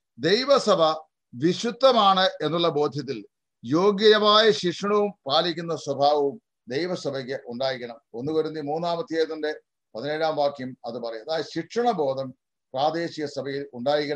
ദൈവസഭ വിശുദ്ധമാണ് എന്നുള്ള ബോധ്യത്തിൽ യോഗ്യമായ ശിക്ഷണവും പാലിക്കുന്ന സ്വഭാവവും ദൈവസഭയ്ക്ക് ഉണ്ടായിരിക്കണം ഒന്ന് വരുന്ന മൂന്നാമത്തേതിന്റെ പതിനേഴാം വാക്യം അത് പറയും അതായത് ശിക്ഷണബോധം പ്രാദേശിക സഭയിൽ ഉണ്ടായിരിക്കണം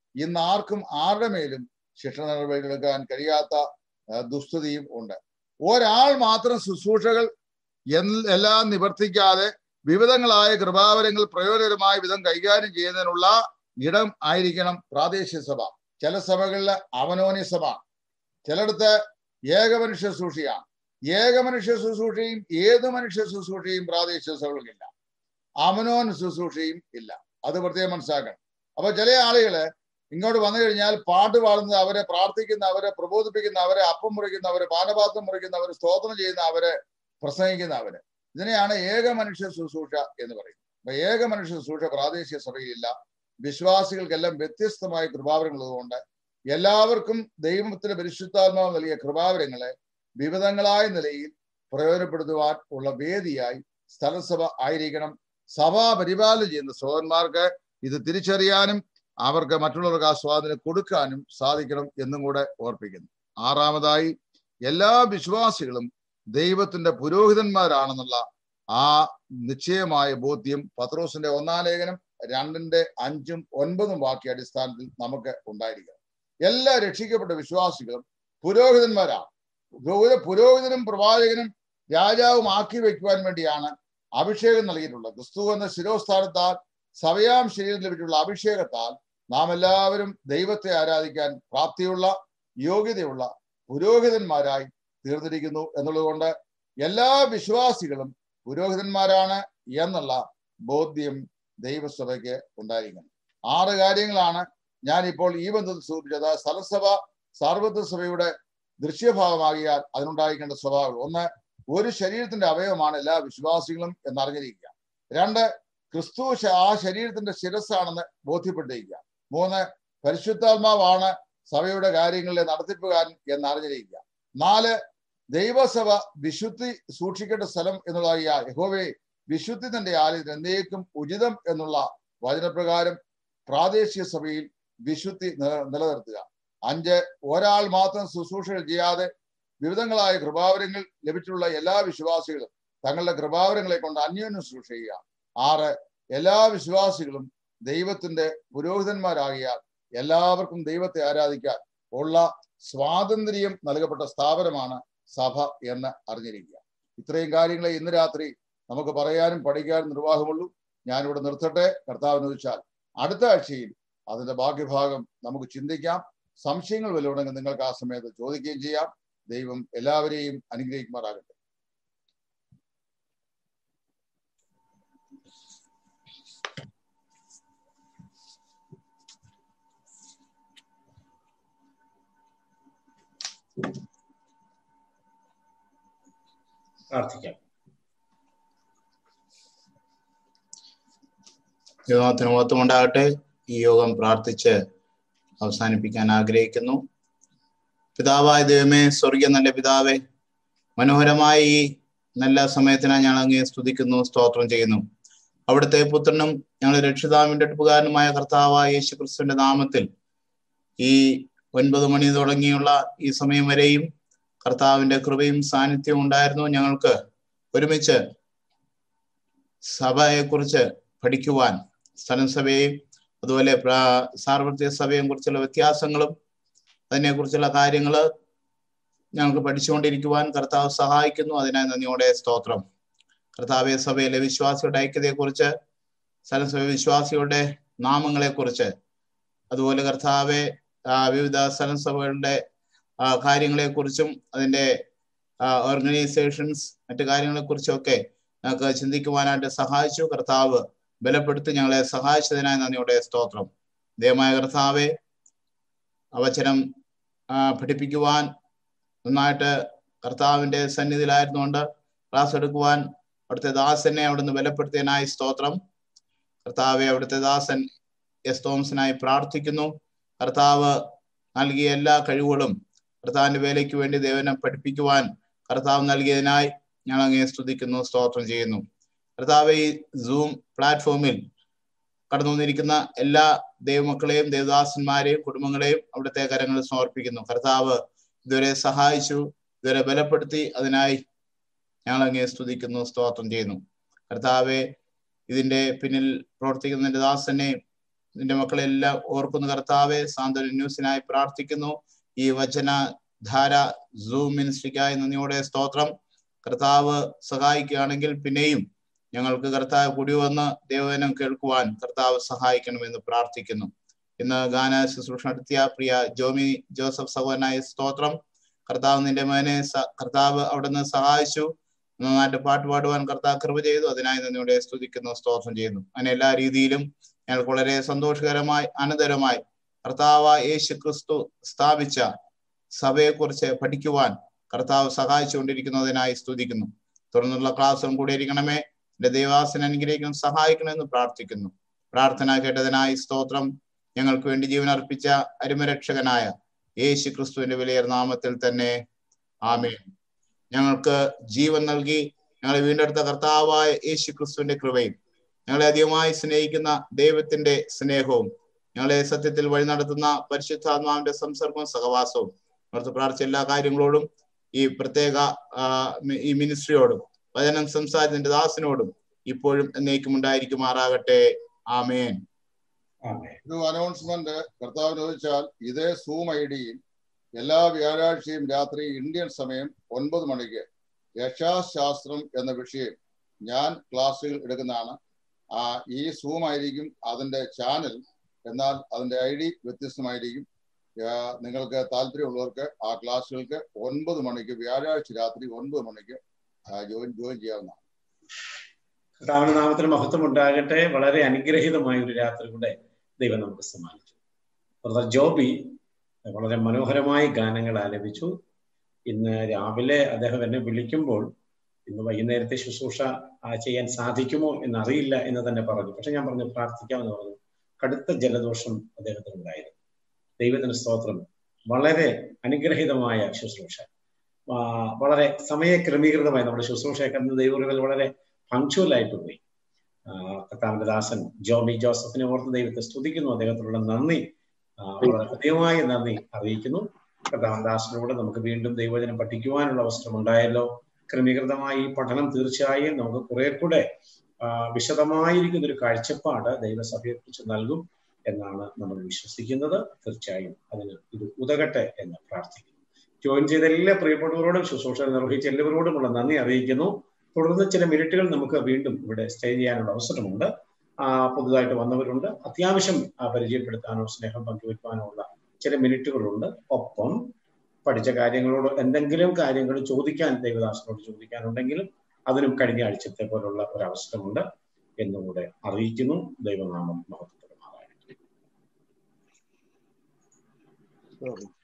ഇന്ന് ആർക്കും ആരുടെ മേലും ശിക്ഷ നടപടികളെടുക്കാൻ കഴിയാത്ത ആ, ദുസ്ഥിതിയും ഉണ്ട് ഒരാൾ മാത്രം ശുശ്രൂഷകൾ എൽ- എല്ലാം നിവർത്തിക്കാതെ വിവിധങ്ങളായ കൃപാവരങ്ങൾ പ്രയോജനകരമായ വിധം കൈകാര്യം ചെയ്യുന്നതിനുള്ള ഇടം ആയിരിക്കണം പ്രാദേശിക സഭ ചില സഭകളിൽ അവനോന്യ സഭ ചിലയിടത്ത് ഏകമനുഷ്യ ശുശ്രൂഷയാണ് ഏകമനുഷ്യ ശുശ്രൂഷയും ഏത് മനുഷ്യ ശുശ്രൂഷയും പ്രാദേശിക സഭകൾക്കില്ല അവനോൻ ശുശ്രൂഷയും ഇല്ല അത് പ്രത്യേകം മനസ്സിലാക്കണം അപ്പൊ ചില ആളുകള് ഇങ്ങോട്ട് വന്നു കഴിഞ്ഞാൽ പാട്ട് പാടുന്നത് അവരെ പ്രാർത്ഥിക്കുന്ന അവരെ പ്രബോധിപ്പിക്കുന്ന അവരെ അപ്പം മുറിക്കുന്ന അവരെ പാനപാത്രം മുറിക്കുന്ന അവരെ സ്തോത്രം ചെയ്യുന്ന അവരെ പ്രസംഗിക്കുന്ന അവര് ഇതിനെയാണ് ഏക മനുഷ്യ ശുശ്രൂഷ എന്ന് പറയുന്നത് അപ്പൊ ഏക മനുഷ്യ ശുശ്രൂഷ പ്രാദേശിക സഭയിലില്ല വിശ്വാസികൾക്കെല്ലാം വ്യത്യസ്തമായ കൃപാവരങ്ങൾ ഉള്ളതുകൊണ്ട് എല്ലാവർക്കും ദൈവത്തിന്റെ പരിശുദ്ധാത്മാവ് നൽകിയ കൃപാവരങ്ങളെ വിവിധങ്ങളായ നിലയിൽ പ്രയോജനപ്പെടുത്തുവാൻ ഉള്ള വേദിയായി സ്ഥലസഭ ആയിരിക്കണം സഭ പരിപാലനം ചെയ്യുന്ന സഹോദരന്മാർക്ക് ഇത് തിരിച്ചറിയാനും അവർക്ക് മറ്റുള്ളവർക്ക് ആ സ്വാതന്ത്ര്യം കൊടുക്കാനും സാധിക്കണം എന്നും കൂടെ ഓർപ്പിക്കുന്നു ആറാമതായി എല്ലാ വിശ്വാസികളും ദൈവത്തിന്റെ പുരോഹിതന്മാരാണെന്നുള്ള ആ നിശ്ചയമായ ബോധ്യം പത്രോസിന്റെ ഒന്നാം ലേഖനം രണ്ടിന്റെ അഞ്ചും ഒൻപതും വാക്യ അടിസ്ഥാനത്തിൽ നമുക്ക് ഉണ്ടായിരിക്കണം എല്ലാ രക്ഷിക്കപ്പെട്ട വിശ്വാസികളും പുരോഹിതന്മാരാണ് പുരോ- പുരോഹിതനും പ്രവാചകനും രാജാവും ആക്കി വെക്കുവാൻ വേണ്ടിയാണ് അഭിഷേകം നൽകിയിട്ടുള്ളത് ക്രിസ്തു എന്ന ശിരോസ്ഥാനത്താൽ സവയാം ശരീരം ലഭിച്ചുള്ള അഭിഷേകത്താൽ നാം എല്ലാവരും ദൈവത്തെ ആരാധിക്കാൻ പ്രാപ്തിയുള്ള യോഗ്യതയുള്ള പുരോഹിതന്മാരായി തീർന്നിരിക്കുന്നു എന്നുള്ളതുകൊണ്ട് എല്ലാ വിശ്വാസികളും പുരോഹിതന്മാരാണ് എന്നുള്ള ബോധ്യം ദൈവസഭയ്ക്ക് ഉണ്ടായിരിക്കണം ആറ് കാര്യങ്ങളാണ് ഞാൻ ഇപ്പോൾ ഈ ബന്ധത്തിൽ സൂചിപ്പിച്ചത് സ്ഥലസഭ സാർവത്രിക സഭയുടെ ദൃശ്യഭാഗമാകിയാൽ അതിനുണ്ടായിരിക്കേണ്ട സ്വഭാവങ്ങൾ ഒന്ന് ഒരു ശരീരത്തിന്റെ അവയവമാണ് എല്ലാ വിശ്വാസികളും എന്നറിഞ്ഞിരിക്കുക രണ്ട് ക്രിസ്തു ശ- ആ ശരീരത്തിന്റെ ശിരസ്സാണെന്ന് ബോധ്യപ്പെട്ടിരിക്കുക മൂന്ന് പരിശുദ്ധാത്മാവാണ് സഭയുടെ കാര്യങ്ങളിലെ നടത്തിപ്പുകാരൻ എന്നറിഞ്ഞിരിക്കുക നാല് ദൈവസഭ വിശുദ്ധി സൂക്ഷിക്കേണ്ട സ്ഥലം എന്നുള്ളതായ യഹോവേ വിശുദ്ധി തന്റെ ആലയത്തിൽ എന്നേക്കും ഉചിതം എന്നുള്ള വചനപ്രകാരം പ്രാദേശിക സഭയിൽ വിശുദ്ധി നില- നിലനിർത്തുക അഞ്ച് ഒരാൾ മാത്രം ശുശ്രൂഷകൾ ചെയ്യാതെ വിവിധങ്ങളായ കൃപാവരങ്ങൾ ലഭിച്ചിട്ടുള്ള എല്ലാ വിശ്വാസികളും തങ്ങളുടെ കൃപാവരങ്ങളെ കൊണ്ട് അന്യോന്യം ശുശ്രൂഷ ചെയ്യുക ആറ് എല്ലാ വിശ്വാസികളും ദൈവത്തിന്റെ പുരോഹിതന്മാരാകിയാൽ എല്ലാവർക്കും ദൈവത്തെ ആരാധിക്കാൻ ഉള്ള സ്വാതന്ത്ര്യം നൽകപ്പെട്ട സ്ഥാപനമാണ് സഭ എന്ന് അറിഞ്ഞിരിക്കുക ഇത്രയും കാര്യങ്ങളെ ഇന്ന് രാത്രി നമുക്ക് പറയാനും പഠിക്കാനും നിർവാഹമുള്ളൂ ഞാനിവിടെ നിർത്തട്ടെ കർത്താവിന് വെച്ചാൽ അടുത്ത ആഴ്ചയിൽ അതിന്റെ ബാക്കി ഭാഗം നമുക്ക് ചിന്തിക്കാം സംശയങ്ങൾ വല്ലതുണ്ടെങ്കിൽ നിങ്ങൾക്ക് ആ സമയത്ത് ചോദിക്കുകയും ചെയ്യാം ദൈവം എല്ലാവരെയും അനുഗ്രഹിക്കുമാറാകട്ടെ പ്രാർത്ഥിക്കാം യോഗത്തിന് മഹത്വം ഉണ്ടാകട്ടെ ഈ യോഗം പ്രാർത്ഥിച്ച് അവസാനിപ്പിക്കാൻ ആഗ്രഹിക്കുന്നു പിതാവായ ദൈവമേ സ്വർഗീയ നല്ല പിതാവേ മനോഹരമായ ഈ നല്ല സമയത്തിനായി ഞങ്ങൾ അങ്ങേ സ്തുതിക്കുന്നു സ്തോത്രം ചെയ്യുന്നു അവിടുത്തെ പുത്രനും ഞങ്ങളുടെ രക്ഷിതാവിന്റെ അടുപ്പുകാരനുമായ കർത്താവായ യേശു ക്രിസ്തുവിന്റെ നാമത്തിൽ ഈ ഒൻപത് മണി തുടങ്ങിയുള്ള ഈ സമയം വരെയും കർത്താവിന്റെ കൃപയും സാന്നിധ്യവും ഉണ്ടായിരുന്നു ഞങ്ങൾക്ക് ഒരുമിച്ച് സഭയെക്കുറിച്ച് പഠിക്കുവാൻ സ്ഥലം സഭയെയും അതുപോലെ പ്രാ- സാർവത്രിക സഭയെയും കുറിച്ചുള്ള വ്യത്യാസങ്ങളും അതിനെക്കുറിച്ചുള്ള കാര്യങ്ങൾ ഞങ്ങൾക്ക് പഠിച്ചുകൊണ്ടിരിക്കുവാൻ കർത്താവ് സഹായിക്കുന്നു അതിനായി നന്ദിയോടെ സ്തോത്രം കർത്താവെ സഭയിലെ വിശ്വാസികളുടെ ഐക്യതയെക്കുറിച്ച് സ്ഥലസഭ വിശ്വാസികളുടെ നാമങ്ങളെക്കുറിച്ച് അതുപോലെ കർത്താവെ ആ, വിവിധ സ്ഥലം സഭകളുടെ ആ, കാര്യങ്ങളെക്കുറിച്ചും അതിന്റെ ഓർഗനൈസേഷൻസ് മറ്റു കാര്യങ്ങളെക്കുറിച്ചും ഒക്കെ ഞങ്ങൾക്ക് ചിന്തിക്കുവാനായിട്ട് സഹായിച്ചു കർത്താവ് ബലപ്പെടുത്തി ഞങ്ങളെ സഹായിച്ചതിനായി നന്ദിയോടെ സ്തോത്രം ദയമായ കർത്താവെ അവചനം ആ, പഠിപ്പിക്കുവാൻ നന്നായിട്ട് കർത്താവിന്റെ സന്നിധിയിലായിരുന്നുകൊണ്ട് ക്ലാസ് എടുക്കുവാൻ അവിടുത്തെ ദാസനെ അവിടുന്ന് ബലപ്പെടുത്തിയതിനായി സ്തോത്രം കർത്താവെ അവിടുത്തെ ദാസൻ എസ് തോമസിനായി പ്രാർത്ഥിക്കുന്നു കർത്താവ് നൽകിയ എല്ലാ കഴിവുകളും കർത്താവിന്റെ വേലയ്ക്ക് വേണ്ടി ദേവനെ പഠിപ്പിക്കുവാൻ കർത്താവ് നൽകിയതിനായി ഞങ്ങൾ അങ്ങേ സ്തുതിക്കുന്നു സ്തോത്രം ചെയ്യുന്നു കർത്താവ് ഈ സൂം പ്ലാറ്റ്ഫോമിൽ കടന്നു വന്നിരിക്കുന്ന എല്ലാ ദൈവമക്കളെയും ദേവദാസന്മാരെയും കുടുംബങ്ങളെയും അവിടുത്തെ കരങ്ങളിൽ സമർപ്പിക്കുന്നു കർത്താവ് ഇതുവരെ സഹായിച്ചു ഇതുവരെ ബലപ്പെടുത്തി അതിനായി ഞങ്ങൾ അങ്ങേ സ്തുതിക്കുന്നു സ്തോത്രം ചെയ്യുന്നു കർത്താവെ ഇതിന്റെ പിന്നിൽ പ്രവർത്തിക്കുന്ന എന്റെ ദാസനെയും നിന്റെ മക്കളെല്ലാം ഓർക്കുന്ന കർത്താവെ സാന്ത്വന ന്യൂസിനായി പ്രാർത്ഥിക്കുന്നു ഈ വചന ധാര സൂം മിനിസ്ട്രിക്കായി നന്ദിയോടെ സ്തോത്രം കർത്താവ് സഹായിക്കുകയാണെങ്കിൽ പിന്നെയും ഞങ്ങൾക്ക് കർത്താവ് കൂടി വന്ന് ദേവനം കേൾക്കുവാൻ കർത്താവ് സഹായിക്കണമെന്ന് പ്രാർത്ഥിക്കുന്നു ഇന്ന് ഗാന ശുശ്രൂഷ നടത്തിയ പ്രിയ ജോമി ജോസഫ് സഹോദരനായ സ്തോത്രം കർത്താവ് നിന്റെ മകനെ സ- കർത്താവ് അവിടുന്ന് സഹായിച്ചു നന്നായിട്ട് പാട്ട് പാടുവാൻ കർത്താവ് കൃപ ചെയ്തു അതിനായി നന്ദിയോടെ സ്തുതിക്കുന്നു സ്തോത്രം ചെയ്യുന്നു അങ്ങനെ എല്ലാ രീതിയിലും ഞങ്ങൾക്ക് വളരെ സന്തോഷകരമായി അനന്തരമായി കർത്താവ് യേശു ക്രിസ്തു സ്ഥാപിച്ച സഭയെക്കുറിച്ച് പഠിക്കുവാൻ കർത്താവ് സഹായിച്ചുകൊണ്ടിരിക്കുന്നതിനായി സ്തുതിക്കുന്നു തുടർന്നുള്ള ക്ലാസ്സും കൂടെ ഇരിക്കണമേ എന്റെ ദൈവാസന അനുഗ്രഹിക്കണം സഹായിക്കണമെന്ന് പ്രാർത്ഥിക്കുന്നു പ്രാർത്ഥന കേട്ടതിനായി സ്തോത്രം ഞങ്ങൾക്ക് വേണ്ടി ജീവൻ അർപ്പിച്ച അരുമരക്ഷകനായ യേശു ക്രിസ്തുവിന്റെ വിലയേർ നാമത്തിൽ തന്നെ ആമേൻ ഞങ്ങൾക്ക് ജീവൻ നൽകി ഞങ്ങളെ വീണ്ടെടുത്ത കർത്താവായ യേശു ക്രിസ്തുവിന്റെ കൃപയും ഞങ്ങളെ അധികമായി സ്നേഹിക്കുന്ന ദൈവത്തിന്റെ സ്നേഹവും ഞങ്ങളെ സത്യത്തിൽ വഴി നടത്തുന്ന പരിശുദ്ധാത്മാവിന്റെ സംസർഗവും സഹവാസവും അവിടുത്തെ പ്രാർത്ഥിച്ച എല്ലാ കാര്യങ്ങളോടും ഈ പ്രത്യേക ആ, മി- ഈ മിനിസ്ട്രിയോടും വചനം സംസാരിച്ചതിന്റെ ദാസനോടും ഇപ്പോഴും എന്നേക്കും ഉണ്ടായിരിക്കുമാറാകട്ടെ ആമേൻ ആമേൻ ഒരു അനൗൺസ്മെന്റ് കർത്താവിന് ചോദിച്ചാൽ ഇതേ സൂം ഐ ഡിയിൽ എല്ലാ വ്യാഴാഴ്ചയും രാത്രി ഇന്ത്യൻ സമയം ഒൻപത് മണിക്ക് യശാശാസ്ത്രം എന്ന വിഷയം ഞാൻ ക്ലാസ്സുകൾ എടുക്കുന്നതാണ് ആ ഈ സൂം ആയിരിക്കും അതിന്റെ ചാനൽ എന്നാൽ അതിന്റെ ഐ ഡി വ്യത്യസ്തമായിരിക്കും ആ, നിങ്ങൾക്ക് താല്പര്യമുള്ളവർക്ക് ആ ക്ലാസ്സുകൾക്ക് ഒൻപത് മണിക്ക് വ്യാഴാഴ്ച രാത്രി ഒൻപത് മണിക്ക് ആ, ജോയിൻ ജോയിൻ ചെയ്യാവുന്നതാണ് കർത്താവിന്റെ നാമത്തിന് മഹത്വം ഉണ്ടാകട്ടെ വളരെ അനുഗ്രഹീതമായ ഒരു രാത്രി കൂടെ ദൈവം നമുക്ക് സമ്മാനിച്ചു ബ്രദർ ജോബി വളരെ മനോഹരമായ ഗാനങ്ങൾ ആലപിച്ചു ഇന്ന് രാവിലെ അദ്ദേഹം എന്നെ വിളിക്കുമ്പോൾ ഇന്ന് വൈകുന്നേരത്തെ ശുശ്രൂഷ ആ, ചെയ്യാൻ സാധിക്കുമോ എന്നറിയില്ല എന്ന് തന്നെ പറഞ്ഞു പക്ഷെ ഞാൻ പറഞ്ഞു പ്രാർത്ഥിക്കാമെന്ന് പറഞ്ഞു കടുത്ത ജലദോഷം അദ്ദേഹത്തിന് ഉണ്ടായിരുന്നു ദൈവത്തിന് സ്തോത്രം വളരെ അനുഗ്രഹീതമായ ശുശ്രൂഷ ആ, വളരെ സമയക്രമീകൃതമായി നമ്മുടെ ശുശ്രൂഷയൊക്കെ അന്ന് ദൈവങ്ങൾ വളരെ പങ്ക്ച്വൽ ആയിട്ട് പോയി ആ, കർത്താവിന്റെ ദാസൻ ജോമി ജോസഫിനെ ഓർത്ത് ദൈവത്തെ സ്തുതിക്കുന്നു അദ്ദേഹത്തിനുള്ള നന്ദി ആ, വളരെ ഹൃദയമായ നന്ദി അറിയിക്കുന്നു കർത്താവിന്റെ ദാസനോട് നമുക്ക് വീണ്ടും ദൈവജനം പഠിക്കുവാനുള്ള അവസരം ഉണ്ടായല്ലോ ക്രമീകൃതമായ ഈ പഠനം തീർച്ചയായും നമുക്ക് കുറെ കൂടെ ആ, വിശദമായിരിക്കുന്ന ഒരു കാഴ്ചപ്പാട് ദൈവസഭയെക്കുറിച്ച് നൽകും എന്നാണ് നമ്മൾ വിശ്വസിക്കുന്നത് തീർച്ചയായും അതിന് ഇത് ഉതകട്ടെ എന്ന് പ്രാർത്ഥിക്കുന്നു ജോയിൻ ചെയ്ത എല്ലാ പ്രിയപ്പെട്ടവരോടും ശുശ്രൂഷ നിർവഹിച്ച എല്ലാവരോടുമുള്ള നന്ദി അറിയിക്കുന്നു തുടർന്ന് ചില മിനിറ്റുകൾ നമുക്ക് വീണ്ടും ഇവിടെ സ്റ്റേ ചെയ്യാനുള്ള അവസരമുണ്ട് ആ, പുതുതായിട്ട് വന്നവരുണ്ട് അത്യാവശ്യം ആ, പരിചയപ്പെടുത്താനോ സ്നേഹം പങ്കുവെക്കാനോ ഉള്ള ചില മിനിറ്റുകളുണ്ട് ഒപ്പം പഠിച്ച കാര്യങ്ങളോട് എന്തെങ്കിലും കാര്യങ്ങൾ ചോദിക്കാൻ ദേവദാസനോട് ചോദിക്കാനുണ്ടെങ്കിലും അതിനും കഴിഞ്ഞ ആഴ്ചത്തെ പോലുള്ള ഒരു അവസരമുണ്ട് എന്നുകൂടെ അറിയിക്കുന്നു ദൈവനാമം മഹത്വപ്പെടുമാറാകട്ടെ